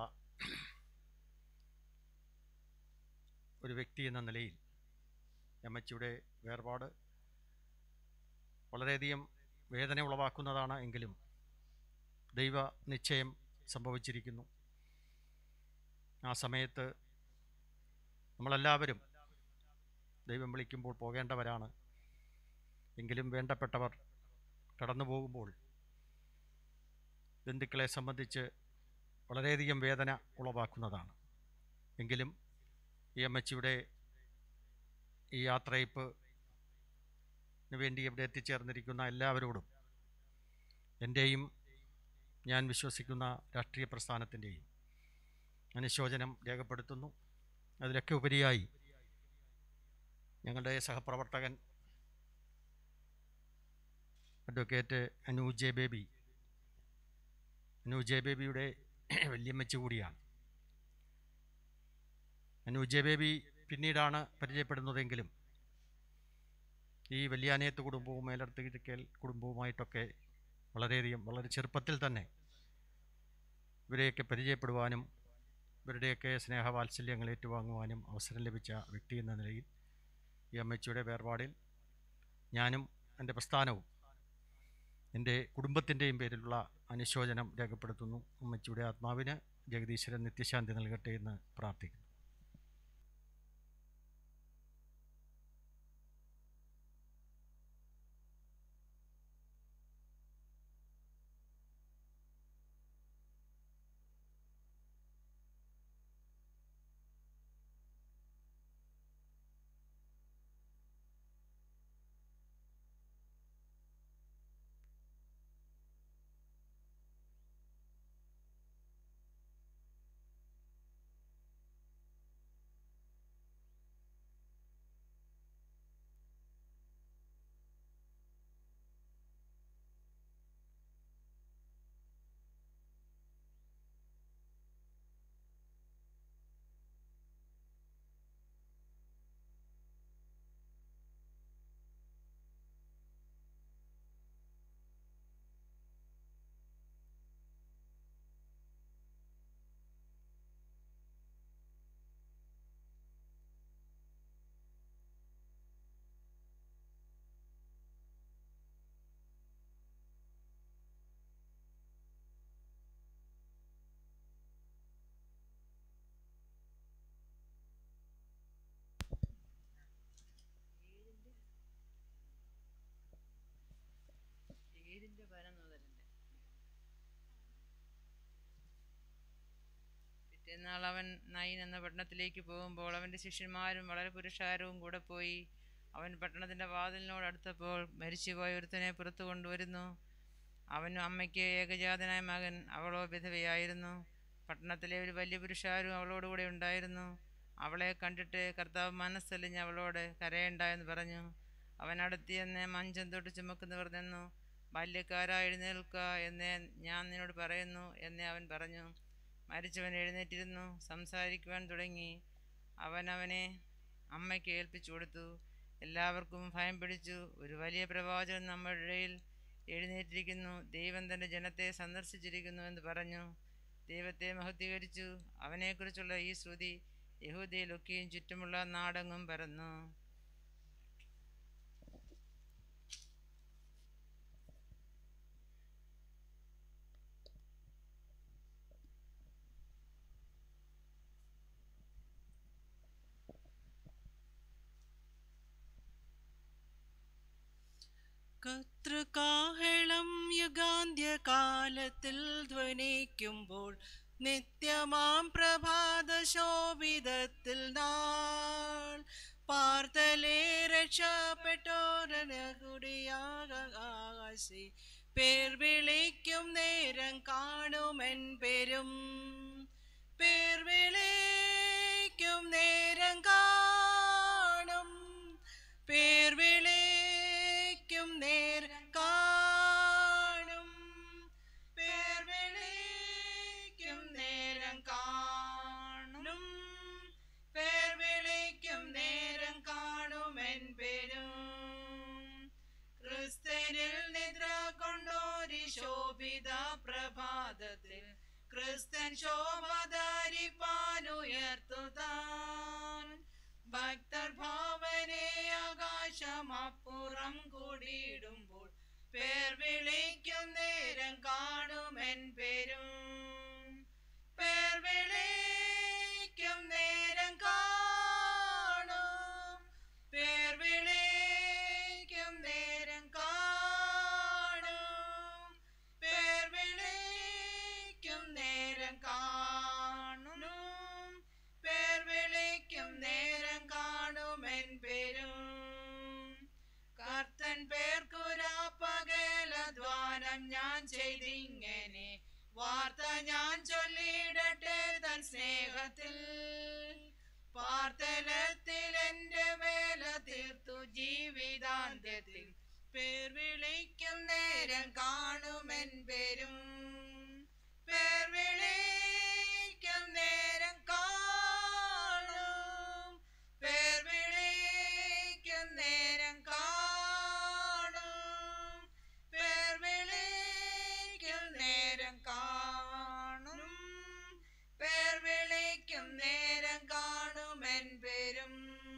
ഒരു വ്യക്തി എന്ന നിലയിൽ അമ്മച്ചിയുടെ വേർപാട് വളരെയധികം വേദന ഉളവാക്കുന്നതാണ് എങ്കിലും ദൈവ നിശ്ചയം സംഭവിച്ചിരിക്കുന്നു ആ സമയത്ത് നമ്മളെല്ലാവരും ദൈവം വിളിക്കുമ്പോൾ പോകേണ്ടവരാണ് എങ്കിലും വേണ്ടപ്പെട്ടവർ കടന്നു പോകുമ്പോൾ ബന്ധുക്കളെ സംബന്ധിച്ച് വളരെയധികം വേദന ഉളവാക്കുന്നതാണ് എങ്കിലും ഈ അമ്മച്ചിയുടെ ഈ യാത്രയപ്പ് വേണ്ടി ഇവിടെ എത്തിച്ചേർന്നിരിക്കുന്ന എല്ലാവരോടും എൻ്റെയും ഞാൻ വിശ്വസിക്കുന്ന രാഷ്ട്രീയ പ്രസ്ഥാനത്തിൻ്റെയും അനുശോചനം രേഖപ്പെടുത്തുന്നു അതിലൊക്കെ ഉപരിയായി ഞങ്ങളുടെ സഹപ്രവർത്തകൻ advocate Anu J Baby Anu J ബേബിയുടെ വല്യമ്മച്ച് കൂടിയാണ് അനു ജെ ബേബി പിന്നീടാണ് പരിചയപ്പെടുന്നതെങ്കിലും ഈ വല്യാനയത്ത് കുടുംബവും മേലർത്തിരിക്കൽ കുടുംബവുമായിട്ടൊക്കെ വളരെയധികം വളരെ ചെറുപ്പത്തിൽ തന്നെ ഇവരെയൊക്കെ പരിചയപ്പെടുവാനും ഇവരുടെയൊക്കെ സ്നേഹവാത്സല്യങ്ങൾ ഏറ്റുവാങ്ങുവാനും അവസരം ലഭിച്ച വ്യക്തി എന്ന നിലയിൽ ഈ അമ്മച്ചിയുടെ വേർപാടിൽ ഞാനും എൻ്റെ പ്രസ്ഥാനവും എൻ്റെ കുടുംബത്തിൻ്റെയും പേരിലുള്ള അനുശോചനം രേഖപ്പെടുത്തുന്നു അമ്മച്ചിയുടെ ആത്മാവിന് ജഗദീശ്വരൻ നിത്യശാന്തി നൽകട്ടെ എന്ന് പ്രാർത്ഥിക്കുന്നു ഏഴിൻ്റെ പതിനൊന്ന് മുതലുണ്ട് പിറ്റേന്നാൾ അവൻ നൈൻ എന്ന പട്ടണത്തിലേക്ക് പോകുമ്പോൾ അവൻ്റെ ശിഷ്യന്മാരും വളരെ പുരുഷാരവും കൂടെ പോയി അവൻ പട്ടണത്തിൻ്റെ വാതിലിനോട് അടുത്തപ്പോൾ മരിച്ചുപോയ ഒരുത്തനെ പുറത്തു കൊണ്ടുവരുന്നു അവനും അമ്മയ്ക്ക് ഏകജാതനായ മകൻ അവളോ വിധവയായിരുന്നു പട്ടണത്തിലെ ഒരു വലിയ പുരുഷാരും അവളോടുകൂടെ ഉണ്ടായിരുന്നു അവളെ കണ്ടിട്ട് കർത്താവ് മനസ്സലിഞ്ഞ് അവളോട് കരയണ്ട പറഞ്ഞു അവൻ അടുത്തിയെന്ന് മഞ്ചം തൊട്ട് ചുമക്കുന്നവർ നിന്നു ബാല്യക്കാരാ എഴുന്നേൽക്ക എന്നേ ഞാൻ നിന്നോട് പറയുന്നു എന്നേ അവൻ പറഞ്ഞു മരിച്ചവൻ എഴുന്നേറ്റിരുന്നു സംസാരിക്കുവാൻ തുടങ്ങി അവൻ അവനെ അമ്മയ്ക്ക് ഏൽപ്പിച്ചു കൊടുത്തു എല്ലാവർക്കും ഭയം പിടിച്ചു ഒരു വലിയ പ്രവാചകൻ നമ്മുടെ ഇടയിൽ എഴുന്നേറ്റിരിക്കുന്നു ദൈവം തൻ്റെ ജനത്തെ സന്ദർശിച്ചിരിക്കുന്നു എന്ന് പറഞ്ഞു ദൈവത്തെ മഹത്വീകരിച്ചു അവനെക്കുറിച്ചുള്ള ഈ ശ്രുതി യഹൂദയിലൊക്കെയും ചുറ്റുമുള്ള നാടെങ്ങും പരന്നു കർത്തൃകാഹളം യുഗാന്ത്യകാലത്തിൽ ധ്വനിക്കുമ്പോൾ നിത്യമാം പ്രഭാത ശോഭിതത്തിൽ നാൾ പാർത്തലേ രക്ഷപ്പെട്ടോരകുടിയാകാശി പേർ വിളിക്കും നേരം കാണുമെൻ പേരും പേർ വിളിക്കും നേരം കാണും പേർ വിളിക്കും നേരം കാണും പേർ വിളിക്കും നേരം കാണും പേർ വിളിക്കും നേരം കാണുമെൻ പേരും ക്രിസ്തനിൽ നിദ്ര കൊണ്ടോരി ശോഭിത പ്രഭാതത്തിൽ ക്രിസ്തൻ ശോഭധരിപ്പാനുയർത്തുതാൻ ഭക്തർ ഭാവനെ ആകാശമപ്പുറം കൂടിയിടുമ്പോൾ പേർ വിളിക്കും നേരം കാണുമെൻ പേരും പേർ വിളിക്കും നേരം കാണും പേർ വിളിക്കും നേരം കാണും പേർ വിളിക്കും നേരം കാണും പേർ വിളിക്കും ചെയ്തിങ്ങനെ വാർത്ത ഞാൻ ചൊല്ലിയിടട്ടെ തൻ സ്നേഹത്തിൽ പാർത്തലത്തിൽ എന്റെ വേല തീർത്തു ജീവിതാന്ത്യത്തിൽ പേർ വിളിക്കും നേരം കാണുമെൻ പേരും പേർ വിളിക്കും നേരം കാണും പേർ വിളിക്കും നേരം കാണും പേർ വിളിക്കും നേരം കാണും പേർ വിളിക്കും നേരം കാണുമെൻ പേരും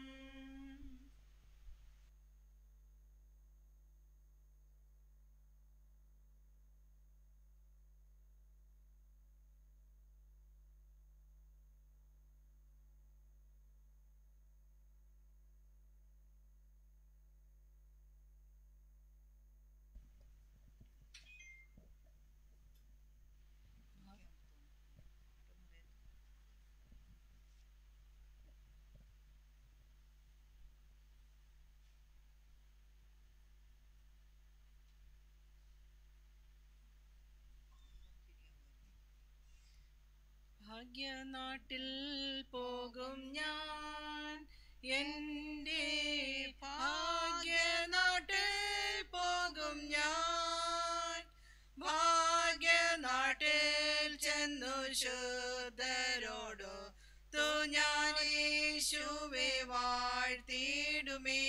ഭാഗ്യനാട്ടിൽ പോകും ഞാൻ എൻ്റെ ഭാഗ്യനാട്ടിൽ പോകും ഞാൻ ഭാഗ്യനാട്ടിൽ ചെന്നു ശുദ്ധരോടോ തു ഞാൻ യേശുവെ വാഴ്ത്തിയിടുമേ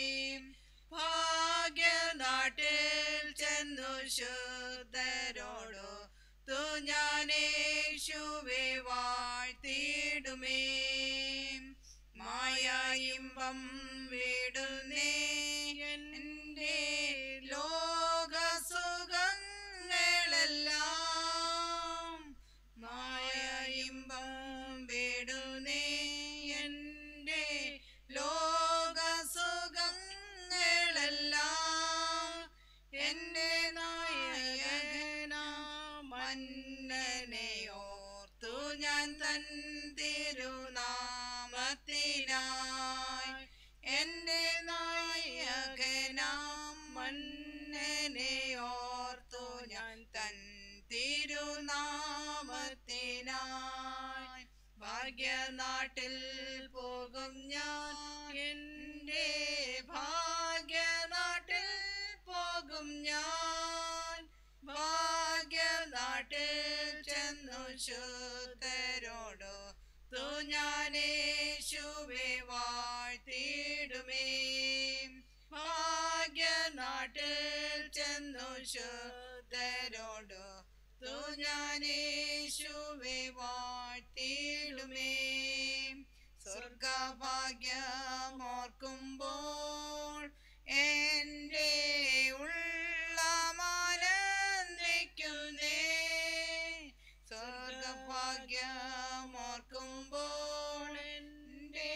ഭാഗ്യനാട്ടിൽ ചെന്നു ശുദ്ധരോടോ തു ഞാൻ യേശുവെ വാഴ്ത്തിയിടുമേ മായ ഇമ്പം വിടുന്നേ എൻ്റെ ലോക സുഖങ്ങളെല്ലാം മായ ഇമ്പം വിടുന്നേ എൻ്റെ ലോക സുഖങ്ങളെല്ലാം എൻ്റെ നായകനാ മന്നനെ ഓർത്തു ഞാൻ തൻ തിരുനാമത്തിനായി എൻ്റെ നായകനാം മന്നനെ ഓർത്തു ഞാൻ തൻ തിരുനാമത്തിനായി ഭാഗ്യനാട്ടിൽ പോകും ഞാൻ എൻ്റെ ഭാഗ്യനാട്ടിൽ പോകും ഞാൻ ഭാഗ്യനാട്ടിൽ ചെന്നു ശുദ്ധരോടോ തു ഞാനേശുവെ വാഴ്ത്തിയിടുമേ ഭാഗ്യനാട്ടിൽ ചെന്നു ശുദ്ധരോടോ തു ഞാനേശുവെ വാഴ്ത്തിയിടുമേ സ്വർഗഭാഗ്യമോർക്കുമ്പോൾ എൻ്റെ ഉള്ളമാനന്ദിക്കുന്നേ സ്വർഗഭാഗ്യമോർക്കുമ്പോൾ എൻ്റെ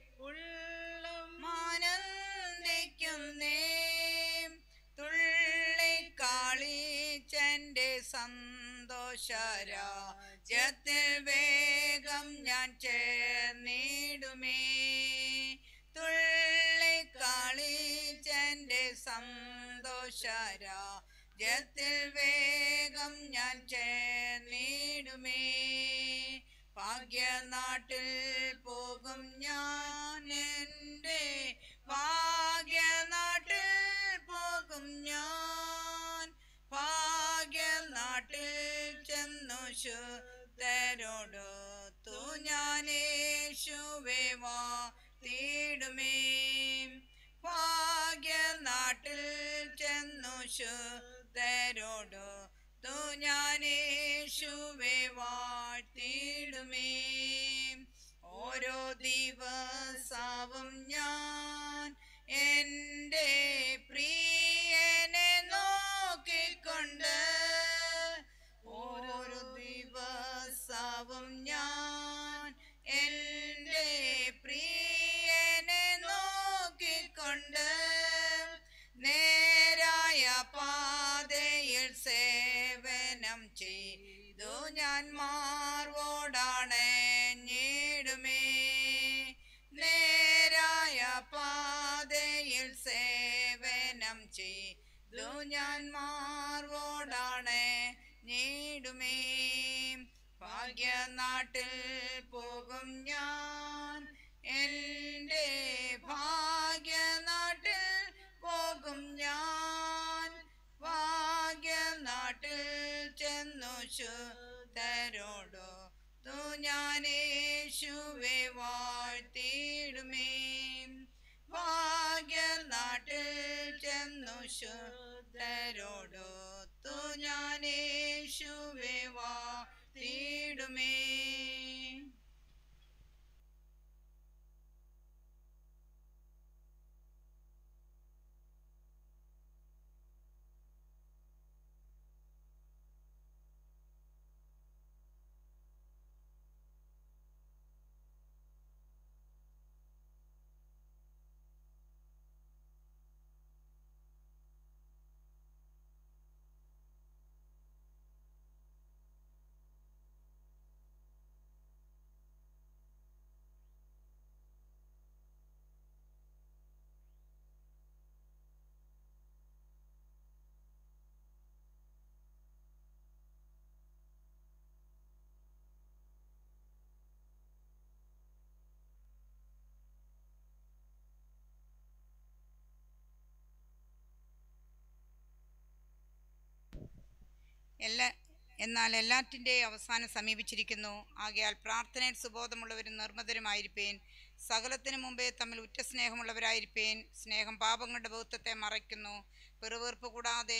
ഉള്ളമാനന്ദിക്കുന്നേ തുള്ളിക്കാളിച്ചെൻ്റെ സന്തോഷരാജ്യത്തിൽ വേഗം ഞാൻ ചേർന്നിടുമേ തുള്ളിക്കാളിച്ചെൻ്റെ സന്തോഷരാജ്യത്തിൽ വേഗം ഞാൻ ചേർന്നിടുമേ ഭാഗ്യനാട്ടിൽ പോകും ഞാൻ എൻ്റെ ഭാഗ്യനാട്ടിൽ പോകും ഞാൻ ഭാഗ്യനാട്ടിൽ ചെന്നു ശുദ്ധരോടൊത്തു ഞാനേശുവെ വാഴ്ത്തിയിടുമേ ഭാഗ്യനാട്ടിൽ ചെന്നു ശുദ്ധരോടൊത്തു ഞാനേശുവെ വാഴ്ത്തിയിടുമേ ഓരോ ദിവസവും ഞാൻ എൻ്റെ പ്രിയനെ നോക്കിക്കൊണ്ട് ഓരോ ദിവസവും ഞാൻ എൻ്റെ പ്രിയനെ നോക്കിക്കൊണ്ട് നേരായ പാതയിൽ സേവനം ചെയ്തു ഞാൻ മാർവോടാണ് ഞേടുമേ നേരായ ദു ഞാൻ മാർവോടാണ് നീടുമേ ഭാഗ്യനാട്ടിൽ പോകും ഞാൻ എൻ്റെ ഭാഗ്യനാട്ടിൽ പോകും ഞാൻ ഭാഗ്യനാട്ടിൽ ചെന്നു ശുദ്ധരോടോ തു ഞാൻ യേശുവെ വാഴ്ത്തിയിടുമേ ഭാഗ്യനാട്ടിൽ ചെന്നു ശുദ്ധരോടൊത്തു ഞാൻ യേശുവെ വാഴ്ത്തിയിടുമേ എല്ലാ എന്നാൽ എല്ലാറ്റിൻ്റെയും അവസാനം സമീപിച്ചിരിക്കുന്നു ആകയാൽ പ്രാർത്ഥനയിൽ സുബോധമുള്ളവരും നിർമ്മതരുമായിരിപ്പേൻ സകലത്തിനു മുമ്പേ തമ്മിൽ ഉറ്റ സ്നേഹമുള്ളവരായിരിപ്പേൻ സ്നേഹം പാപങ്ങളുടെ ബഹുത്വത്തെ മറയ്ക്കുന്നു പെറുവീർപ്പ് കൂടാതെ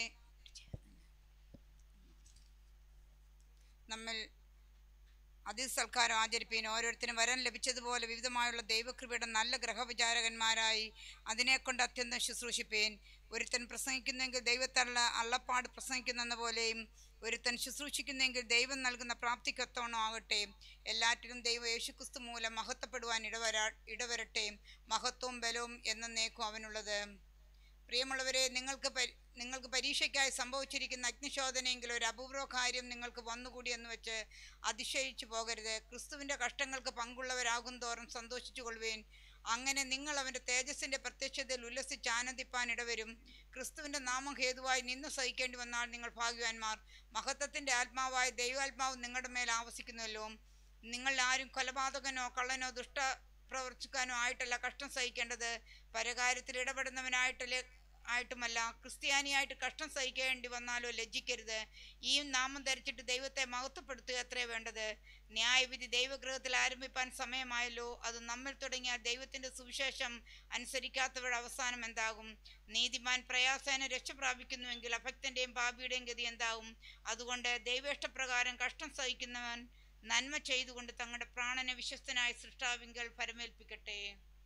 നമ്മിൽ അതിസൽക്കാരം ആചരിപ്പീൻ ഓരോരുത്തരും വരം ലഭിച്ചതുപോലെ വിവിധമായുള്ള ദൈവകൃപയുടെ നല്ല ഗ്രഹവിചാരകന്മാരായി അതിനെക്കൊണ്ട് അത്യന്തം ശുശ്രൂഷിപ്പീൻ ഒരുത്തൻ പ്രസംഗിക്കുന്നെങ്കിൽ ദൈവത്തള്ള അള്ളപ്പാട് പ്രസംഗിക്കുന്നെന്ന പോലെയും ഒരുത്തൻ ശുശ്രൂഷിക്കുന്നെങ്കിൽ ദൈവം നൽകുന്ന പ്രാപ്തിക്കൊത്തോണം ആകട്ടെ എല്ലാറ്റിലും ദൈവം യേശുക്രിസ്തു മൂലം മഹത്വപ്പെടുവാൻ ഇടവരാ ഇടവരട്ടെ മഹത്വവും ബലവും എന്നേക്കും അവനുള്ളത് പ്രിയമുള്ളവരെ നിങ്ങൾക്ക് പരി- നിങ്ങൾക്ക് പരീക്ഷയ്ക്കായി സംഭവിച്ചിരിക്കുന്ന അഗ്നിശോധനയെങ്കിൽ ഒരു അപൂർവ കാര്യം നിങ്ങൾക്ക് വന്നുകൂടി എന്ന് വെച്ച് അതിശയിച്ചു പോകരുത് ക്രിസ്തുവിൻ്റെ കഷ്ടങ്ങൾക്ക് പങ്കുള്ളവരാകും തോറും സന്തോഷിച്ചു കൊള്ളുവേൻ അങ്ങനെ നിങ്ങൾ അവൻ്റെ തേജസ്സിൻ്റെ പ്രത്യക്ഷതയിൽ ഉല്ലസിച്ച് ആനന്ദിപ്പാൻ ഇടവരും ക്രിസ്തുവിൻ്റെ നാമം ഹേതുവായി നിന്ന് സഹിക്കേണ്ടി വന്നാൽ നിങ്ങൾ ഭാഗ്യവാന്മാർ മഹത്വത്തിൻ്റെ ആത്മാവായ ദൈവാത്മാവ് നിങ്ങളുടെ മേൽ ആവസിക്കുന്നുവല്ലോ നിങ്ങൾ ആരും കൊലപാതകനോ കള്ളനോ ദുഷ്ട പ്രവർത്തിക്കാനോ ആയിട്ടല്ല കഷ്ടം സഹിക്കേണ്ടത് പരകാര്യത്തിൽ ഇടപെടുന്നവനായിട്ടല്ലേ ആയിട്ടുമല്ല ക്രിസ്ത്യാനിയായിട്ട് കഷ്ടം സഹിക്കേണ്ടി വന്നാലോ ലജ്ജിക്കരുത് ഈ നാമം ധരിച്ചിട്ട് ദൈവത്തെ മഹത്വപ്പെടുത്തുക അത്രേ വേണ്ടത് ന്യായവിധി ദൈവഗൃഹത്തിൽ ആരംഭിപ്പാൻ സമയമായല്ലോ അത് നമ്മിൽ തുടങ്ങിയ ദൈവത്തിന്റെ സുവിശേഷം അനുസരിക്കാത്തവരുടെ അവസാനം എന്താകും നീതിമാൻ പ്രയാസേന രക്ഷ പ്രാപിക്കുന്നുവെങ്കിൽ അഭക്തന്റെയും പാപിയുടെയും ഗതി എന്താകും അതുകൊണ്ട് ദൈവേഷ്ടപ്രകാരം കഷ്ടം സഹിക്കുന്നവൻ നന്മ ചെയ്തുകൊണ്ട് തങ്ങളുടെ പ്രാണനെ വിശ്വസ്തനായ സൃഷ്ടാവിങ്കൽ പരമേൽപ്പിക്കട്ടെ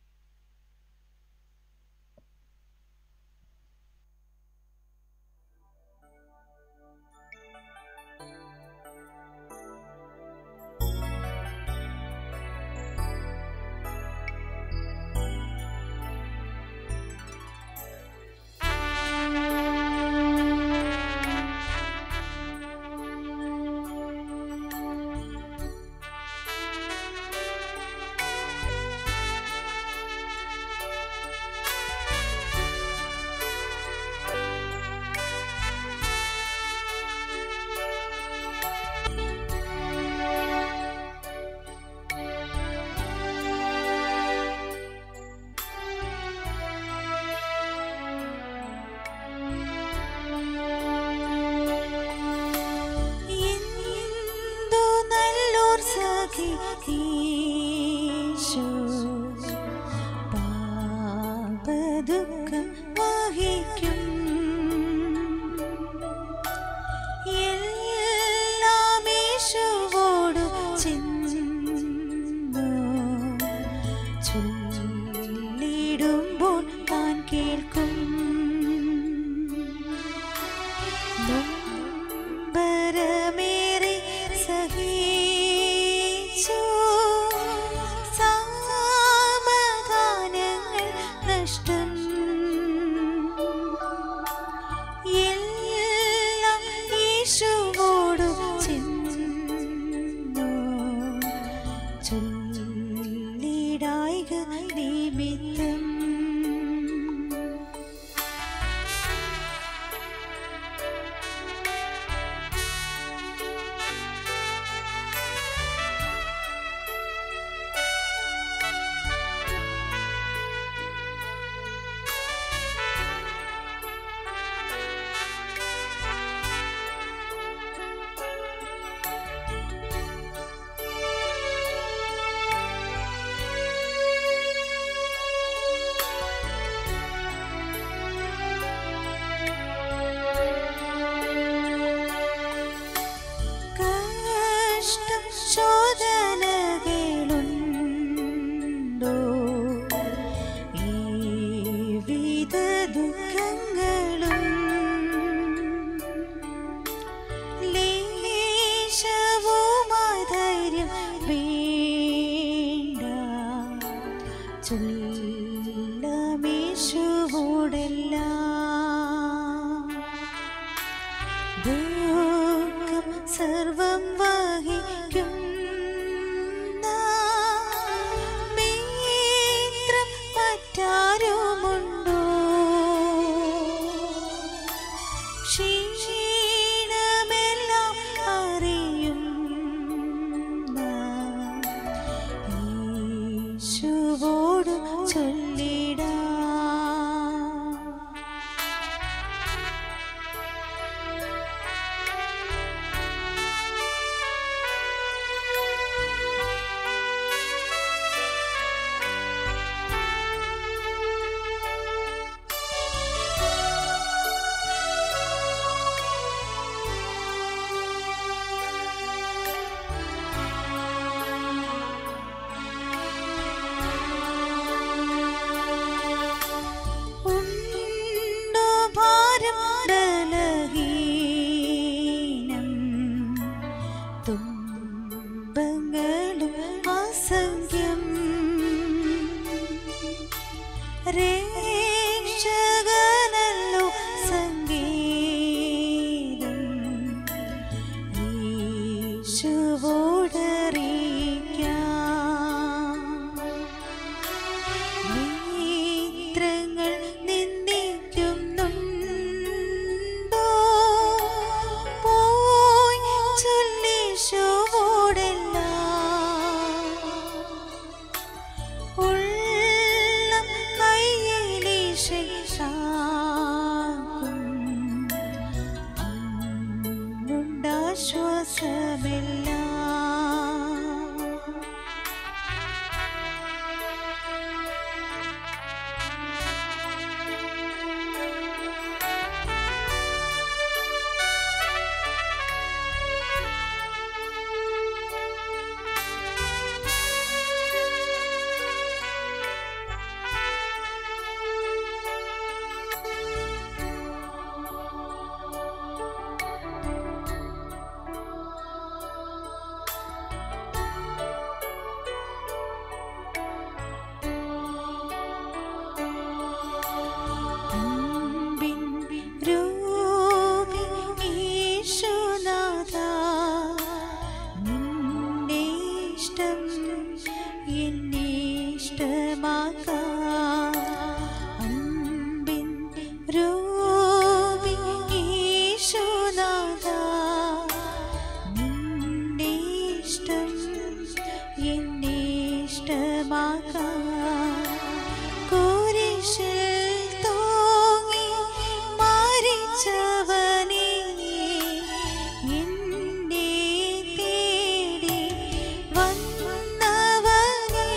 എന്തു നല്ലോർ സഖി ഈശോ പാപദുഃഖം വഹിക്കും എല്ലാം യേശുവോടു ചെന്നു ചൊല്ലിടുമ്പോൾ താൻ കേൾക്കും നൊമ്പരമേറെ സഹിച്ചു സമാധാനങ്ങൾ നഷ്ടം എല്ലാം യേശുവോടു ചെന്നു ചൊല്ലിടായിക നിമിത്തം ചൊല്ലമേശുവോടെല്ലാം ദുഃഖം സർവം വഹിക്കും മിത്രം മറ്റാരുമുണ്ടോ ക്ഷീണമെല്ലാം അറിയും യേശുവോടു ചൊല്ലിടാം ഉണ്ടോ ഭാരം ബലഹീനം തുമ്പങ്ങളും അസംഖ്യം രക്ഷകനല്ലോ സംഗീതം യേശുവോടറിയിക്കാം നേത്രങ്ങൾ നിന്ദിക്കുന്നുണ്ടോ പോയി ചൊല്ലിശോടെല്ലാം ഉള്ളം കയ്യിലിശാക്കും അങ്ങുണ്ടാശ്വാസമെല്ലാം അൻപിൻ രൂപി യേശുനാഥാ, നിന്റെ ഇഷ്ടം എന്നെ ഇഷ്ടമാക്കാം. അൻപിൻ രൂപി യേശുനാഥാ, നിന്റെ ഇഷ്ടം എന്നെ ഇഷ്ടമാക്കാം കുരിശിൽ തൂങ്ങി മരിച്ചവനെ എന്നെ തേടി വന്നവനെ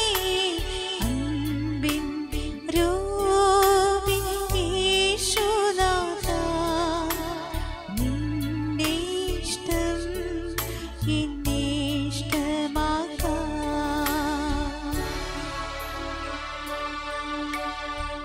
അൻപിൻ രൂപി യേശുനാഥാ, നിന്റെ ഇഷ്ടം എന്നെ ഇഷ്ടമാക്കാം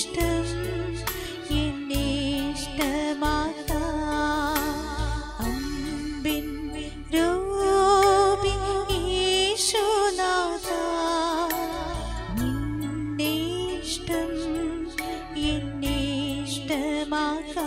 ഇഷ്ടം എന്നെ ഇഷ്ടമാക്കാ അൻപിൻ രൂപി യേശുനാഥ നിന്നെ ഇഷ്ടം എന്നെ ഇഷ്ടമാക്കാ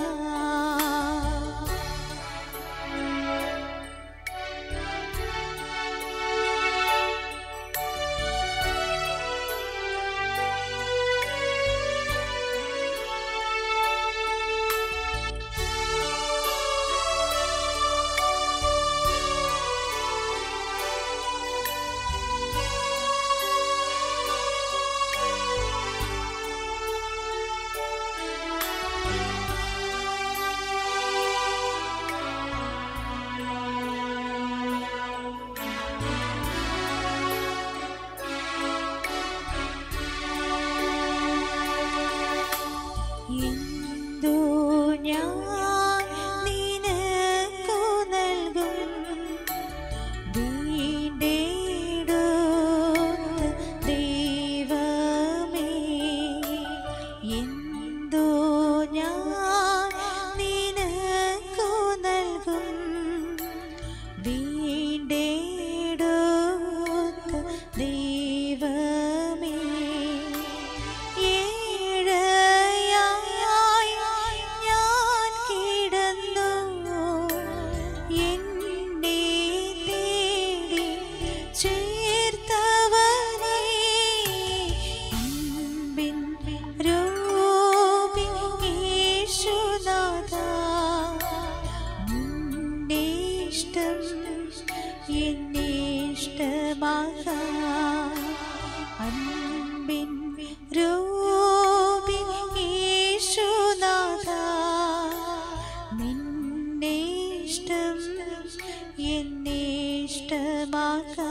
എന്തു ഞാൻ നിനക്കു നൽകും വീണ്ടെടുത്ത ദൈവമേ എന്തു ഞാൻ നിനക്കു നൽകും വീണ്ടെടുത്ത ദൈവമേ ഏഴയായി ഞാൻ കിടന്നു എന്നെ തേടി ചേർത്തവനേ അൻപിൻ രൂപി യേശുനാഥ നിന്നെ ഇഷ്ടം എന്നെ ഇഷ്ടമാകാ അൻപിൻ രൂപി യേശുനാഥ നിന്നെ ഇഷ്ടം എന്നെ ഇഷ്ടമാക്കാ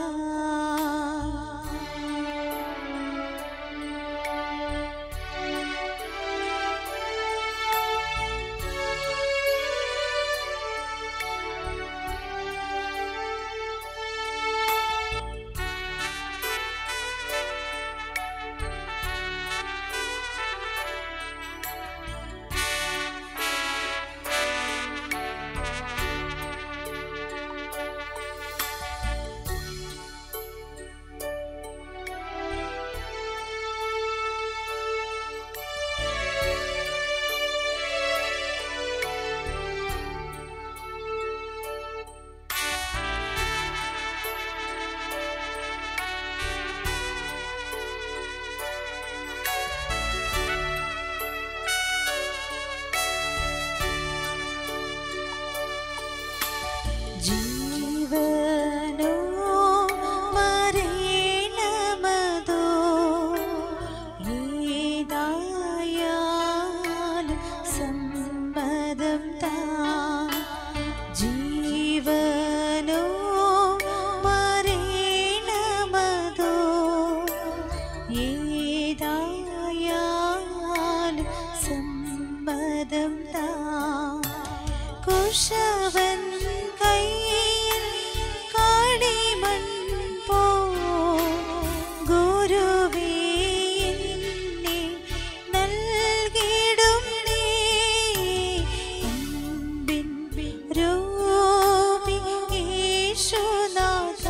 ജീവനോ മരണമതോ ഏതായാലും സമ്മതം താ ജീവനോ മരണമതോ ഏതായാലും സമ്മതം താ കുശവൻ കയ്യിൽ കാടിമൺ പോ ഗുരുവേ എന്നെ നൽകിടും നീ അൻപിൻ രൂപി യേശുനാഥ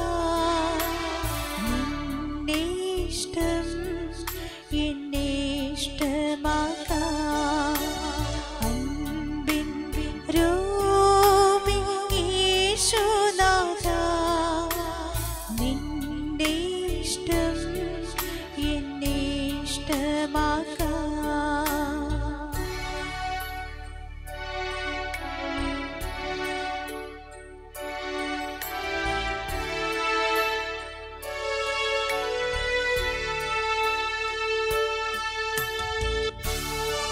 നിന്നെ ഇഷ്ടം എന്നെ ഇഷ്ടമാക്കാ അൻപിൻ രൂപി യേശുനാഥ നിന്റെ ഇഷ്ടം എന്നെ ഇഷ്ടമാക്കാ യേശുവേ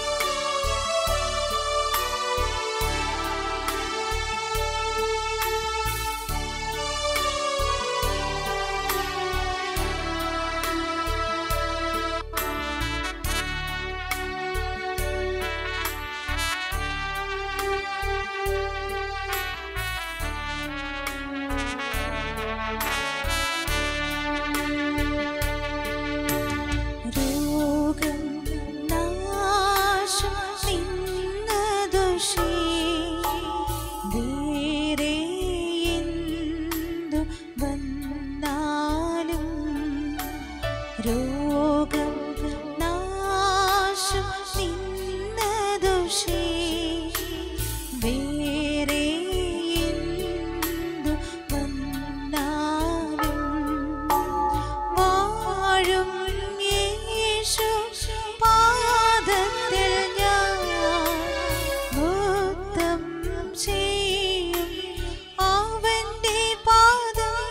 ക്രൂശേ വേറെ എന്തു വന്നാലും വാഴും യേശു പാദത്തിൽ ഞാൻ നൃത്തം ചെയ്യും അവന്റെ പാദം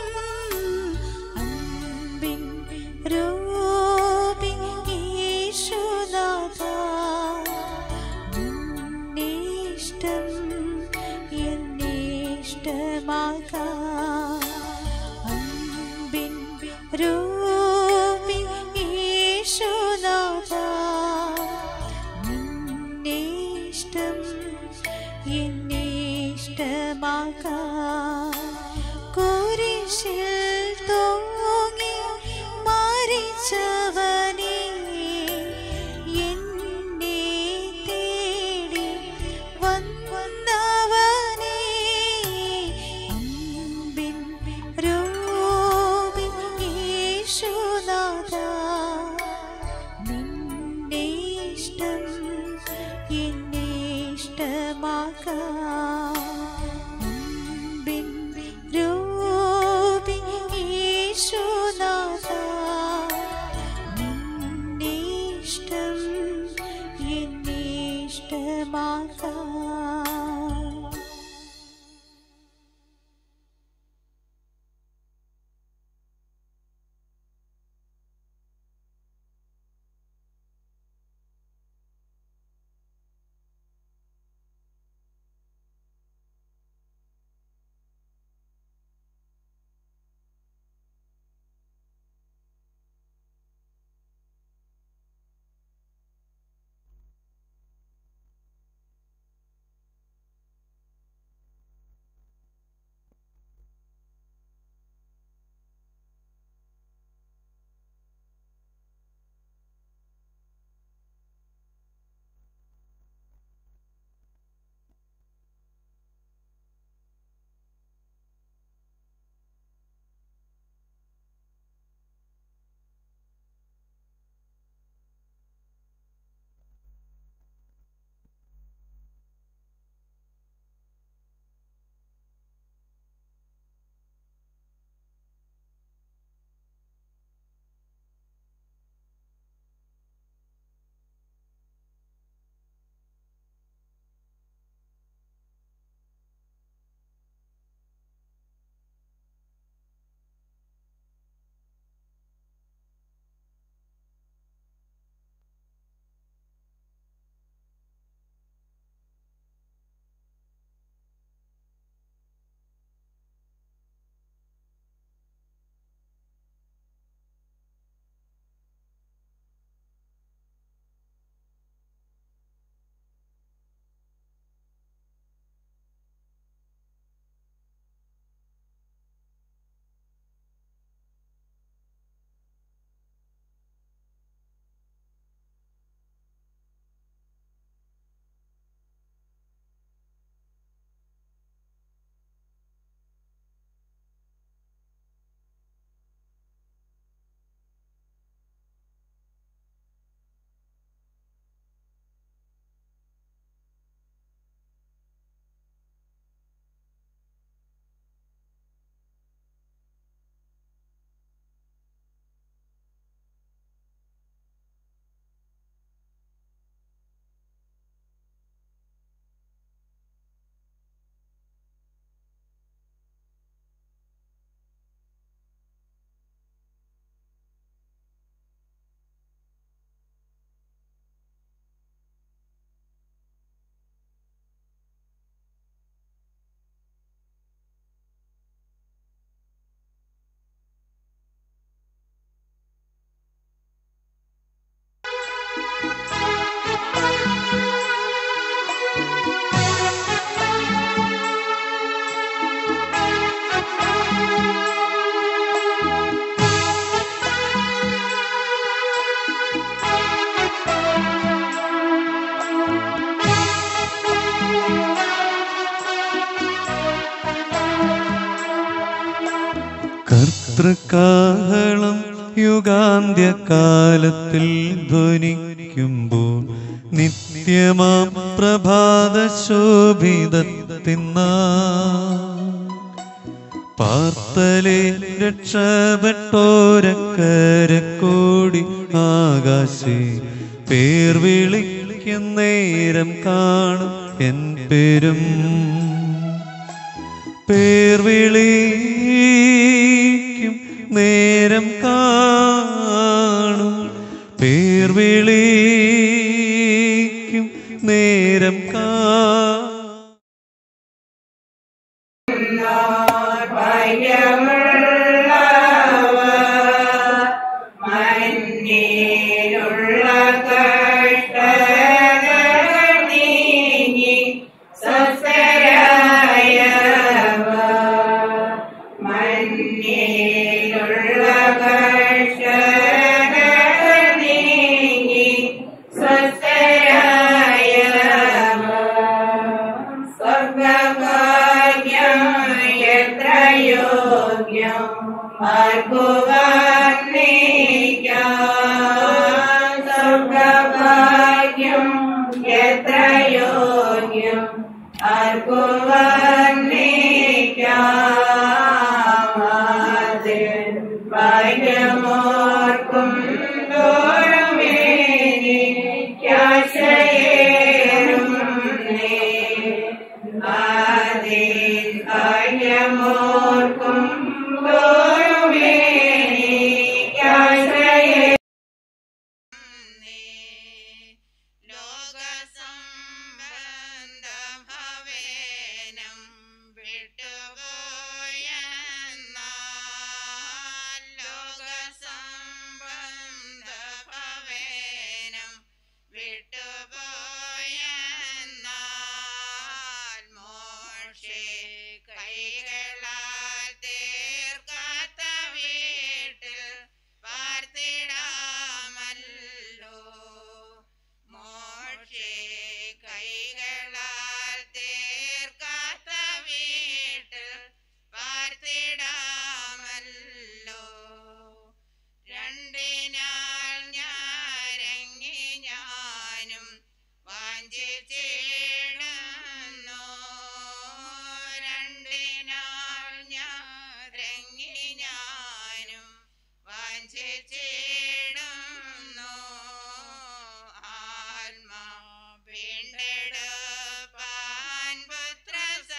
അൻപിൻ രൂപി യേശുനാഥ നിന്നെ ഇഷ്ടം എന്നെ ഇഷ്ടമാക്കാം അൻപിൻ രൂപി യേശുനാഥ നിന്നെ ഇഷ്ടം എന്നെ ഇഷ്ടമാക്കാം കുരിശിൽ തൂങ്ങി മരിച്ചവനേ എന്നെ തേടി വന്നവനേ അൻപിൻ രൂപി യേശുനാഥ നിന്നെ ഇഷ്ടം എന്നെ ഇഷ്ടമാക്കാം അൻപിൻ രൂപി യേശുനാഥ നിന്നെ ഇഷ്ടം എന്നെ ഇഷ്ടമാക്കാം കർത്തൃകാഹളം യുഗാന്ത്യകാലത്തിൽ ധ്വനിക്കുമ്പോൾ നിത്യമാം പ്രഭാത ശോഭിതത്തിന്ന പാർത്തലെ രക്ഷപ്പെട്ടോരക്കരക്കോടി ആകാശേ പേർ വിളിക്കുന്നേരം കാണും എൻ പേരും പേർ വിളിക്കും നേരം കാണും പേർ വിളിക്കും നേരം കാണും മഞ്ഞിലുള്ള കഷ്ടതകൾ നീങ്ങി സ്വസ്ഥരായവ മഞ്ഞിലുള്ള കഷ്ടതകൾ നീങ്ങി സ്വസ്ഥരായവ സ്വർഗഭാഗ്യം എത്ര യോഗ്യം ആർക്കുവാന്നേക്കാം സ്വർഗഭാഗ്യം എത്ര യോഗ്യം ആർക്കുവാന്നേക്കാം ഭാഗ്യമോർക്കും തോറുമേനി ക്യാശയേറും ആദിൻ ഭാഗ്യമോർക്കും തോറുമേനി ക്യാശയേ ഭവേനം വിട്ടുപോയെന്നാൽ ലോകസംബന്ധ ഭവേനം വിട്ടുപോയെന്നാൽ മോക്ഷേ കൈകളാൽ തീർക്കാത്ത വീട്ടിൽ പാർത്തിടാമല്ലോ മോക്ഷേ കൈകളാൽ തീർക്കാത്ത വീട്ടിൽ പാർത്തിടാമല്ലോ രണ്ടിനാൾ ഞാരങ്ങി ഞാനും വാഞ്ചിച്ചിടുന്നു രണ്ടിനാൾ ഞാരങ്ങി ഞാനും വാഞ്ചിച്ചിടുന്നു ആത്മാ വീണ്ടെടുപ്പാൻ പുത്ര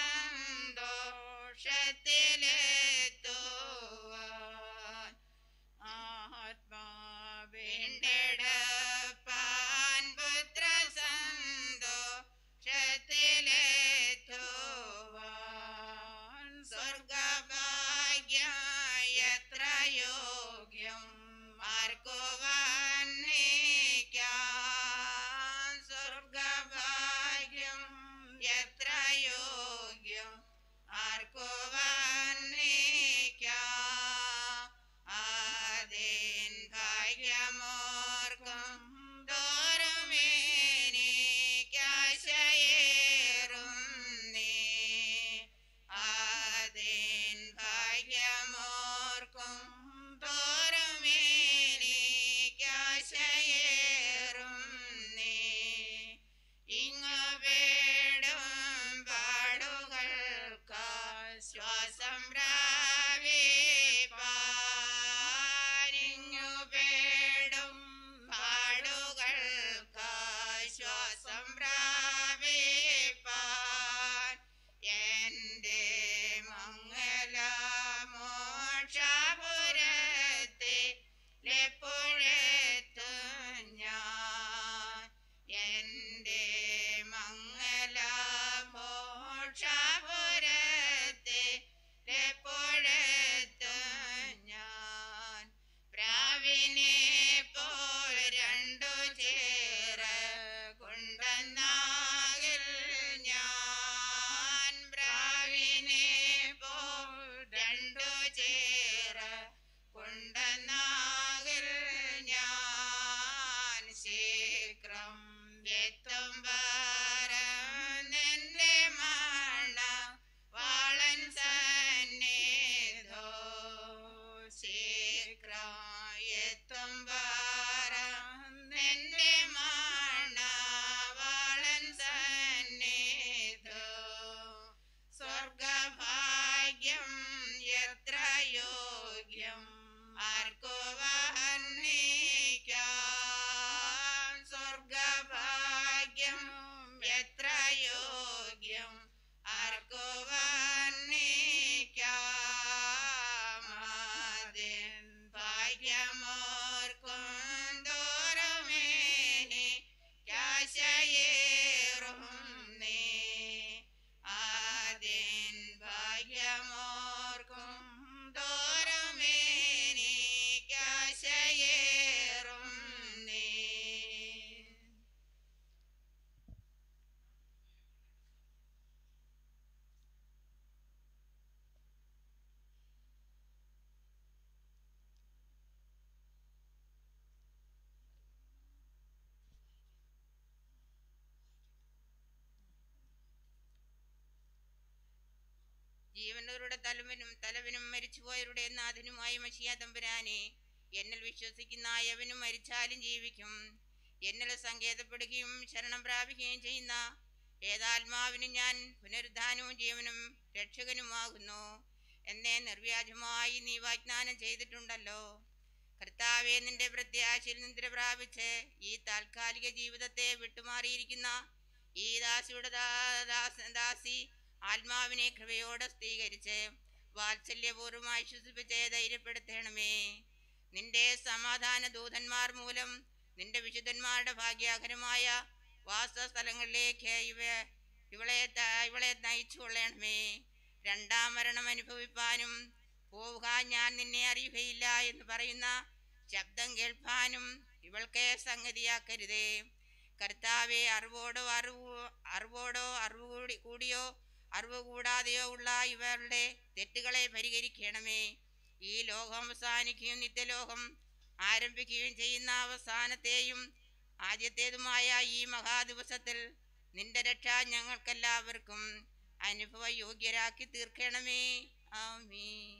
സന്തോഷത്തിലെത്തുവാൻ ആത്മാ വീണ്ടെടുപ്പാൻ പുത്ര സന്തോഷത്തിലെത്തുവാൻ സ്വർഗഭാഗ്യം എത്ര യോഗ്യം ആർക്കുവാൻ നീക്കാം സ്വർഗഭാഗ്യം എത്ര യോഗ്യം ആർക്കുവാൻ നീക്കാം ആദിൻ ഭാഗ്യമോർക്കും തോറുമേനിക്കാശയേറും നീ ആദിൻ ഭാഗ്യമോർക്കും തോറുമേനിക്കാശയേറും നീ ഇങ്ങു വേടും പാടുകൾക്ക് ശ്വാസം പ്രാപിപ്പാനിങ്ങു വേടും പാടുകൾക്ക് ശ്വാസം പ്രാപിപ്പാൻ എൻ്റെ മംഗലമോക്ഷപുരത്തെ ലെപ്പോഴെത്തും ഞാൻ എൻ്റെ മംഗലമോക്ഷപുരത്തെ ലെപ്പോഴെത്തും ഞാൻ പ്രാവിനെ പോൽ രണ്ടു ചേര കൊണ്ടെന്നാ ജീവനവരുടെ തലവനും തലവനും മരിച്ചുപോയവരുടെ നാഥനുമായ മഷിയ തമ്പുരാനെ എന്നിൽ വിശ്വസിക്കുന്ന യവനും മരിച്ചാലും ജീവിക്കും എന്നിൽ സങ്കേതപ്പെടുകയും ശരണം പ്രാപിക്കുകയും ചെയ്യുന്ന ഏതാത്മാവിനും ഞാൻ പുനരുദ്ധാനവും ജീവനും രക്ഷകനുമാകുന്നു എന്നെ നിർവ്യാജമായി നീ വാഗ്ദാനം ചെയ്തിട്ടുണ്ടല്ലോ കർത്താവെ നിന്റെ പ്രത്യാശയിൽ നിദ്ര പ്രാപിച്ച് ഈ താൽക്കാലിക ജീവിതത്തെ വിട്ടുമാറിയിരിക്കുന്ന ഈ ദാസിയുടെ ദാ- ദാസ- ദാസി ആത്മാവിനെ കൃപയോടെ സ്ഥീകരിച്ച് വാത്സല്യപൂർവ്വമായി ശ്വസിപ്പിച്ച് ധൈര്യപ്പെടുത്തണമേ നിന്റെ സമാധാന ദൂതന്മാർ മൂലം നിന്റെ വിശുദ്ധന്മാരുടെ ഭാഗ്യാകരമായ വാസസ്ഥലങ്ങളിലേക്ക് ഇവ ഇവളെ ത- ഇവളെ നയിച്ചു കൊള്ളണമേ രണ്ടാം മരണം അനുഭവിപ്പാനും പോവുക ഞാൻ നിന്നെ അറിയുകയില്ല എന്ന് പറയുന്ന ശബ്ദം കേൾപ്പാനും ഇവൾക്ക് സംഗതിയാക്കരുതേ കർത്താവെ അറിവോടോ അറിവോ അറിവോടോ അറിവ് കൂടി കൂടിയോ അറിവ് കൂടാതെയോ ഉള്ള ഇവരുടെ തെറ്റുകളെ പരിഹരിക്കണമേ ഈ ലോകം അവസാനിക്കുകയും നിത്യലോകം ആരംഭിക്കുകയും ചെയ്യുന്ന അവസാനത്തെയും ആദ്യത്തേതുമായ ഈ മഹാദിവസത്തിൽ നിന്റെ രക്ഷ ഞങ്ങൾക്കെല്ലാവർക്കും അനുഭവ യോഗ്യരാക്കി തീർക്കണമേ ആമീൻ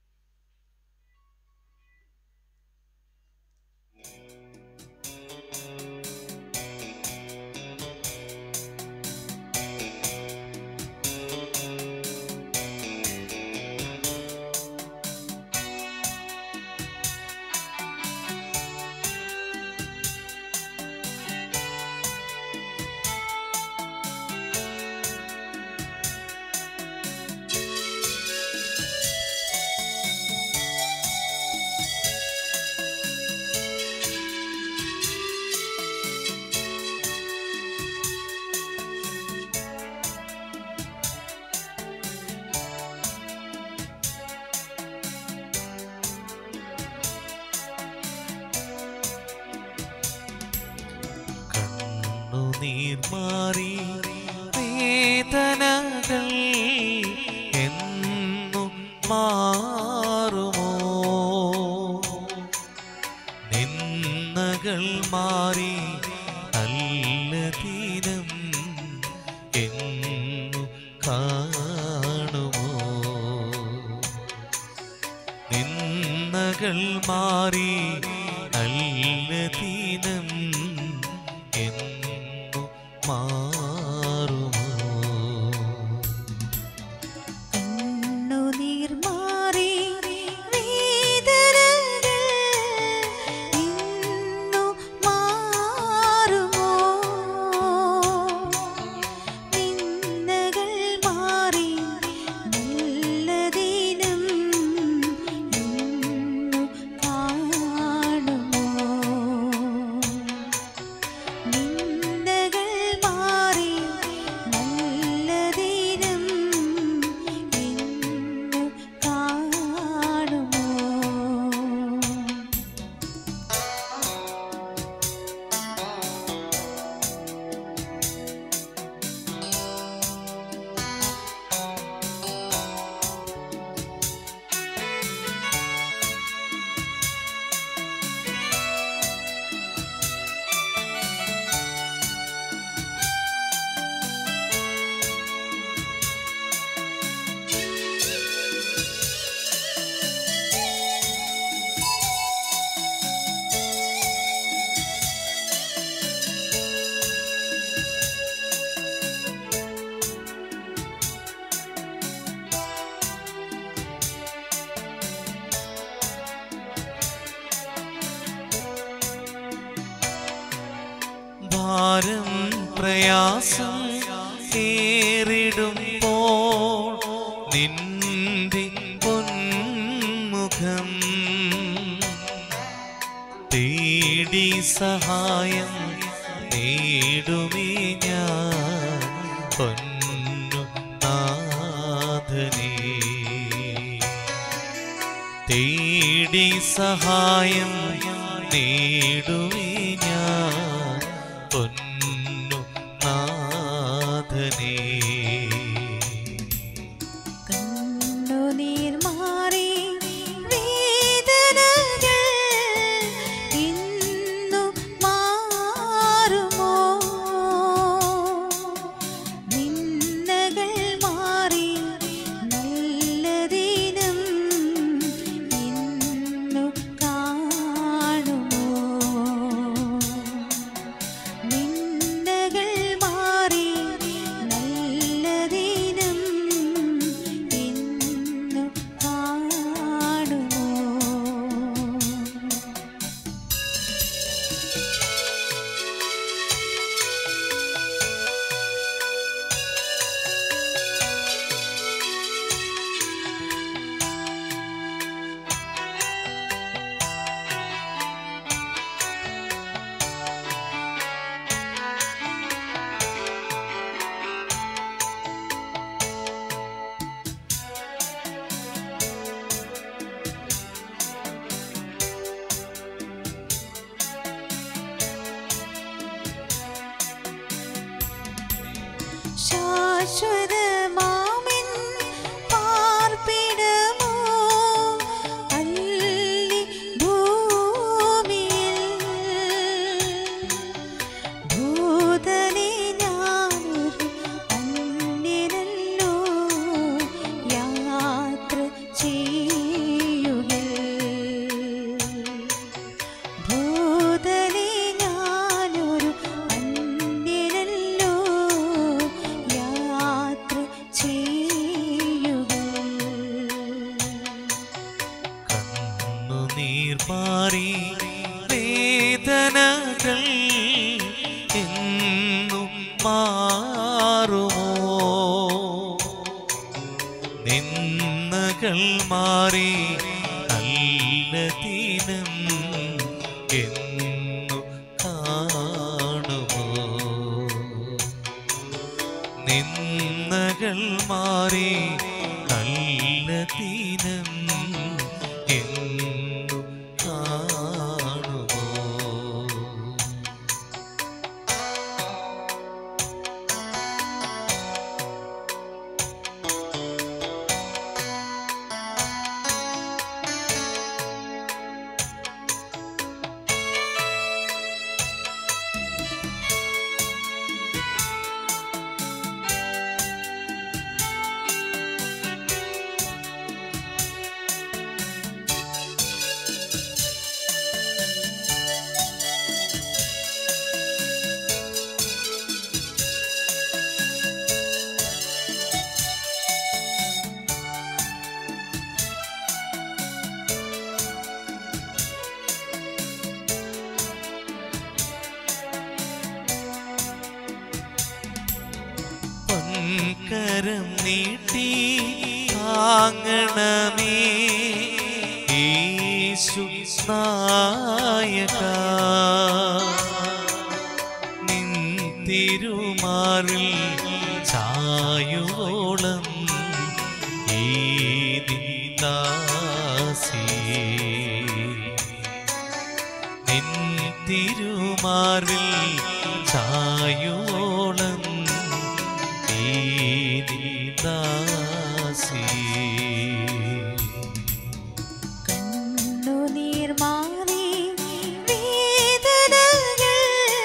കണ്ണുനീർ മാറി വേദനകൾ എന്നു മാറുമോ നിന്നകൾ മാറി നല്ല ദിനം എന്നു കാണുമോ നിന്നകൾ മാറി നല്ല ദിനം എന്നു മാറുമോ കണ്ണുനീർ മാറി വേദനകൾ ഇന്നു മാറുമോ നിന്ദകൾ മാറി നല്ല ദിനം ഇന്നു കാണുമോ നിന്ദകൾ മാറി നല്ല ദിനം ഇന്നു കാണുമോ ഭാരം പ്രയാസം ഏറിടുമ്പോൾ നിന്റെ പൊന്മുഖം തേടി സഹായം നേടുമേ ഞാൻ പൊന്നു നാഥനേ തേടി സഹായം നേടുമേ ഞാൻ പൊന്നു നാഥനേ കണ്ണുനീർ മാറി വേദനകൾ ഇന്നു മാറുമോ നിന്ദകൾ മാറി നല്ല ശാശ്വതമാമിൻ പാർപ്പിടമോ അല്ലി ഭൂമിയിൽ ഭൂതലേ ഞാനൊരു അന്യനല്ലോ യാത്ര ചെയ്യുകിൽ ഭൂതലേ ഞാനൊരു അന്യനല്ലോ യാത്ര ചെയ്യുകിൽ കണ്ണുനീർ മാറി വേദനകൾ എന്നും മാറുമോ നിന്നകൾ മാറി നല്ല ദിനം എന്നു കാണുമോ നിന്നകൾ മാറി നല്ല ദിനം എന്നു കാണുമോ പൊൻകരം നീട്ടി താങ്ങണമേ യേശു നായക നിൻ തിരുമാറിൽ ചായുവോളം ഏതി ദാസി നിൻ തിരുമാറിൽ ചായുവോളം ഏതി ദാസി കണ്ണുനീർ മാറി വേദനകൾ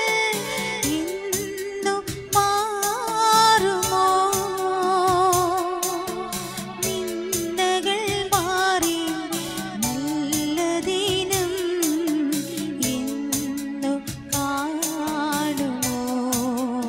ഇന്നും മാറുമോ നിന്ദകൾ മാറി നല്ല ദിനം എന്നു കാണുമോ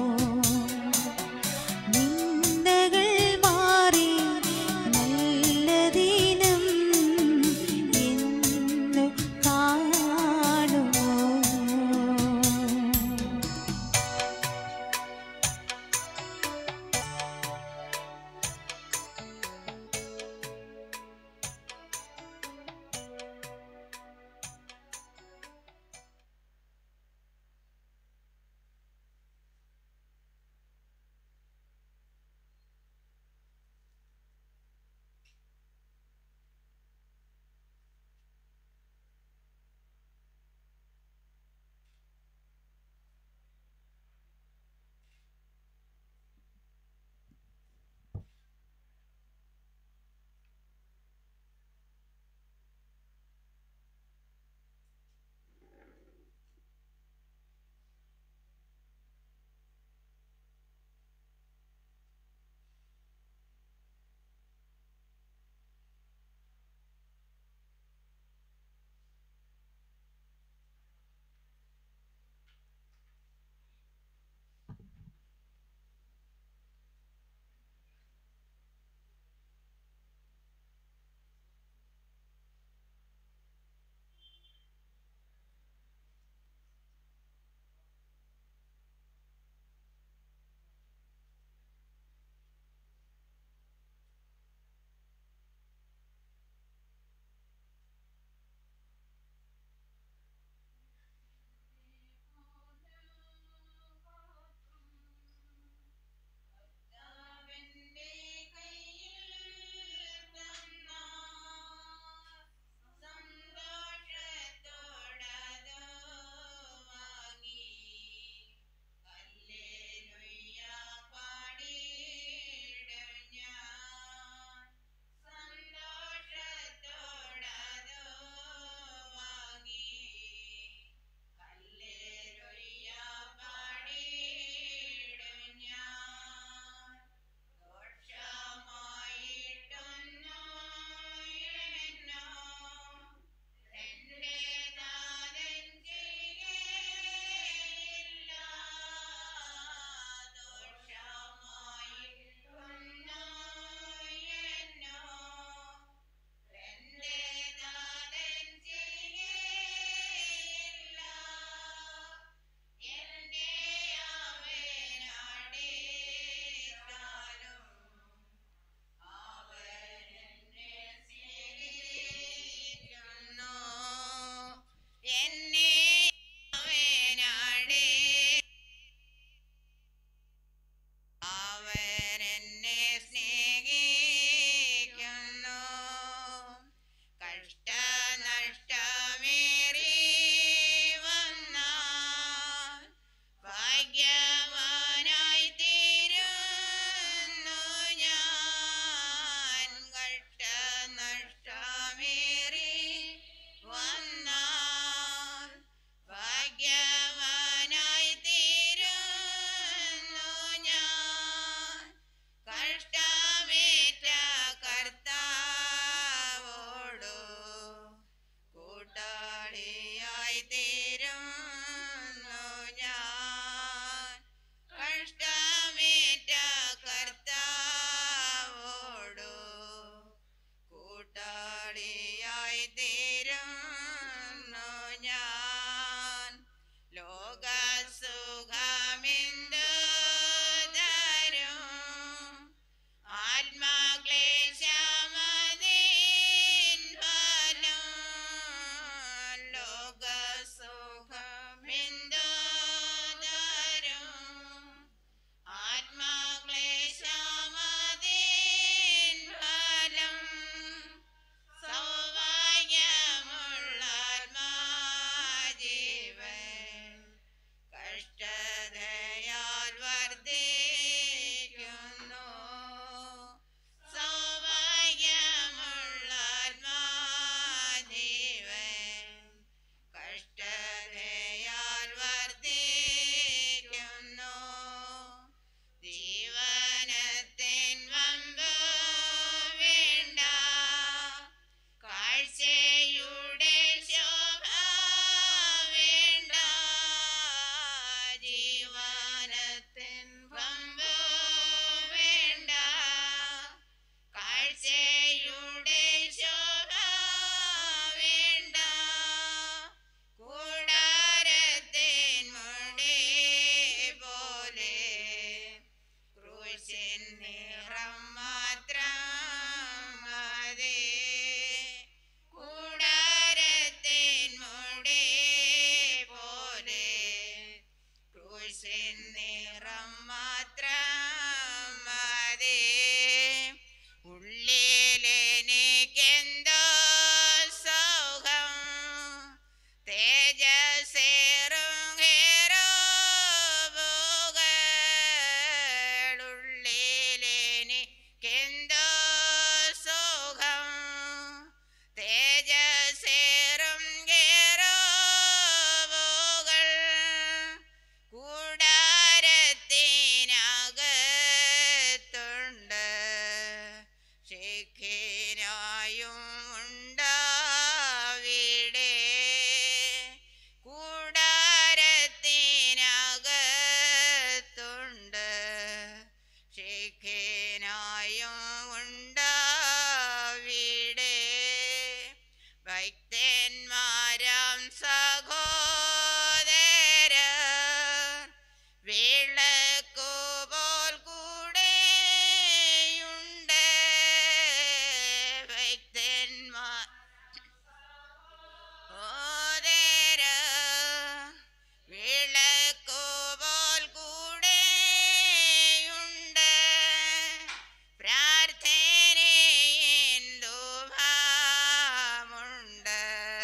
സ്നേഹം മാത്രം മതി ഉള്ളിലെനിക്കെന്തോ സൗഖം തേജസ്സേറും ഹേരോബുകളുള്ളിലെനിക്കെന്തോ സുഖം തേജസ്സേറും ഹേരോബുകൾ കൂടാരത്തിനകത്തുണ്ട് ശിഖിനായും ഉണ്ടാവിടെ കൂടാരത്തിനകത്തുണ്ട് ശിഖിനായും ഉണ്ടാവിടെ വൈദ്യന്മാരാം സഹോദര വിളക്കുപോൽ കൂടെയുണ്ട് വൈദ്യന്മാർ ഓതര വിളക്കുപോൽ കൂടെയുണ്ട് പ്രാർത്ഥനയുണ്ട്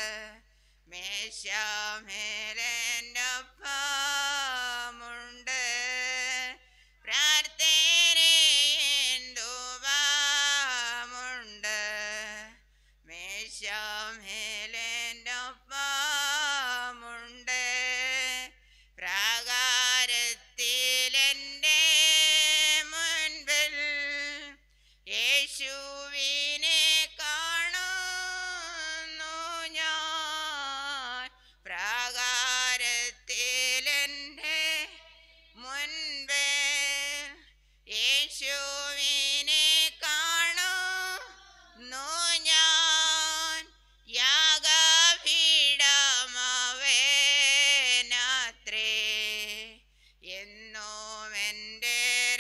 മേശാമേലൊപ്പമുണ്ട് പ്രാർത്ഥനയുണ്ട് മേശാമേലൊപ്പമുണ്ട് പ്രാകാരത്തിലെൻ്റെ മുൻപിൽ യേശുവിനെ കാണുന്നു ഞാൻ പ്രാകാരത്തിലെൻ്റെ മുൻപിൽ യേശുവിനെ കാണുന്നു ഞാൻ യാഗപീഠമവേനാത്രേ എന്നും എൻ്റെ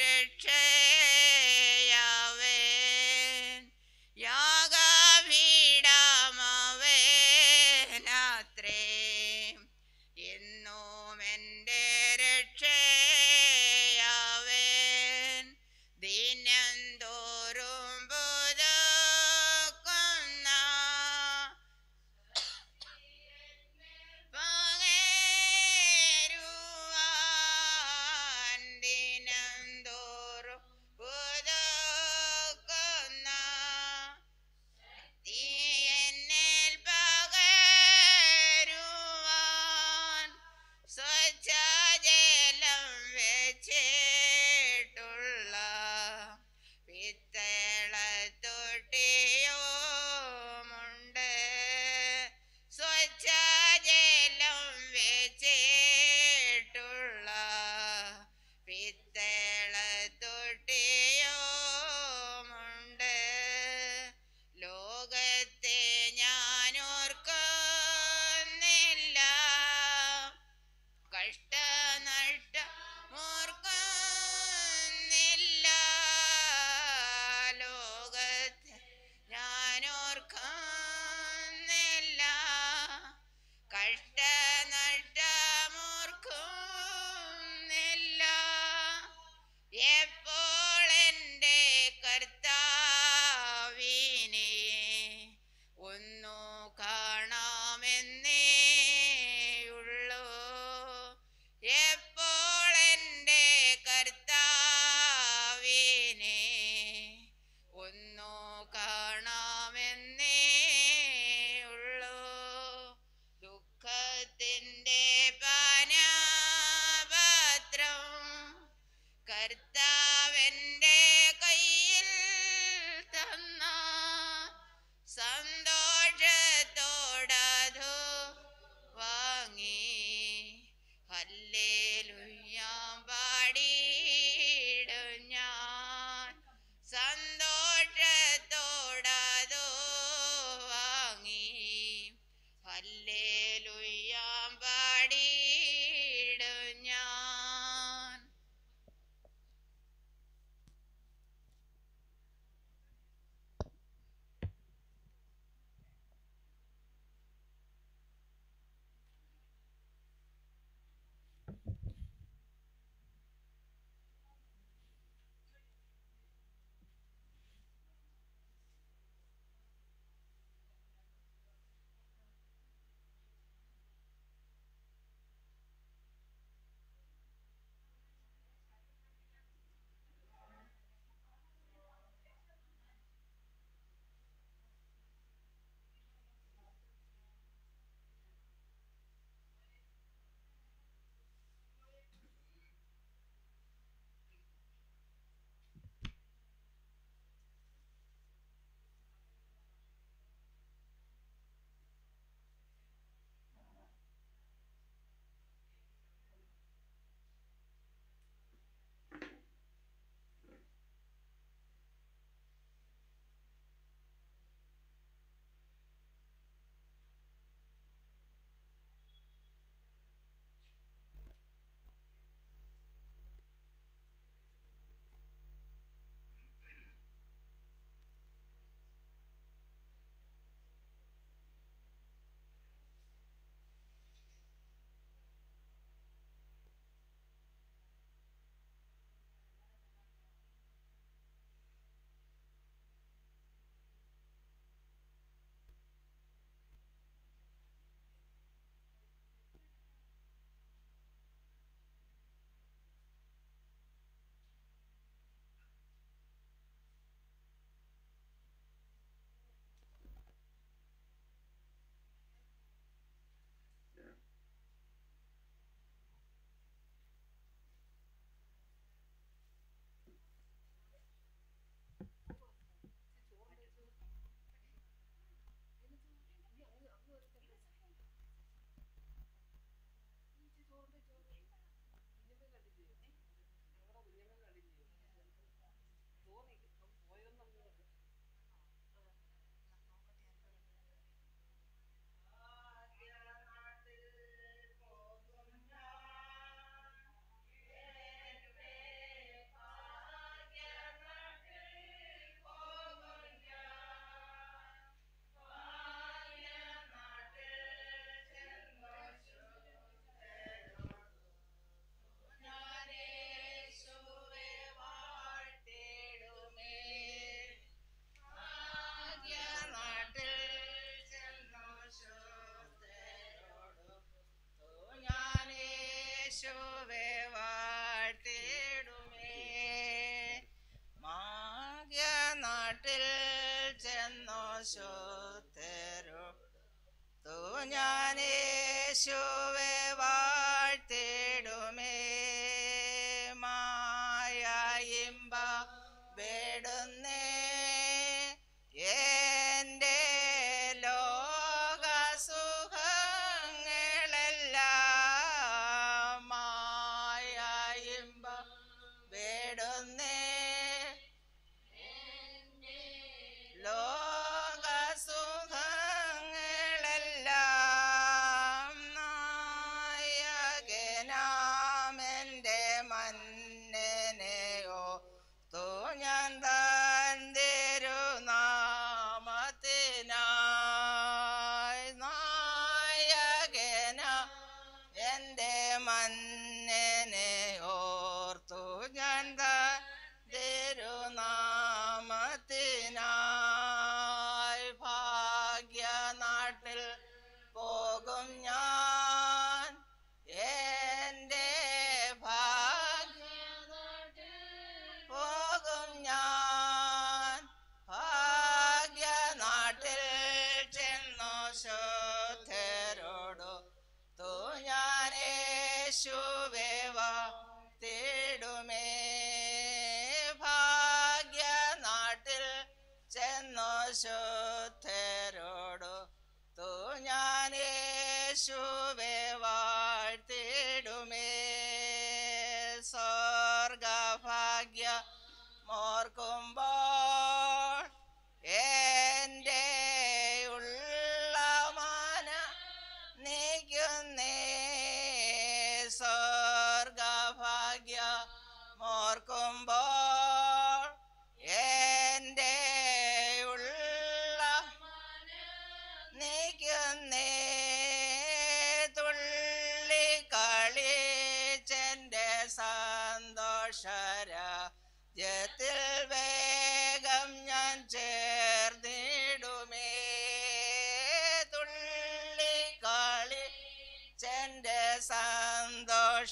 രക്ഷയാവേൻ യാഗപീഠമവേനാത്രേ എന്നും എൻ്റെ രക്ഷയാവേൻ ദിനം തോറും പുതുക്കുന്ന പകരുവാൻ ദിനം തോറും പുതുക്കുന്ന തീ എന്നിൽ പകരുവാൻ സ്വച്ഛജലം വെച്ചിട്ടുള്ള പിത്തള തൊട്ടിയുമുണ്ട് സ്വച്ഛജലം വെച്ചിട്ടുള്ള പിത്തള തൊട്ടിയുമുണ്ട് ലോകത്തെ ഞാൻ ഓർക്കുന്നില്ല കഷ്ടനഷ്ട ഓർക്കുന്നില്ല ലോകത്തെ ഞാൻ ഓർക്കുന്നില്ല കഷ്ടനഷ്ടമോർക്കുന്നില്ല എപ്പോൾ എൻ്റെ കർത്താവിനെ ഒന്നു കാണാമെന്നേ ഉള്ളൂ എപ്പോൾ എൻ്റെ കർത്താവിനെ ഒന്നു കാണാമെന്നേ ഉള്ളൂ ദുഃഖത്തിൻ്റെ പാനപാത്രം കർത്താവെൻ്റെ കയ്യിൽ തന്ന സന്തോഷത്തോടതു വാങ്ങി ഹല്ലേലൂയാം പാടിയിടും ഞാൻ സന്തോഷത്തോടതു വാങ്ങി ഹല്ലേലൂയാം പാടിയിടും ഞാൻ നാട്ടിൽ ചെന്നോ ശോത്തരോ തൂ ഞാൻ യേശുവെ വാഴ്ത്തിടുമേ മായയിമ്പ വേടുന്നേ എൻ്റെ ലോകസുഖങ്ങളെല്ലാം മായയിമ്പ വേടുന്നേ ലോകസുഖങ്ങളെല്ലാം നായകനാമെൻ്റെ മന്നനെയോ തോ ഞാൻ താൻ തിരുനാമത്തിനായി നായകന എൻ്റെ മന്നനെ ഓർത്തു ഞാൻ താൻ തിരുനാമത്തിനായി ഭാഗ്യനാട്ടിൽ പോകും ഞാൻ എൻ്റെ ഭാഗ്യനാട്ടിൽ പോകും ഞാൻ ഭാഗ്യനാട്ടിൽ ചെന്നു ശോധരോടു തോ ഞാൻ യേശുവേ വാഴ്ത്തിടുമേ ഭാഗ്യനാട്ടിൽ ചെന്നു ശോധരോടു തോ ഞാൻ യേശുവേ വാഴ്ത്തിടുമേ സ്വർഗഭാഗ്യ മോർക്കുമ്പോൾ എൻ്റെ ഉള്ളമാന നീക്കുന്നേ സ്വർഗഭാഗ്യ മോർക്കുമ്പോൾ എൻ്റെ ഉള്ള നീക്കുന്നേ തുള്ളി കളിച്ചെൻ്റെ സന്തോഷര ജത്തിൽ വേഗം ഞാൻ ചേർന്നിടുമേ തുള്ളി കളി ചെൻ്റെ സന്തോഷ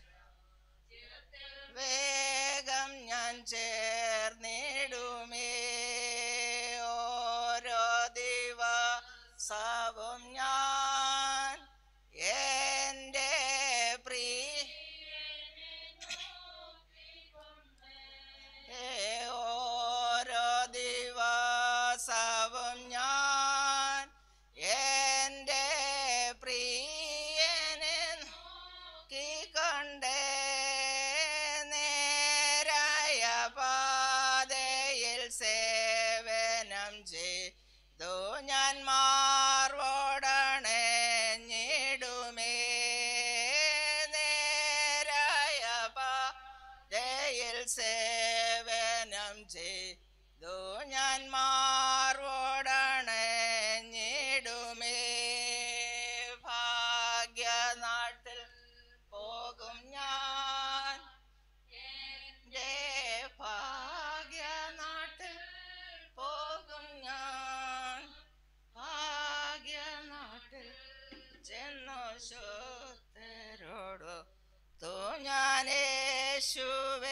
വേഗം ഞാൻ ചേർന്നിടുമേ ഓരോ ദിവസവും ഞാൻ എൻ്റെ പ്രിയ ഓരോ ദിവസവും ഞാൻ എൻ്റെ പ്രിയനെ നോക്കിക്കൊണ്ടേ നേരായ പാതയിൽ സേവനം ചെയ്തു ഞാൻ മാർവോടണഞ്ഞിടുമേ നേരായ പാതയിൽ സേവനം ചെയ്തു ഞാൻ മാർവോടണഞ്ഞിടുമേ ഭാഗ്യനാട്ടിൽ പോകും ഞാൻ എൻ്റെ ഭാഗ്യനാട്ടിൽ പോകും ഞാൻ ഭാഗ്യനാട്ടിൽ ചെന്നു ശോത്തരോടു തോ ഞാൻ യേശുവേ